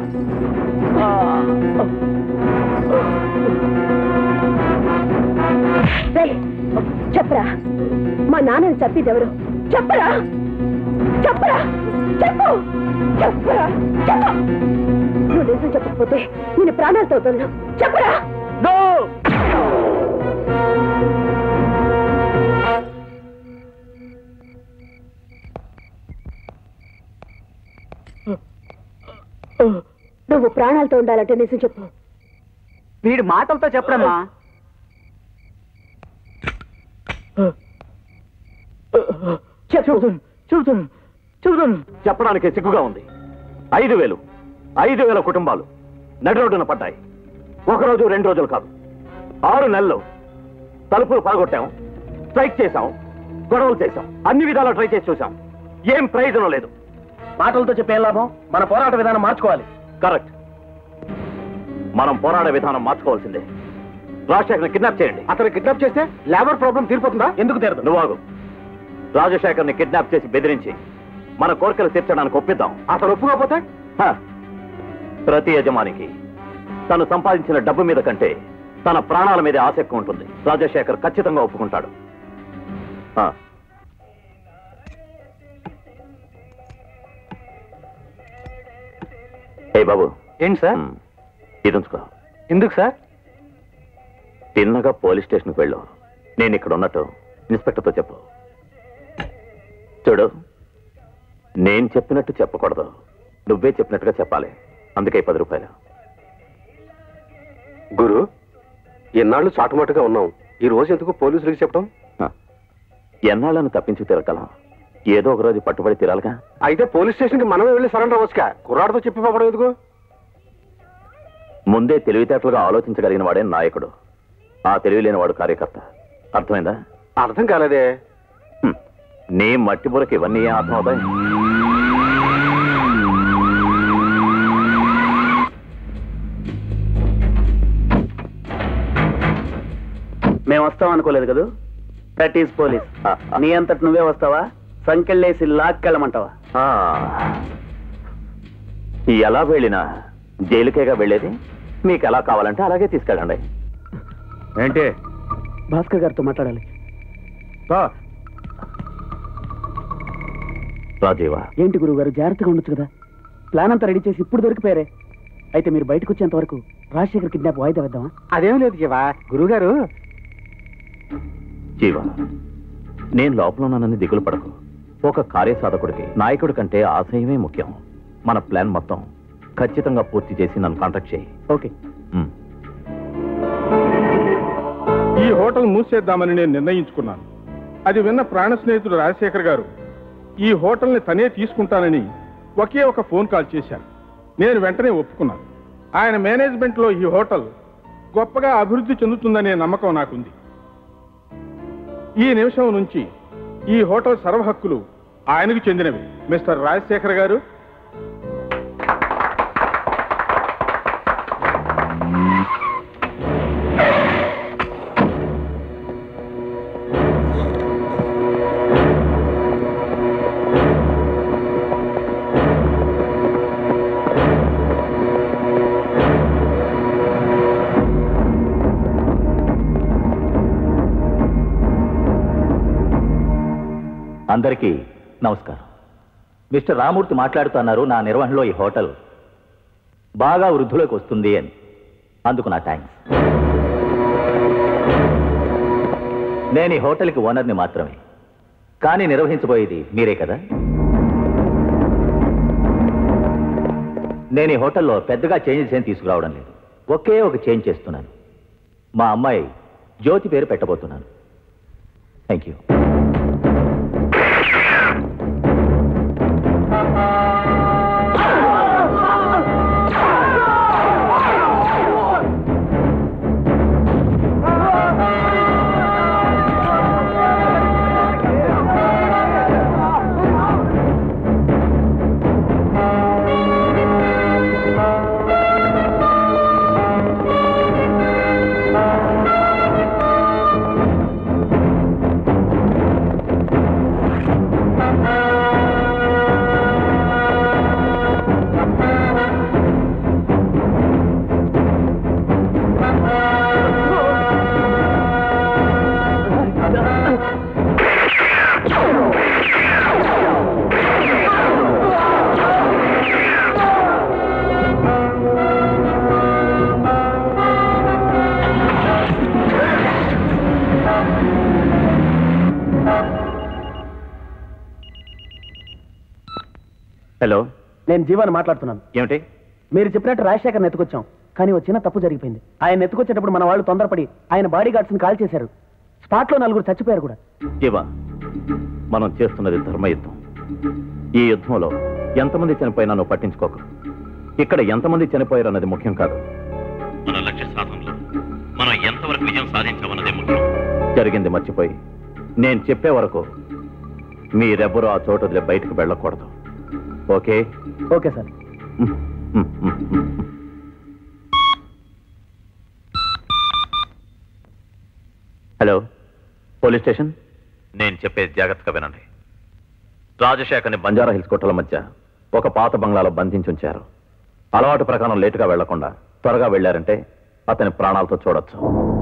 రేయ్, చెప్పరా మా నాన్నని చంపింది ఎవరు చెప్పరా చెప్పరా చెప్పు చెప్పరా చెప్పు నువ్వు నిజం చెప్పకపోతే నేను ప్రాణాలతో వదలను చెప్పరా నువ్వు ప్రాణాలతో ఉండాలంటే నిజం చెప్పు వీడి మాటలతో చెప్పడమ్మా చెబుతాను చెబుతాను చెబుతాను చెప్పడానికి సిగ్గుగా ఉంది ఐదు వేలు ఐదు వేల కుటుంబాలు నడి రోడ్డున పడ్డాయి ఒక రోజు రెండు రోజులు కాదు ఆరు నెలలు తలుపులు పడగొట్టాం స్ట్రైక్ చేశాం గొడవలు చేశాం అన్ని విధాలా ట్రై చేసి చూసాం ఏం ప్రయోజనం లేదు మాటలతో చెప్పే లాభం మన పోరాట విధానం మార్చుకోవాలి కరెక్ట్ మనం పోరాడే విధానం మార్చుకోవాల్సిందే రాజశేఖర్ని కిడ్నాప్ చేయండి అతను కిడ్నాప్ చేస్తే లేబర్ ప్రాబ్లం తీరిపోతుందా ఎందుకు తీరదు నువ్వు ఆగు రాజశేఖర్ని కిడ్నాప్ చేసి బెదిరించి మన కోరికలు తీర్చడానికి ఒప్పిద్దాం అతను ఒప్పుకోకపోతే హ. ప్రతి యజమానికి తను సంపాదించిన డబ్బు మీద కంటే తన ప్రాణాల మీద ఆస ఎక్కువ ఉంటుంది రాజశేఖర్ ఖచ్చితంగా ఒప్పుకుంటాడు ఆ. ఏ బాబు ఏంటి సార్ ఇది ఉంచుకో ఎందుకు సార్ తిన్నగా పోలీస్ స్టేషన్కి వెళ్ళు నేను ఇక్కడ ఉన్నట్టు ఇన్స్పెక్టర్తో చెప్పు చూడు నేను చెప్పినట్టు చెప్పకూడదు నువ్వే చెప్పినట్టుగా చెప్పాలి అందుకే ఈ పది రూపాయలు గురు ఎన్నాళ్ళు చాటుమాటుగా ఉన్నాం ఈ రోజు ఎందుకు పోలీసులకు చెప్పడం ఎన్నాళ్ళను తప్పించి తిరగలం ఏదో ఒక రోజు పట్టుబడి తిరాలిగా అయితే పోలీస్ స్టేషన్కి మనమే వెళ్ళి సరెండర్ అవ్వచ్చుగా కుర్రాడితో చెప్పి పంపడం ఎందుకు ముందే తెలివితేటలుగా ఆలోచించగలిగిన వాడే నాయకుడు ఆ తెలివి లేనివాడు కార్యకర్త అర్థమైందా అర్థం కాలేదే హ్మ్. నీ మట్టి బురకి ఇవన్నీ ఏం అర్థం అవుతాయి మేము వస్తాం అనుకోలేదు కదా దట్ ఈస్ పోలీస్ నీ అంతటి నువ్వే వస్తావా సంకెళ్ళేసి లాక్కెళ్ళమంటావా ఆ. ఎలా వెళ్ళినా జైలుకేగా వెళ్ళేది మీకు ఎలా కావాలంటే అలాగే తీసుకెళ్ళండి ఏంటి భాస్కర్ గారితో మాట్లాడాలి రాజీవా ఏంటి గురువు గారు జాగ్రత్తగా ఉండొచ్చు కదా ప్లాన్ అంతా రెడీ చేసి ఇప్పుడు దొరికిపోయారే అయితే మీరు బయటకు వచ్చేంత వరకు రాజశేఖర్ కిడ్నాప్ వాయిదా వేద్దామా అదేం లేదు జీవా గురుగారు జీవా నేను లోపల ఉన్నానని దిగులు పడకు ఒక కార్యసాధకుడికి నాయకుడి కంటే ఆశయమే ముఖ్యం మన ప్లాన్ మొత్తం ఖచ్చితంగా పూర్తి చేసి నన్ను కాంటాక్ట్ చేయి ఓకే ఈ హోటల్ మూసేద్దామని నేను నిర్ణయించుకున్నాను అది విన్న ప్రాణ స్నేహితుడు రాజశేఖర్ గారు ఈ హోటల్ని తనే తీసుకుంటానని ఒకే ఒక ఫోన్ కాల్ చేశారు నేను వెంటనే ఒప్పుకున్నాను ఆయన మేనేజ్మెంట్లో ఈ హోటల్ గొప్పగా అభివృద్ధి చెందుతుందనే నమ్మకం నాకుంది ఈ నిమిషం నుంచి ఈ హోటల్ సర్వ హక్కులు ఆయనకు చెందినవి మిస్టర్ రాజశేఖర్ గారు అందరికీ నమస్కారం మిస్టర్ రామూర్తి మాట్లాడుతున్నారు నా నిర్వహణలో ఈ హోటల్ బాగా వృద్ధిలోకి వస్తుంది అని అందుకు నా థ్యాంక్స్ నేను ఈ హోటల్కి ఓనర్ని మాత్రమే కానీ నిర్వహించబోయేది మీరే కదా నేను ఈ హోటల్లో పెద్దగా చేంజెస్ ఏం తీసుకురావడం లేదు ఒకే ఒక చేంజ్ చేస్తున్నాను మా అమ్మాయి జ్యోతి పేరు పెట్టబోతున్నాను థ్యాంక్ యూ హలో నేను జీవాన్ని మాట్లాడుతున్నాను ఏమిటి మీరు చెప్పినట్టు రాజశేఖర్ని ఎత్తుకొచ్చాం కానీ ఒక చిన్న తప్పు జరిగిపోయింది ఆయన ఎత్తుకొచ్చేటప్పుడు మన వాళ్ళు తొందరపడి ఆయన బాడీ గార్డ్స్ని కాల్ చేశారు స్పాట్లో నలుగురు చచ్చిపోయారు కూడా జీవా మనం చేస్తున్నది ధర్మయుద్ధం ఈ యుద్ధంలో ఎంతమంది చనిపోయినా నువ్వు పట్టించుకోకు ఇక్కడ ఎంతమంది చనిపోయారు అన్నది ముఖ్యం కాదు మన లక్ష్య సాధనలో మనం ఎంతవరకు విజయం సాధించామన్నదే ముఖ్యం జరిగింది మర్చిపోయి నేను చెప్పే వరకు మీరెవ్వరూ ఆ చోటు వదిలే బయటకు వెళ్ళకూడదు okay okay sir hello police station నేను చెప్పేది జాగ్రత్తగా వినండి రాజశేఖర్ని బంజారా హిల్స్ కొట్టల మధ్య ఒక పాత బంగ్లాలో బంధించి ఉంచారు అలవాటు ప్రకారం లేటుగా వెళ్లకుండా త్వరగా వెళ్ళారంటే అతని ప్రాణాలతో చూడొచ్చు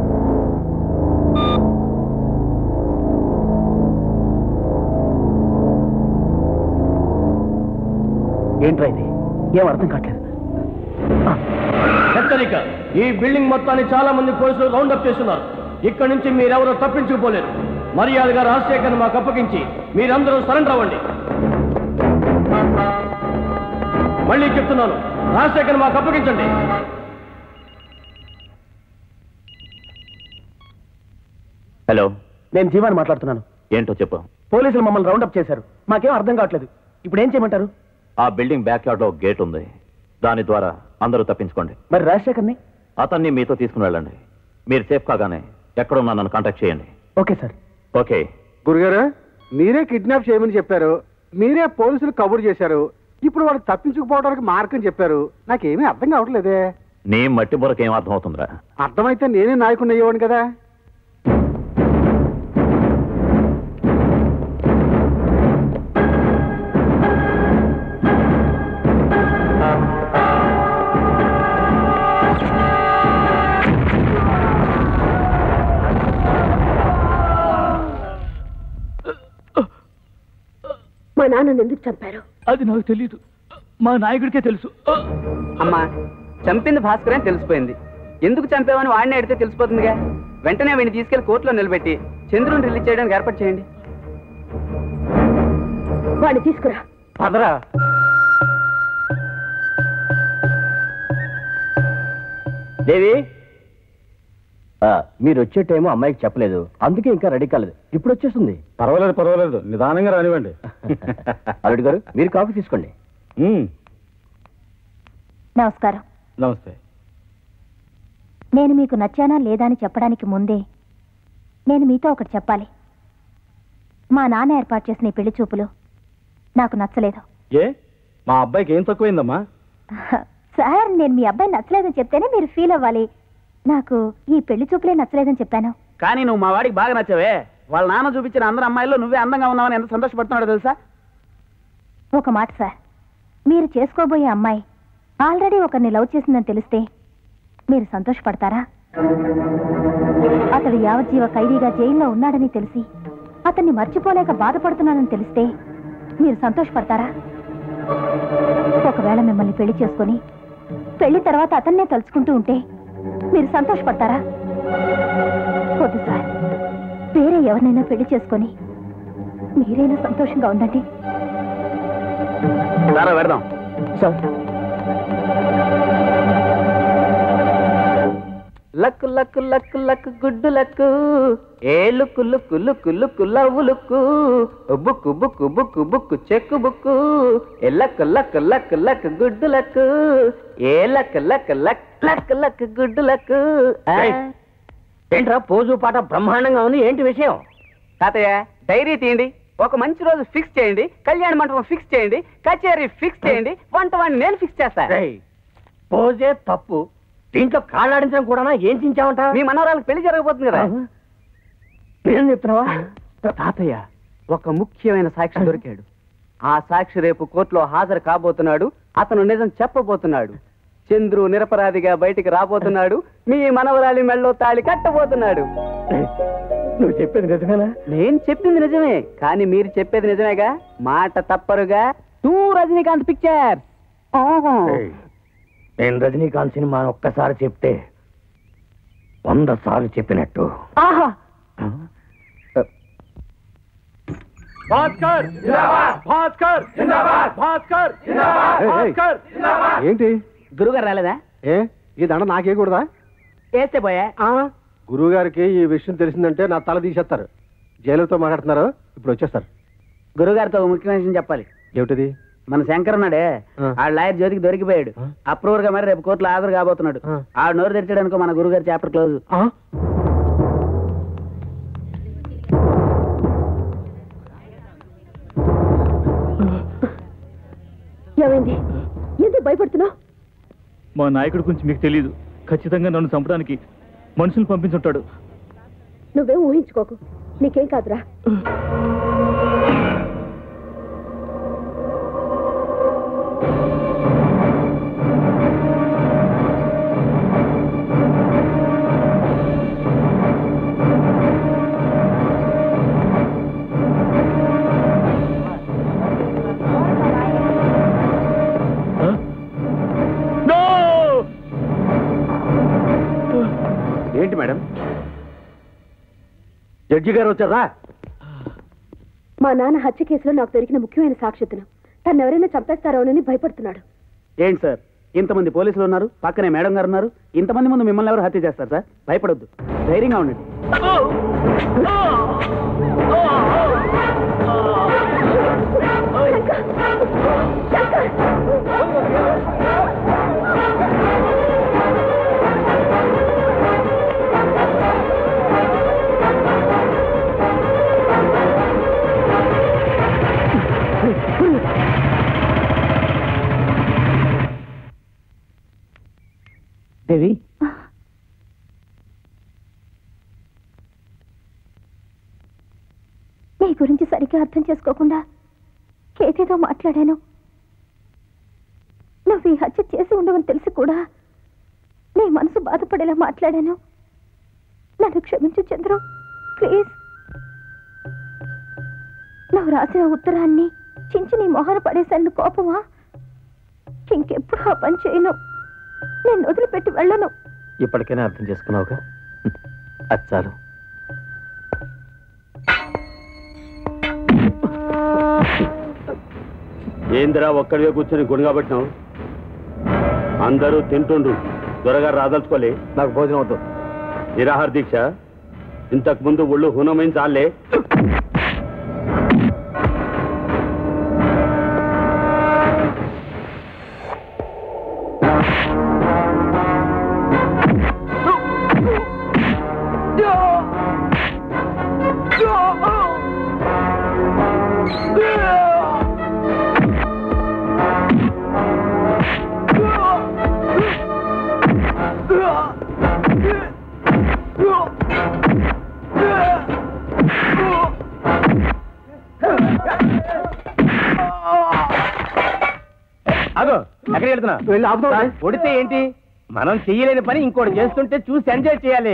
ఏంట్రా ఇది ఏం అర్థం కావట్లేదు హెచ్చరిక ఈ బిల్డింగ్ మొత్తాన్ని చాలా మంది పోలీసులు రౌండప్ చేస్తున్నారు ఇక్కడి నుంచి మీరెవరూ తప్పించుకుపోలేరు మర్యాదగా రాజశేఖర్ మాకు అప్పగించి మీరందరూ సరెండర్ అవ్వండి మళ్ళీ చెప్తున్నాను రాజశేఖర్ మాకు అప్పగించండి హలో నేను జీవాన్ని మాట్లాడుతున్నాను ఏంటో చెప్పు పోలీసులు మమ్మల్ని రౌండప్ చేశారు మాకేం అర్థం కావట్లేదు ఇప్పుడు ఏం చేయమంటారు ఆ బిల్డింగ్ బ్యాక్ యార్డ్ లో గేట్ ఉంది దాని ద్వారా అందరూ తప్పించుకోండి మరి రాజశేఖర్ని అతన్ని మీతో తీసుకుని వెళ్ళండి మీరు సేఫ్ కాగానే ఎక్కడున్నా నన్ను కాంటాక్ట్ చేయండి ఓకే సార్ ఓకే గురుగారు మీరే కిడ్నాప్ చేయమని చెప్పారు మీరే పోలీసులు కబురు చేశారు ఇప్పుడు వాళ్ళు తప్పించుకుపోవడానికి మార్గం చెప్పారు నాకేమీ అర్థం కావట్లేదే నీ మట్టి బుర్రకి ఏం అర్థం అవుతుందిరా అర్థమైతే నేనే నాయకుడిని అయ్యేవాడిని కదా నాన్నను ఎందుకు చంపారు అది నాకు తెలియదు మా నాయకుడికే తెలుసు అమ్మా చంపింది భాస్కర్ అని తెలిసిపోయింది ఎందుకు చంపావని వాడిని అడిగితే తెలిసిపోతుందిగా వెంటనే వీడిని తీసుకెళ్లి కోర్టులో నిలబెట్టి చంద్రుని రిలీజ్ చేయడానికి ఏర్పాటు చేయండి వాడిని తీసుకురా పదరా దేవి ఆ, మీరు వచ్చే టైం అమ్మాయికి చెప్పలేదు అందుకే ఇంకా రెడీ కాలేదు ఇప్పుడు వచ్చేస్తుంది పర్వాలేదు పర్వాలేదు నిదానంగా రానివ్వండి అల్లుడు గారు మీరు కాఫీ తీసుకోండి నమస్కారం నమస్తే నేను మీకు నచ్చానా లేదా అని చెప్పడానికి ముందే నేను మీతో ఒకటి చెప్పాలి మా నాన్న ఏర్పాటు చేసిన ఈ పెళ్లి చూపులు నాకు నచ్చలేదు ఏ మా అబ్బాయికి ఏం తక్కువైందమ్మా సార్ నేను మీ అబ్బాయి నచ్చలేదని చెప్తేనే మీరు ఫీల్ అవ్వాలి నాకు ఈ పెళ్లి చూపులే నచ్చలేదని చెప్పాను కానీ నువ్వు మా వాడికి బాగా నచ్చావే వాళ్ళ నాన్న చూపించిన అందరు అమ్మాయిల్లో నువ్వే అందంగా ఉన్నావని ఎంత సంతోషపడుతున్నాడో తెలుసా ఒక మాట సార్ మీరు చేసుకోబోయే అమ్మాయి ఆల్రెడీ ఒకరిని లవ్ చేసిందని తెలిస్తే మీరు సంతోషపడతారా అతడు యావజ్జీవ ఖైదీగా జైల్లో ఉన్నాడని తెలిసి అతన్ని మర్చిపోలేక బాధపడుతున్నానని తెలిస్తే మీరు సంతోషపడతారా ఒకవేళ మిమ్మల్ని పెళ్లి చేసుకొని పెళ్లి తర్వాత అతన్నే తలుచుకుంటూ ఉంటే మీరు సంతోషపడతారా వద్దు సార్ వేరే ఎవరినైనా పెళ్లి చేసుకొని మీరైనా సంతోషంగా ఉండండి సారా పెడదాం luck luck luck luck good luck a look look look look love look book book book book cheque book a luck luck luck luck good luck a luck luck luck luck luck good luck ఆ. ఏయ్, ఏంట్రా pose పాట బ్రహ్మాండంగా ఉంది ఏంటి విషయం తాతయ్య dairy తీయండి ఒక మంచి రోజు ఫిక్స్ చేయండి కళ్యాణ మండపం ఫిక్స్ చేయండి కచేరీ ఫిక్స్ చేయండి వంట వాడిని నేను ఫిక్స్ చేస్తా రేయ్, పోజే తప్పు దీంట్లో కాళ్ళాడించడం కూడా ఏం చించావంట మీ మనవరాలకు పెళ్లి జరగబోతుంది కదా ఏం చెప్తున్నావా తాతయ్య ఒక ముఖ్యమైన సాక్షి దొరికాడు ఆ సాక్షి రేపు కోర్టులో హాజరు కాబోతున్నాడు అతను నిజం చెప్పబోతున్నాడు చంద్రు నిరపరాధిగా బయటికి రాబోతున్నాడు మీ మనవరాలి మెళ్ళో తాళి కట్టబోతున్నాడు నువ్వు చెప్పేది నిజమేనా నేను చెప్పింది నిజమే కానీ మీరు చెప్పేది నిజమేగా మాట తప్పరుగా టూ రజనీకాంత్ పిక్చర్ ఏయ్, నేను రజనీకాంత్ సినిమా ఒక్కసారి చెప్తే వంద సార్లు చెప్పినట్టు ఆహా భాస్కర్ భాస్కర్ భాస్కర్ భాస్కర్ ఏంటి గురుగారు రాలేదా ఏ ఈ దండ నాకేయకూడదా వేస్తే పోయా గురువు గారికి ఈ విషయం తెలిసిందంటే నా తల తీసేస్తారు జైలుతో మాట్లాడుతున్నారు ఇప్పుడు వచ్చేస్తారు గురుగారితో ఒక ముఖ్యమైన విషయం చెప్పాలి ఏమిటది మన శంకర్ ఉన్నాడే ఆ. ఆ లాయర్ జ్యోతికి దొరికిపోయాడు అప్రూవర్ గా మరి రేపు కోర్టులో హాజరు కాబోతున్నాడు ఆ నోరు తెరిచాడు అనుకో మన గురుగారి చాప్టర్ క్లోజ్ ఏమైంది ఎందుకు భయపడుతున్నావు మా నాయకుడి గురించి మీకు తెలియదు ఖచ్చితంగా నన్ను చంపడానికి మనుషులు పంపించుంటాడు నువ్వేం ఊహించుకోకు నీకేం కాదురా ఏంటి మేడం జడ్జి గారు వచ్చారా మా నాన్న హత్య కేసులో నాకు దొరికిన ముఖ్యమైన సాక్షితను తను ఎవరైనా చంపేస్తారోనని భయపడుతున్నాడు ఏంటి సార్ ఇంతమంది పోలీసులు ఉన్నారు పక్కనే మేడం గారు ఉన్నారు ఇంతమంది ముందు మిమ్మల్ని ఎవరు హత్య చేస్తారు సార్ భయపడొద్దు ధైర్యంగా ఉండండి దేవి నీ గురించి సరిగ్గా అర్థం చేసుకోకుండా ఏదేదో మాట్లాడాను నువ్వు ఈ హత్య చేసి ఉండవని తెలిసి కూడా నీ మనసు బాధపడేలా మాట్లాడాను నన్ను క్షమించు చంద్రు ప్లీజ్ నువ్వు రాసిన ఉత్తరాన్ని చించి నీ మొహన పడేశాను కోపమా ఇంకెప్పుడు ఆ పని చేయను నేను వదిలిపెట్టి వెళ్ళను ఇప్పటికైనా అర్థం చేసుకున్నావుగా అది చాలు ఏందిరా ఒక్కడివే కూర్చొని గుణగా పెట్టినావు అందరూ తింటుండ్రు త్వరగా రాదలుచుకోలే నాకు భోజనం వద్దు నిరాహార దీక్ష ఇంతకు ముందు ఒళ్ళు హునమైన చాలే అగో ఎక్కడికి వెళ్తున్నా కొడితే ఏంటి మనం చెయ్యలేని పని ఇంకోటి చేస్తుంటే చూసి ఎంజాయ్ చేయాలి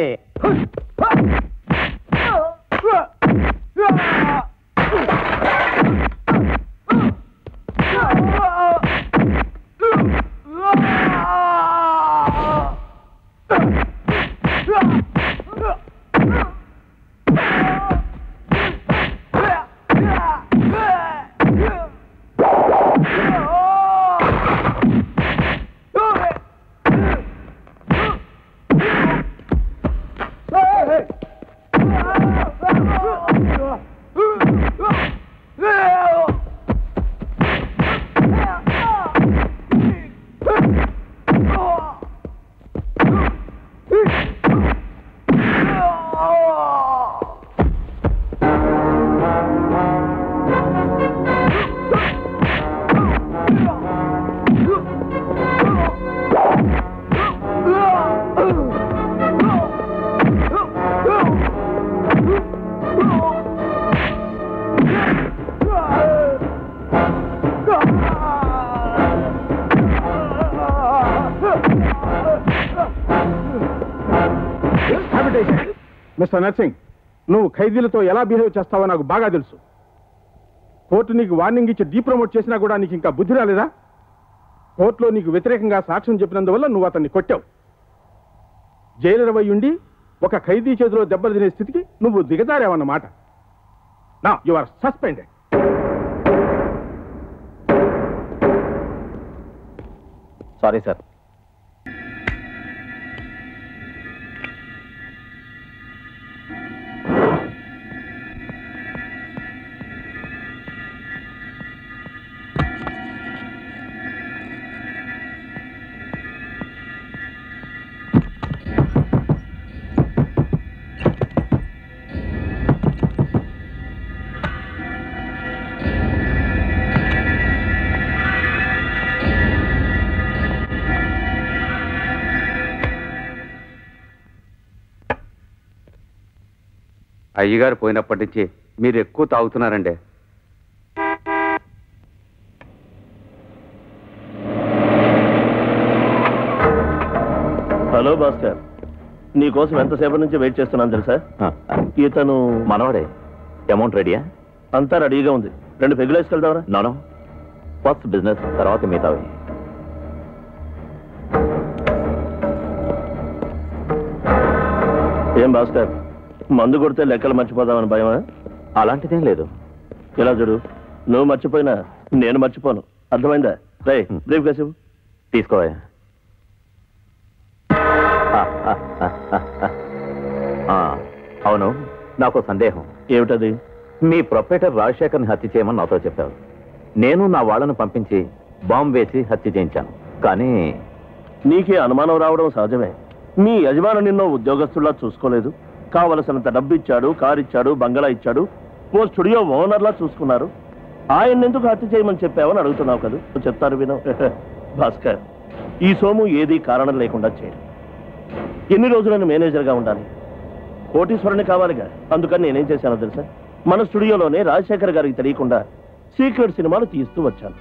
మిస్టర్ నర్సింగ్ నువ్వు ఖైదీలతో ఎలా బిహేవ్ చేస్తావో నాకు బాగా తెలుసు కోర్టు నీకు వార్నింగ్ ఇచ్చి డీప్రమోట్ చేసినా కూడా నీకు ఇంకా బుద్ధి రాలేదా కోర్టులో నీకు వ్యతిరేకంగా సాక్ష్యం చెప్పినందువల్ల నువ్వు అతన్ని కొట్టావు జైలు అయి ఉండి ఒక ఖైదీ చేతిలో దెబ్బలు తినే స్థితికి నువ్వు దిగజారావన్నమాట నా you are suspended sorry sir అయ్యగారు పోయినప్పటి నుంచి మీరు ఎక్కువ తాగుతున్నారండి హలో భాస్కర్ నీకోసం ఎంతసేపటి నుంచి వెయిట్ చేస్తున్నాను తెలుసా ఇతను మనవాడే అమౌంట్ రెడీయా అంతా రెడీగా ఉంది రెండు పెగ్గులు వేసుకెళ్దావరా నోనో ఫస్ట్ బిజినెస్ తర్వాత మిగతావి ఏం భాస్కర్ మందు కొడితే లెక్కలు మర్చిపోదామని భయమా అలాంటిదేం లేదు ఇలా చూడు నువ్వు మర్చిపోయినా నేను మర్చిపోను అర్థమైందా రే బ్రీఫ్ కేసు తీసుకోవా ఆ, అవును నాకు సందేహం ఏమిటది మీ ప్రొపరేటర్ రాజశేఖర్ని హత్య చేయమని నాతో చెప్పావు నేను నా వాళ్ళను పంపించి బాంబు వేసి హత్య చేయించాను కానీ నీకే అనుమానం రావడం సహజమే మీ యజమాని నిన్నో ఉద్యోగస్తుల్లా చూసుకోలేదు కావలసినంత డబ్బు ఇచ్చాడు కారు ఇచ్చాడు బంగళా ఇచ్చాడు ఓ స్టూడియో ఓనర్లా చూసుకున్నారు ఆయన ఎందుకు హత్య చేయమని చెప్పావని అడుగుతున్నావు కదా నువ్వు చెప్తారు వినవు భాస్కర్ ఈ సోము ఏది కారణం లేకుండా చేయడు ఎన్ని రోజులను మేనేజర్గా ఉండాలి కోటీశ్వరుని కావాలిగా అందుకని నేనేం చేశానో తెలుసా మన స్టూడియోలోనే రాజశేఖర్ గారికి తెలియకుండా సీక్రెట్ సినిమాలు తీస్తూ వచ్చాను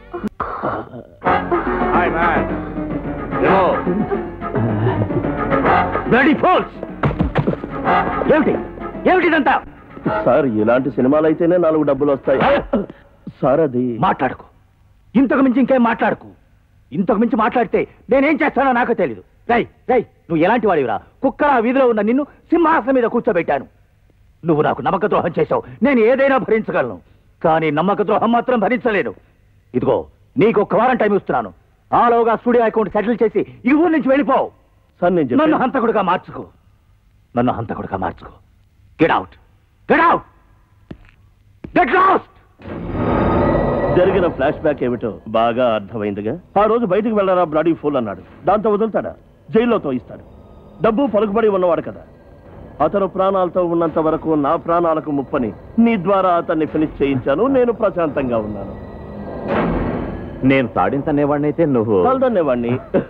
ఏమిటి ఏమిటిదంతా సార్ ఇలాంటి సినిమాలు అయితేనే నాలుగు డబ్బులు వస్తాయి సార్ అది మాట్లాడకు ఇంతకు మించి ఇంకేం మాట్లాడకు ఇంతకు మించి మాట్లాడితే నేనేం చేస్తానో నాకు తెలియదు రై రై నువ్వు ఎలాంటి వాడివిరా కుక్కల ఆ వీధిలో ఉన్న నిన్ను సింహాసనం మీద కూర్చోబెట్టాను నువ్వు నాకు నమ్మక ద్రోహం చేశావు నేను ఏదైనా భరించగలను కానీ నమ్మక ద్రోహం మాత్రం భరించలేను ఇదిగో నీకు ఒక్క వారం టైం ఇస్తున్నాను ఆలోగా స్టూడియో అకౌంట్ సెటిల్ చేసి ఈ ఊరు నుంచి వెళ్ళిపో సార్ నేను చెప్పేది- నన్ను హంతకుడుగా మార్చుకో నన్ను హంతకుడుగా మార్చుకో get out get out get lost జరిగిన ఫ్లాష్ బ్యాక్ ఏమిటో బాగా అర్థమైందిగా ఆ రోజు బయటికి వెళ్ళరా బ్లడీ ఫుల్ అన్నాడు దాంతో వదులుతాడా జైల్లో తోయిస్తాడు డబ్బు పలుకుబడి ఉన్నవాడు కదా అతను ప్రాణాలతో ఉన్నంత వరకు నా ప్రాణాలకు ముప్పని నీ ద్వారా అతన్ని ఫినిష్ చేయించాను నేను ప్రశాంతంగా ఉన్నాను నేను తాడింతనేవాడినైతే నువ్వు తలదన్నేవాణ్ణి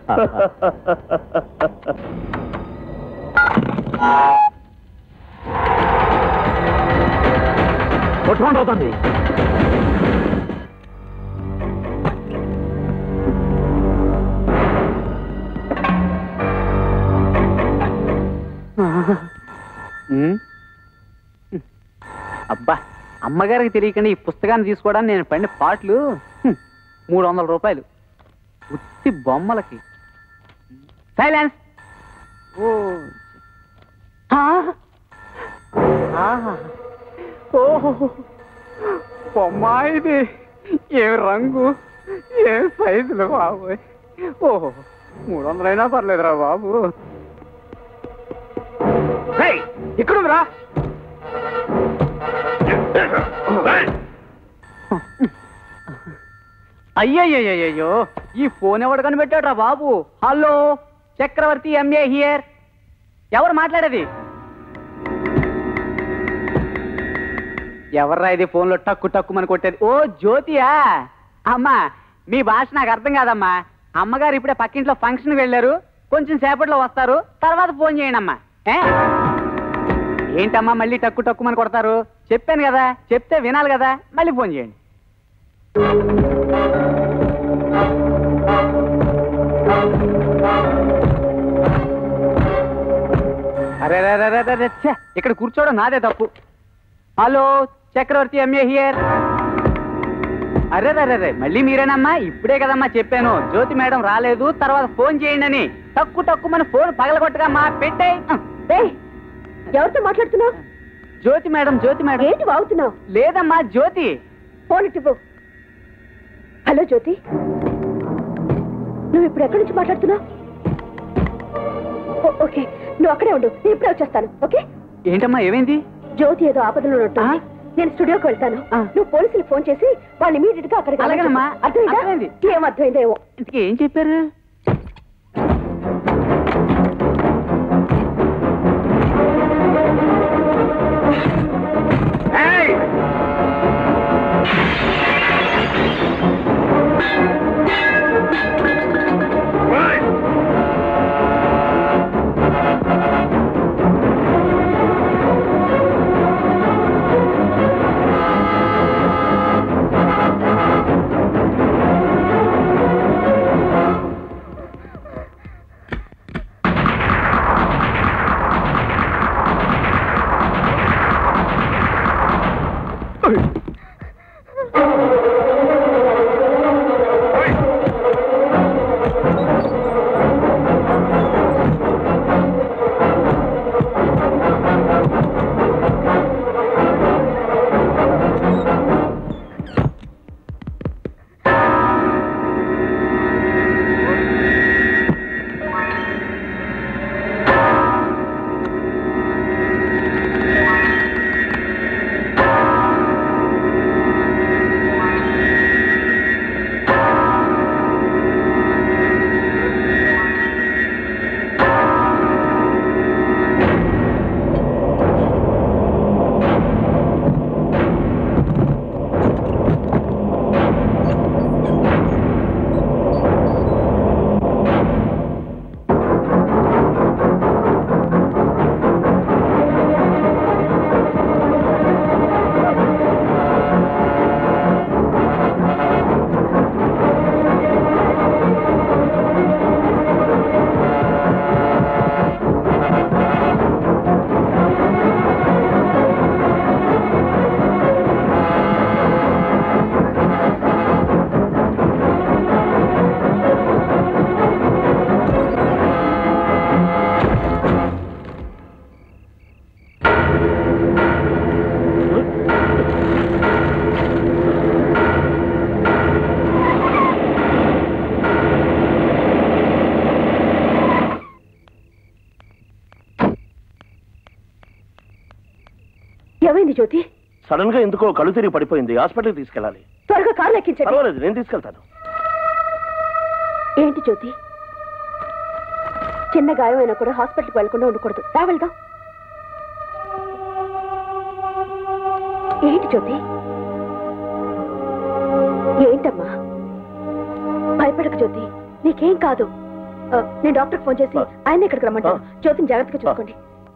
కొట్టుకోండి అవుతుంది ఉమ్. అబ్బా అమ్మగారికి తెలియకుండా ఈ పుస్తకాన్ని తీసుకోవడానికి నేను పడిన పాటలు హ్మ్, మూడు వందల రూపాయలు ఉత్తి బొమ్మలకి సైలెన్స్ ఓ ఆ. ఆహా. ఓహో బొమ్మ ఇది ఏ రంగు ఏ సైజులు బాబు ఓహో మూడు వందలైనా పర్లేదురా బాబు ఇక్కడ రా అయ్యయ్యయ్యో ఈ ఫోన్ ఎవడు కనిపెట్టాడు రా బాబు హలో చక్రవర్తి ఎంఏ హియర్ ఎవరు మాట్లాడేది ఎవర్రా ఇది ఫోన్లో టక్కు టక్కు అని కొట్టేది ఓ జ్యోతియా అమ్మా మీ భాష నాకు అర్థం కాదమ్మా అమ్మగారు ఇప్పుడే పక్కింట్లో ఫంక్షన్ వెళ్ళారు కొంచెం సేపట్లో వస్తారు తర్వాత ఫోన్ చేయండి అమ్మా ఏ? ఏంటమ్మా మళ్ళీ టక్కు టక్కు అని కొడతారు చెప్పాను కదా చెప్తే వినాలి కదా మళ్ళీ ఫోన్ చేయండి అరే అరే, అరే, అరే, అరే, ఛే, ఇక్కడ కూర్చోవడం నాదే తప్పు హలో చక్రవర్తి ఎంఏ హియర్ అరే అరే అరే మళ్ళీ మీరేనమ్మా ఇప్పుడే కదమ్మా చెప్పాను జ్యోతి మేడం రాలేదు తర్వాత ఫోన్ చేయండి అని తక్కు తక్కు మన ఫోన్ పగలగొట్టగమ్మా పెట్టే ఎవరితో మాట్లాడుతున్నావు జ్యోతి మేడం జ్యోతి మేడం ఏంటి వాగుతున్నావు లేదమ్మా జ్యోతి ఫోన్ ఇటు హలో జ్యోతి నువ్వు ఇప్పుడు ఎక్కడి నుంచి మాట్లాడుతున్నావు ఓ- ఓకే నువ్వు అక్కడే ఉండు నేను ఇప్పుడే వచ్చేస్తాను ఓకే ఏంటమ్మా ఏమైంది జ్యోతి ఏదో ఆపదలో ఉన్నట్టుంది నేను స్టూడియోకి వెళ్తాను నువ్వు పోలీసులకు ఫోన్ చేసి వాళ్ళు ఇమీడియట్ గా అక్కడికి అలాగేనమ్మా. అర్థమైందా అర్థమైంది. ఏం అర్థమైందో ఏమో ఇంతకీ ఏం చెప్పారు ఏమైంది జ్యోతి సడన్ గా ఎందుకో కళ్ళు తిరిగి పడిపోయింది హాస్పిటల్కి తీసుకెళ్ళాలి త్వరగా కారు ఎక్కించండి పర్వాలేదు నేను తీసుకెళ్తాను ఏంటి జ్యోతి చిన్న గాయం అయినా కూడా హాస్పిటల్కి వెళ్లకుండా ఉండకూడదు రా వెళ్దాం ఏంటి జ్యోతి ఏంటమ్మా భయపడకు జ్యోతి నీకేం కాదు ఆ, నేను డాక్టర్ ఫోన్ చేసి ఆయన ఇక్కడికి రమ్మంటాను జ్యోతిని జాగ్రత్తగా చూసుకోండి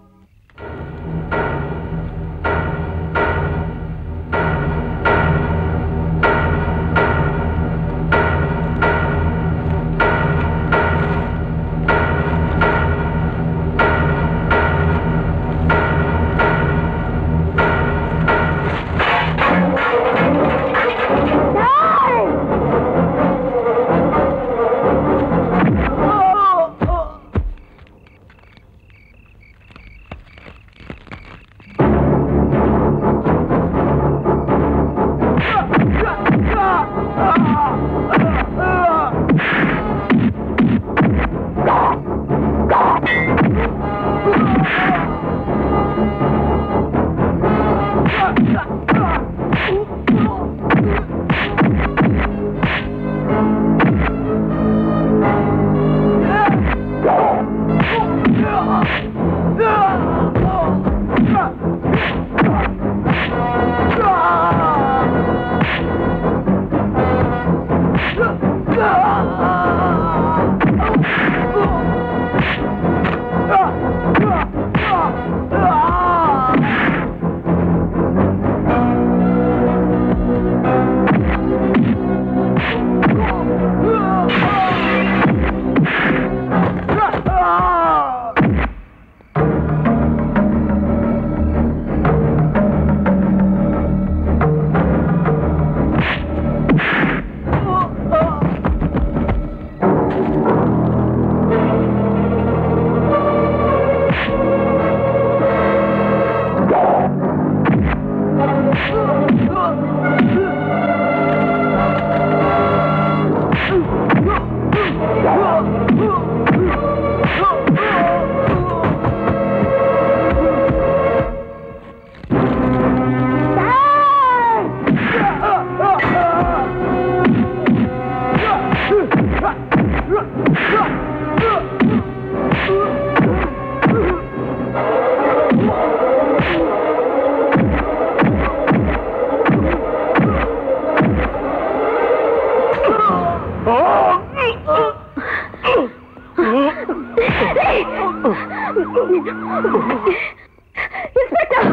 ఇన్స్పెక్టర్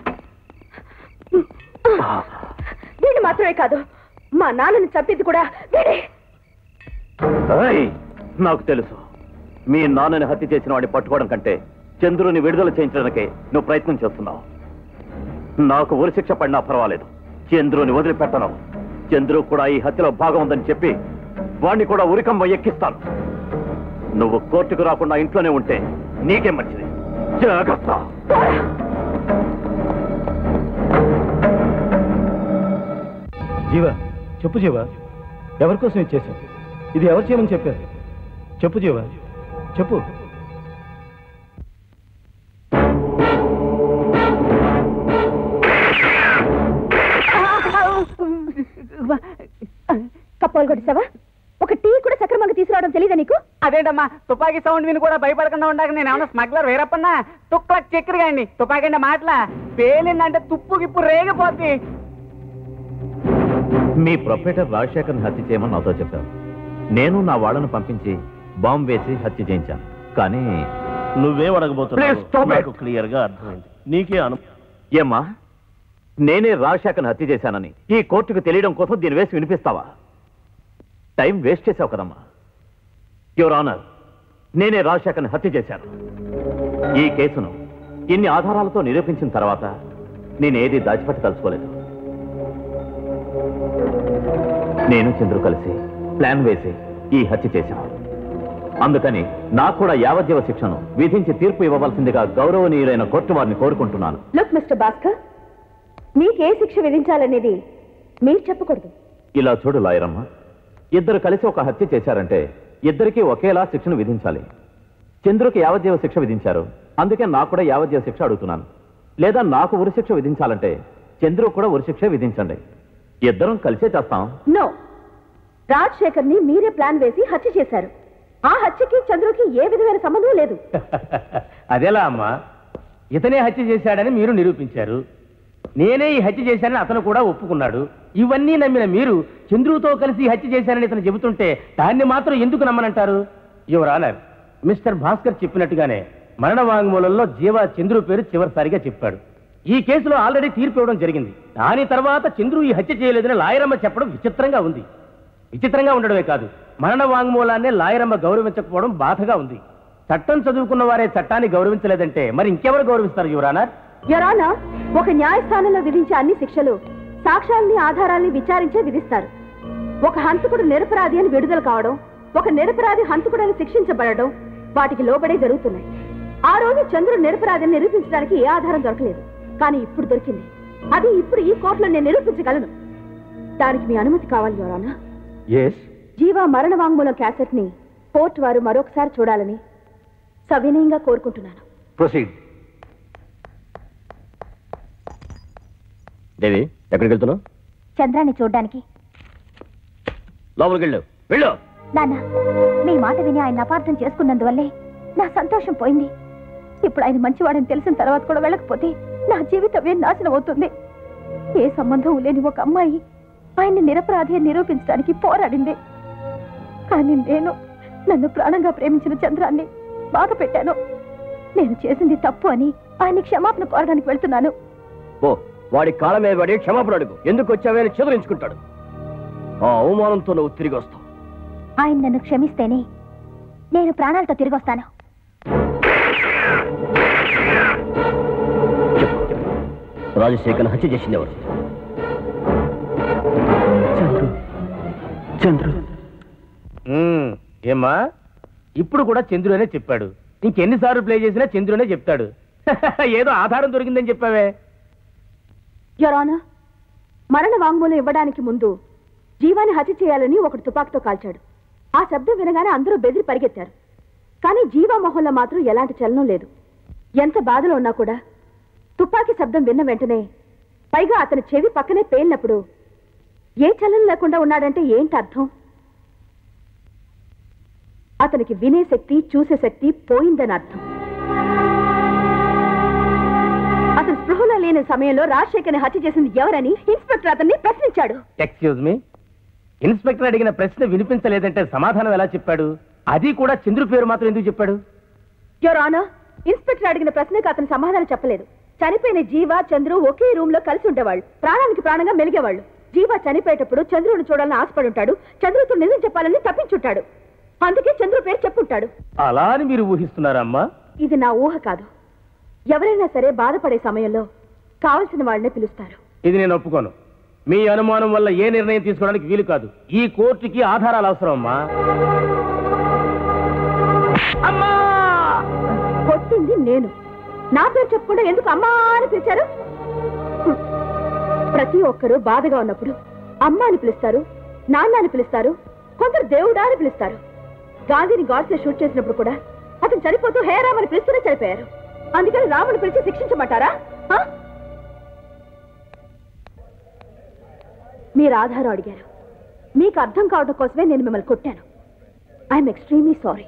వీడు మాత్రమే కాదు మా నాన్నని చంపింది కూడా వీడే ఏయ్, నాకు తెలుసు మీ నాన్నని హత్య చేసిన వాడిని పట్టుకోవడం కంటే చంద్రుని విడుదల చేయించడానికే నువ్వు ప్రయత్నం చేస్తున్నావు నాకు ఉరిశిక్ష పడినా పర్వాలేదు చంద్రుని వదిలిపెట్టను చంద్రు కూడా ఈ హత్యలో భాగం ఉందని చెప్పి వాణ్ణి కూడా ఉరికంబ ఎక్కిస్తాను నువ్వు కోర్టుకు రాకుండా ఇంట్లోనే ఉంటే నీకే మంచిది జాగ్రత్త జీవ చెప్పు జీవ ఎవరి కోసం ఇచ్చేసావు ఇది ఎవరు చేయమని చెప్పారు చెప్పు జీవ చెప్పు కప్పాలు కొట్టేసావా ఒక టీ కూడా సక్రమంగా తీసుకురావడం తెలియదా నీకు అదేంటమ్మా తుపాకీ సౌండ్ విని కూడా భయపడకుండా ఉండాక నేను ఏమన్నా స్మగ్లర్ వేరప్పన్నా తుక్కల చక్కెర అండి తుపాకీ అంటే మాటల పేలిందంటే తుప్పు గిప్పు రేగిపోద్ది మీ ప్రొపరేటర్ రాజశేఖర్ని హత్య చేయమని నాతో చెప్పారు నేను నా వాళ్ళను పంపించి బాంబు వేసి హత్య చేయించాను కానీ నువ్వేం Please అడగబోతున్నావు stop it. నాకు క్లియర్ గా అర్థమైంది నీకే అను ఏమ్మా నేనే రాజశేఖర్ని హత్య చేశానని ఈ కోర్టుకు తెలియడం కోసం దీని వేసి వినిపిస్తావా టైం వేస్ట్ చేసావు కదమ్మా యువర్ ఆనర్ నేనే రాజశేఖర్ని హత్య చేశాను ఈ కేసును ఇన్ని ఆధారాలతో నిరూపించిన తర్వాత నేనేది దాచిపెట్టి తలుచుకోలేదు నేను చంద్రు కలిసి ప్లాన్ వేసి ఈ హత్య చేశాను అందుకని నాకు కూడా యావజ్జీవ శిక్షను విధించి తీర్పు ఇవ్వవలసిందిగా గౌరవనీయులైన కోర్టు వారిని కోరుకుంటున్నాను లుక్ మిస్టర్ భాస్కర్ మీకే శిక్ష విధించాలనేది మీరు చెప్పకూడదు ఇలా చూడు లాయరమ్మ ఇద్దరు కలిసి ఒక హత్య చేశారంటే ఇద్దరికీ ఒకేలా శిక్షను విధించాలి చంద్రుకి యావజ్జీవ శిక్ష విధించారు అందుకే నాకు కూడా యావజ్జీవ శిక్ష అడుగుతున్నాను లేదా నాకు ఉరిశిక్ష విధించాలంటే చంద్రు కూడా ఉరిశిక్ష విధించండి ఇద్దరం కలిసే చేస్తాం నో రాజశేఖర్ ని మీరే ప్లాన్ వేసి హత్య చేశారు ఆ హత్యకి చంద్రుకి ఏ విధమైన సంబంధం లేదు అదెలా అమ్మా ఇతనే హత్య చేశాడని మీరు నిరూపించారు నేనే ఈ హత్య చేశానని అతను కూడా ఒప్పుకున్నాడు ఇవన్నీ నమ్మిన మీరు చంద్రుతో కలిసి ఈ హత్య చేశానని ఇతను చెబుతుంటే దాన్ని మాత్రం ఎందుకు నమ్మనంటారు యువర్ ఆనర్ మిస్టర్ భాస్కర్ చెప్పినట్టుగానే మరణ వాంగ్మూలంలో జీవ చంద్రు పేరు చివరిసారిగా చెప్పాడు ఈ కేసులో ఆల్రెడీ తీర్పు ఇవ్వడం జరిగింది దాని తర్వాత చంద్రు ఈ హత్య చేయలేదని లాయరమ్మ చెప్పడం విచిత్రంగా ఉంది విచిత్రంగా ఉండడమే కాదు మరణ వాంగ్మూలాన్నే లాయరమ్మ గౌరవించకపోవడం బాధగా ఉంది చట్టం చదువుకున్న వారే చట్టాన్ని గౌరవించలేదంటే మరి ఇంకెవరు గౌరవిస్తారు యువరానర్ యరానా ఒక న్యాయస్థానంలో విధించే అన్ని శిక్షలు సాక్ష్యాల్ని ఆధారాల్ని విచారించే విధిస్తారు ఒక హంతకుడు నిరపరాధి అని విడుదల కావడం ఒక నిరపరాధి హంతకుడని శిక్షించబడడం వాటికి లోబడే జరుగుతున్నాయి ఆ రోజు చంద్రుడు నిరపరాధిని నిరూపించడానికి ఏ ఆధారం దొరకలేదు కానీ ఇప్పుడు దొరికింది అది ఇప్పుడు ఈ కోర్టులో నేను నిరూపించగలను దానికి మీ అనుమతి కావాలి యువరానా ఎస్ జీవా మరణ వాంగ్మూలం క్యాసెట్ ని కోర్టు వారు మరొకసారి చూడాలని సవినయంగా కోరుకుంటున్నాను ప్రొసీడ్ దేవి ఎక్కడికి వెళ్తున్నావు చంద్రాన్ని చూడ్డానికి లోపలికి వెళ్ళు వెళ్ళు నాన్న మీ మాట విని ఆయన అపార్థం చేసుకున్నందువల్లే నా సంతోషం పోయింది ఇప్పుడు ఆయన మంచివాడని తెలిసిన తర్వాత కూడా వెళ్ళకపోతే నా జీవితమే నాశనం అవుతుంది ఏ సంబంధం లేని ఒక అమ్మాయి ఆయన్ని నిరపరాధి అని నిరూపించడానికి పోరాడింది కానీ నేను నన్ను ప్రాణంగా ప్రేమించిన చంద్రాన్ని బాధ పెట్టాను నేను చేసింది తప్పు అని ఆయన క్షమాపణ కోరడానికి వెళ్తున్నాను ఓ వాడి కాళ్ళ మీద పడి క్షమాపణ అడుగు ఎందుకు వచ్చావే అని చెదరించుకుంటాడు ఆ అవమానంతో నువ్వు తిరిగి వస్తావు ఆయన నన్ను క్షమిస్తేనే నేను ప్రాణాలతో తిరిగి వస్తాను రాజశేఖర్ హత్య చేసింది ఎవరు చంద్రు మ్మ్. ఏమ్మా ఇప్పుడు కూడా చంద్రునే చెప్పాడు ఇంకెన్నిసార్లు ప్లే చేసినా చంద్రునే చెప్తాడు ఏదో ఆధారం దొరికిందని చెప్పావే యొరానా మరణ వాంగ్మూలం ఇవ్వడానికి ముందు జీవాన్ని హత్య చేయాలని ఒకడు తుపాకుతో కాల్చాడు ఆ శబ్దం వినగానే అందరూ బెదిరి పరిగెత్తారు కానీ జీవా మొహంలో మాత్రం ఎలాంటి చలనం లేదు ఎంత బాధలో ఉన్నా కూడా తుపాకీ శబ్దం విన్న వెంటనే పైగా అతని చెవి పక్కనే పేలినప్పుడు ఏ చలనం లేకుండా ఉన్నాడంటే ఏంటి అర్థం అతనికి వినే శక్తి చూసే శక్తి పోయిందని అర్థం అతను స్పృహలో లేని సమయంలో రాజశేఖర్ని హత్య చేసింది ఎవరని ఇన్స్పెక్టర్ అతన్ని ప్రశ్నించాడు ఎక్స్క్యూజ్ మీ ఇన్స్పెక్టర్ అడిగిన ప్రశ్న వినిపించలేదంటే సమాధానం ఎలా చెప్పాడు అది కూడా చంద్రు పేరు మాత్రం ఎందుకు చెప్పాడు యోర్ ఆనర్ ఇన్స్పెక్టర్ అడిగిన ప్రశ్నకు అతను సమాధానం చెప్పలేదు చనిపోయిన జీవ చంద్రు ఒకే రూమ్ లో కలిసి ఉండేవాళ్ళు ప్రాణానికి ప్రాణంగా మెలిగేవాళ్ళు జీవ చనిపోయేటప్పుడు చంద్రుడిని చూడాలని ఆశపడి ఉంటాడు చంద్రుతో నిజం చెప్పాలని తప్పించుంటాడు అందుకే చంద్రు పేరు చెప్పుంటాడు అలా అని మీరు ఊహిస్తున్నారమ్మా ఇది నా ఊహ కాదు ఎవరైనా సరే బాధపడే సమయంలో కావలసిన వాళ్ళనే పిలుస్తారు ఇది నేను ఒప్పుకోను మీ అనుమానం వల్ల ఏ నిర్ణయం తీసుకోవడానికి వీలు కాదు ఈ కోర్టుకి ఆధారాలు అవసరం అమ్మా కొట్టింది నేను నా పేరు చెప్పకుండా ఎందుకు అమ్మా అని పిలిచారు హ్మ్. ప్రతి ఒక్కరూ బాధగా ఉన్నప్పుడు అమ్మ అని పిలుస్తారు నాన్న అని పిలుస్తారు కొందరు దేవుడా అని పిలుస్తారు గాంధీని గాడ్సే షూట్ చేసినప్పుడు కూడా అతను చనిపోతూ హే రామ్ అని పిలుస్తూనే చనిపోయారు అందుకని రాముని పిలిచి శిక్షించమంటారా ఆ? మీరు ఆధారం అడిగారు మీకు అర్థం కావడం కోసమే నేను మిమ్మల్ని కొట్టాను ఐఎమ్ ఎక్స్ట్రీమ్లీ సారీ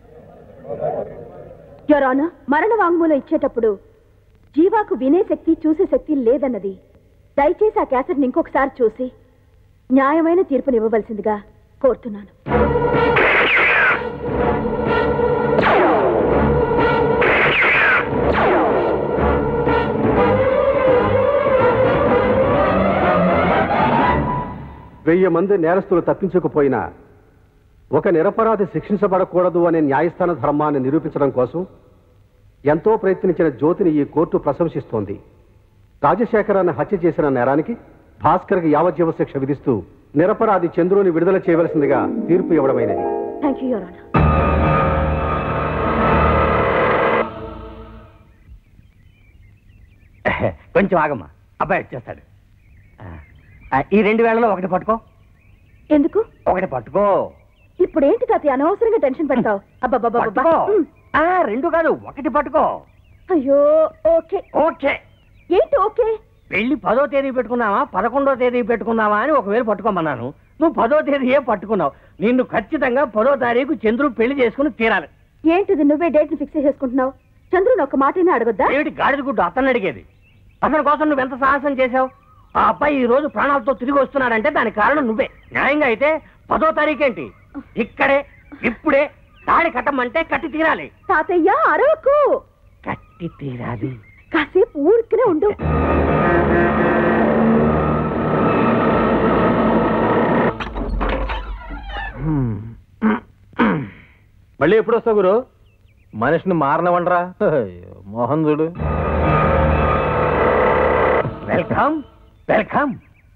యొరానా మరణ వాంగ్మూలం ఇచ్చేటప్పుడు జీవాకు వినే శక్తి చూసే శక్తి లేదన్నది దయచేసి ఆ క్యాసెట్ని ఇంకొకసారి చూసి న్యాయమైన తీర్పునివ్వవలసిందిగా కోరుతున్నాను వెయ్యి మంది నేరస్తులు తప్పించకపోయినా ఒక నిరపరాధి శిక్షించబడకూడదు అనే న్యాయస్థాన ధర్మాన్ని నిరూపించడం కోసం ఎంతో ప్రయత్నించిన జ్యోతిని ఈ కోర్టు ప్రశంసిస్తోంది రాజశేఖరాన్ని హత్య చేసిన నేరానికి భాస్కర్కి యావజ్జీవ శిక్ష విధిస్తూ నిరపరాధి చంద్రుని విడుదల చేయవలసిందిగా తీర్పు ఇవ్వడమైనది థ్యాంక్ యూ యోరానా కొంచెం ఆగమ్మా అబ్బాయి వచ్చేస్తాడు ఆ, ఈ రెండు వేళలో ఒకటి పట్టుకో ఎందుకు ఒకటి పట్టుకో ఇప్పుడు ఏంటి తాతయ్య అనవసరంగా టెన్షన్ పెడతావు అబ్బబ్బబ్బబ్బా పట్టుకో ఆ, రెండు కాదు ఒకటి పట్టుకో అయ్యో ఓకే ఓకే ఏంటి ఓకే పెళ్లి పదో తేదీ పెట్టుకున్నావా పదకొండో తేదీ పెట్టుకున్నావా అని ఒకవేళ పట్టుకోమన్నాను నువ్వు పదో తేదీయే పట్టుకున్నావు నిన్ను ఖచ్చితంగా పదో తారీఖు చంద్రుడు పెళ్లి చేసుకుని తీరాలి ఏంటిది నువ్వే డేట్ ని ఫిక్స్ చేసుకుంటున్నావు చంద్రుని ఒక మాటనే అడగొద్దా ఏమిటి గాడిద గుడ్డు అతన్ని అడిగేది అతని కోసం నువ్వు ఎంత సాహసం చేశావు ఆ అబ్బాయి ఈ రోజు ప్రాణాలతో తిరిగి వస్తున్నాడంటే దానికి కారణం నువ్వే న్యాయంగా అయితే పదో తారీఖేంటి ఇక్కడే ఇప్పుడే తాళి కట్టమంటే కట్టి తీరాలి తాతయ్య అరవకు కట్టి తీరాలి కాసేపు ఊరికనే ఉండు మళ్ళీ ఎప్పుడు వస్తావు గురు మనిషిని మారనవండరా అయ్యో, మోహన్ చూడు వెల్కమ్ వెల్కమ్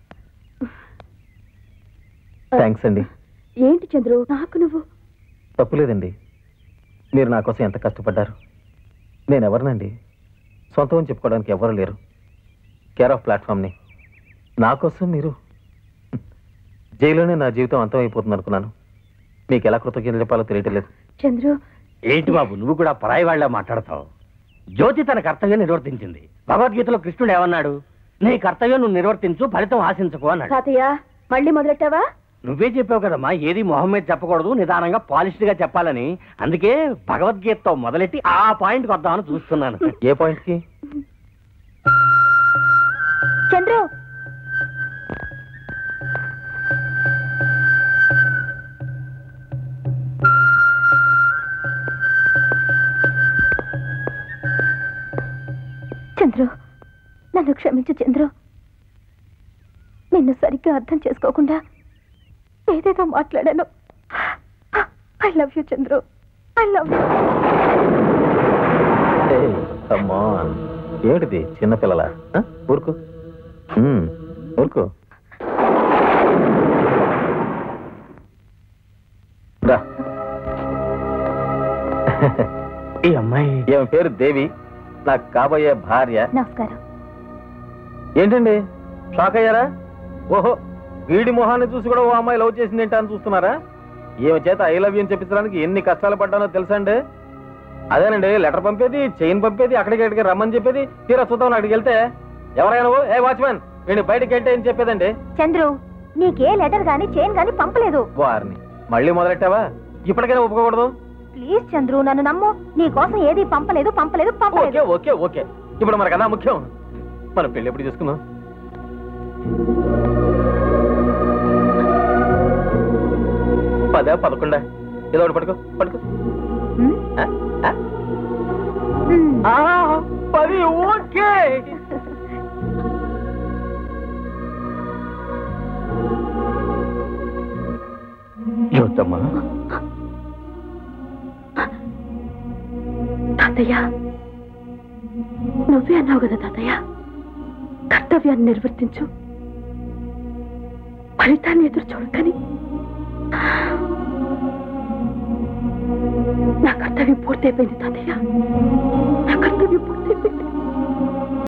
థ్యాంక్స్ అండి ఏంటి చంద్రు నాకు నువ్వు తప్పులేదండి మీరు నా కోసం ఎంత కష్టపడ్డారు నేను ఎవరినండి సొంతం చెప్పుకోవడానికి ఎవరు లేరు కేర్ ఆఫ్ ప్లాట్ఫామ్ని నా కోసం మీరు జైల్లోనే నా జీవితం అంతం అయిపోతుంది అనుకున్నాను మీకు ఎలా కృతజ్ఞతలు చెప్పాలో తెలియటం లేదు చంద్రు ఏంటి బాబు నువ్వు కూడా పరాయి వాళ్ళ మాట్లాడతావు జ్యోతి తన కర్తవ్యం నిర్వర్తించింది భగవద్గీతలో కృష్ణుడు ఏమన్నాడు నీ కర్తవ్యం నువ్వు నిర్వర్తించు ఫలితం ఆశించకు అన్నాడు తాతయ్య మళ్ళీ మొదలెట్టావా నువ్వే చెప్పావు కదమ్మా ఏది మొహం మీద చెప్పకూడదు నిదానంగా పాలిష్డ్ గా చెప్పాలని అందుకే భగవద్గీతతో మొదలెట్టి ఆ పాయింట్ వద్దామని చూస్తున్నాను ఏ పాయింట్కి చంద్రు చంద్రు నన్ను క్షమించు చంద్రు నిన్ను సరిగ్గా అర్థం చేసుకోకుండా ఏదేదో మాట్లాడాను I love you Chandru I love you come on ఏమిటిది చిన్నపిల్లల ఊరుకు మ్మ్, ఊరుకు రా ఈ అమ్మాయి ఏమి పేరు దేవి నాకు కాబోయే భార్య నమస్కారం ఏంటండి షాక్ అయ్యారా ఓహో వీడి మొహాన్ని చూసి కూడా ఓ అమ్మాయి లవ్ చేసింది ఏంటా అని చూస్తున్నారా ఈమె చేత ఐ లవ్ యూ అని చెప్పించడానికి ఎన్ని కష్టాలు పడ్డానో తెలుసా అండి అదేనండి లెటర్ పంపేది చైన్ పంపేది అక్కడికి ఇక్కడికి రమ్మని చెప్పేది తీరా చూద్దాం అక్కడికి వెళ్తే ఎవరైనా ఓ, ఏ వాచ్మెన్ వీడిని బయటకి వెళ్తే అని చెప్పేదండి చంద్రు నీకే లెటర్ గాని చైన్ గాని పంపలేదు వారిని మళ్ళీ మొదలెట్టావా ఇప్పటికైనా ఒప్పుకోకూడదు ప్లీజ్ చంద్రు నన్ను నమ్ము నీ కోసం ఏది పంపలేదు పంపలేదు పంపలేదు ఓకే ఓకే ఓకే ఇప్పుడు మనకు అదా ముఖ్యం మనం పెళ్ళి ఎప్పుడు చేసుకుందాం పదా పదకొండా ఏదో ఒకటి పడుకో పడుకో ఆ, ఆ? ఆ, పది ఓకే జ్యోతమ్మా తాతయ్య నువ్వే అన్నావు కదా తాతయ్య కర్తవ్యాన్ని నిర్వర్తించు ఫలితాన్ని ఎదురు చూడకని నా కర్తవ్యం పూర్తయిపోయింది తాతయ్య నా కర్తవ్యం పూర్తయిపోయింది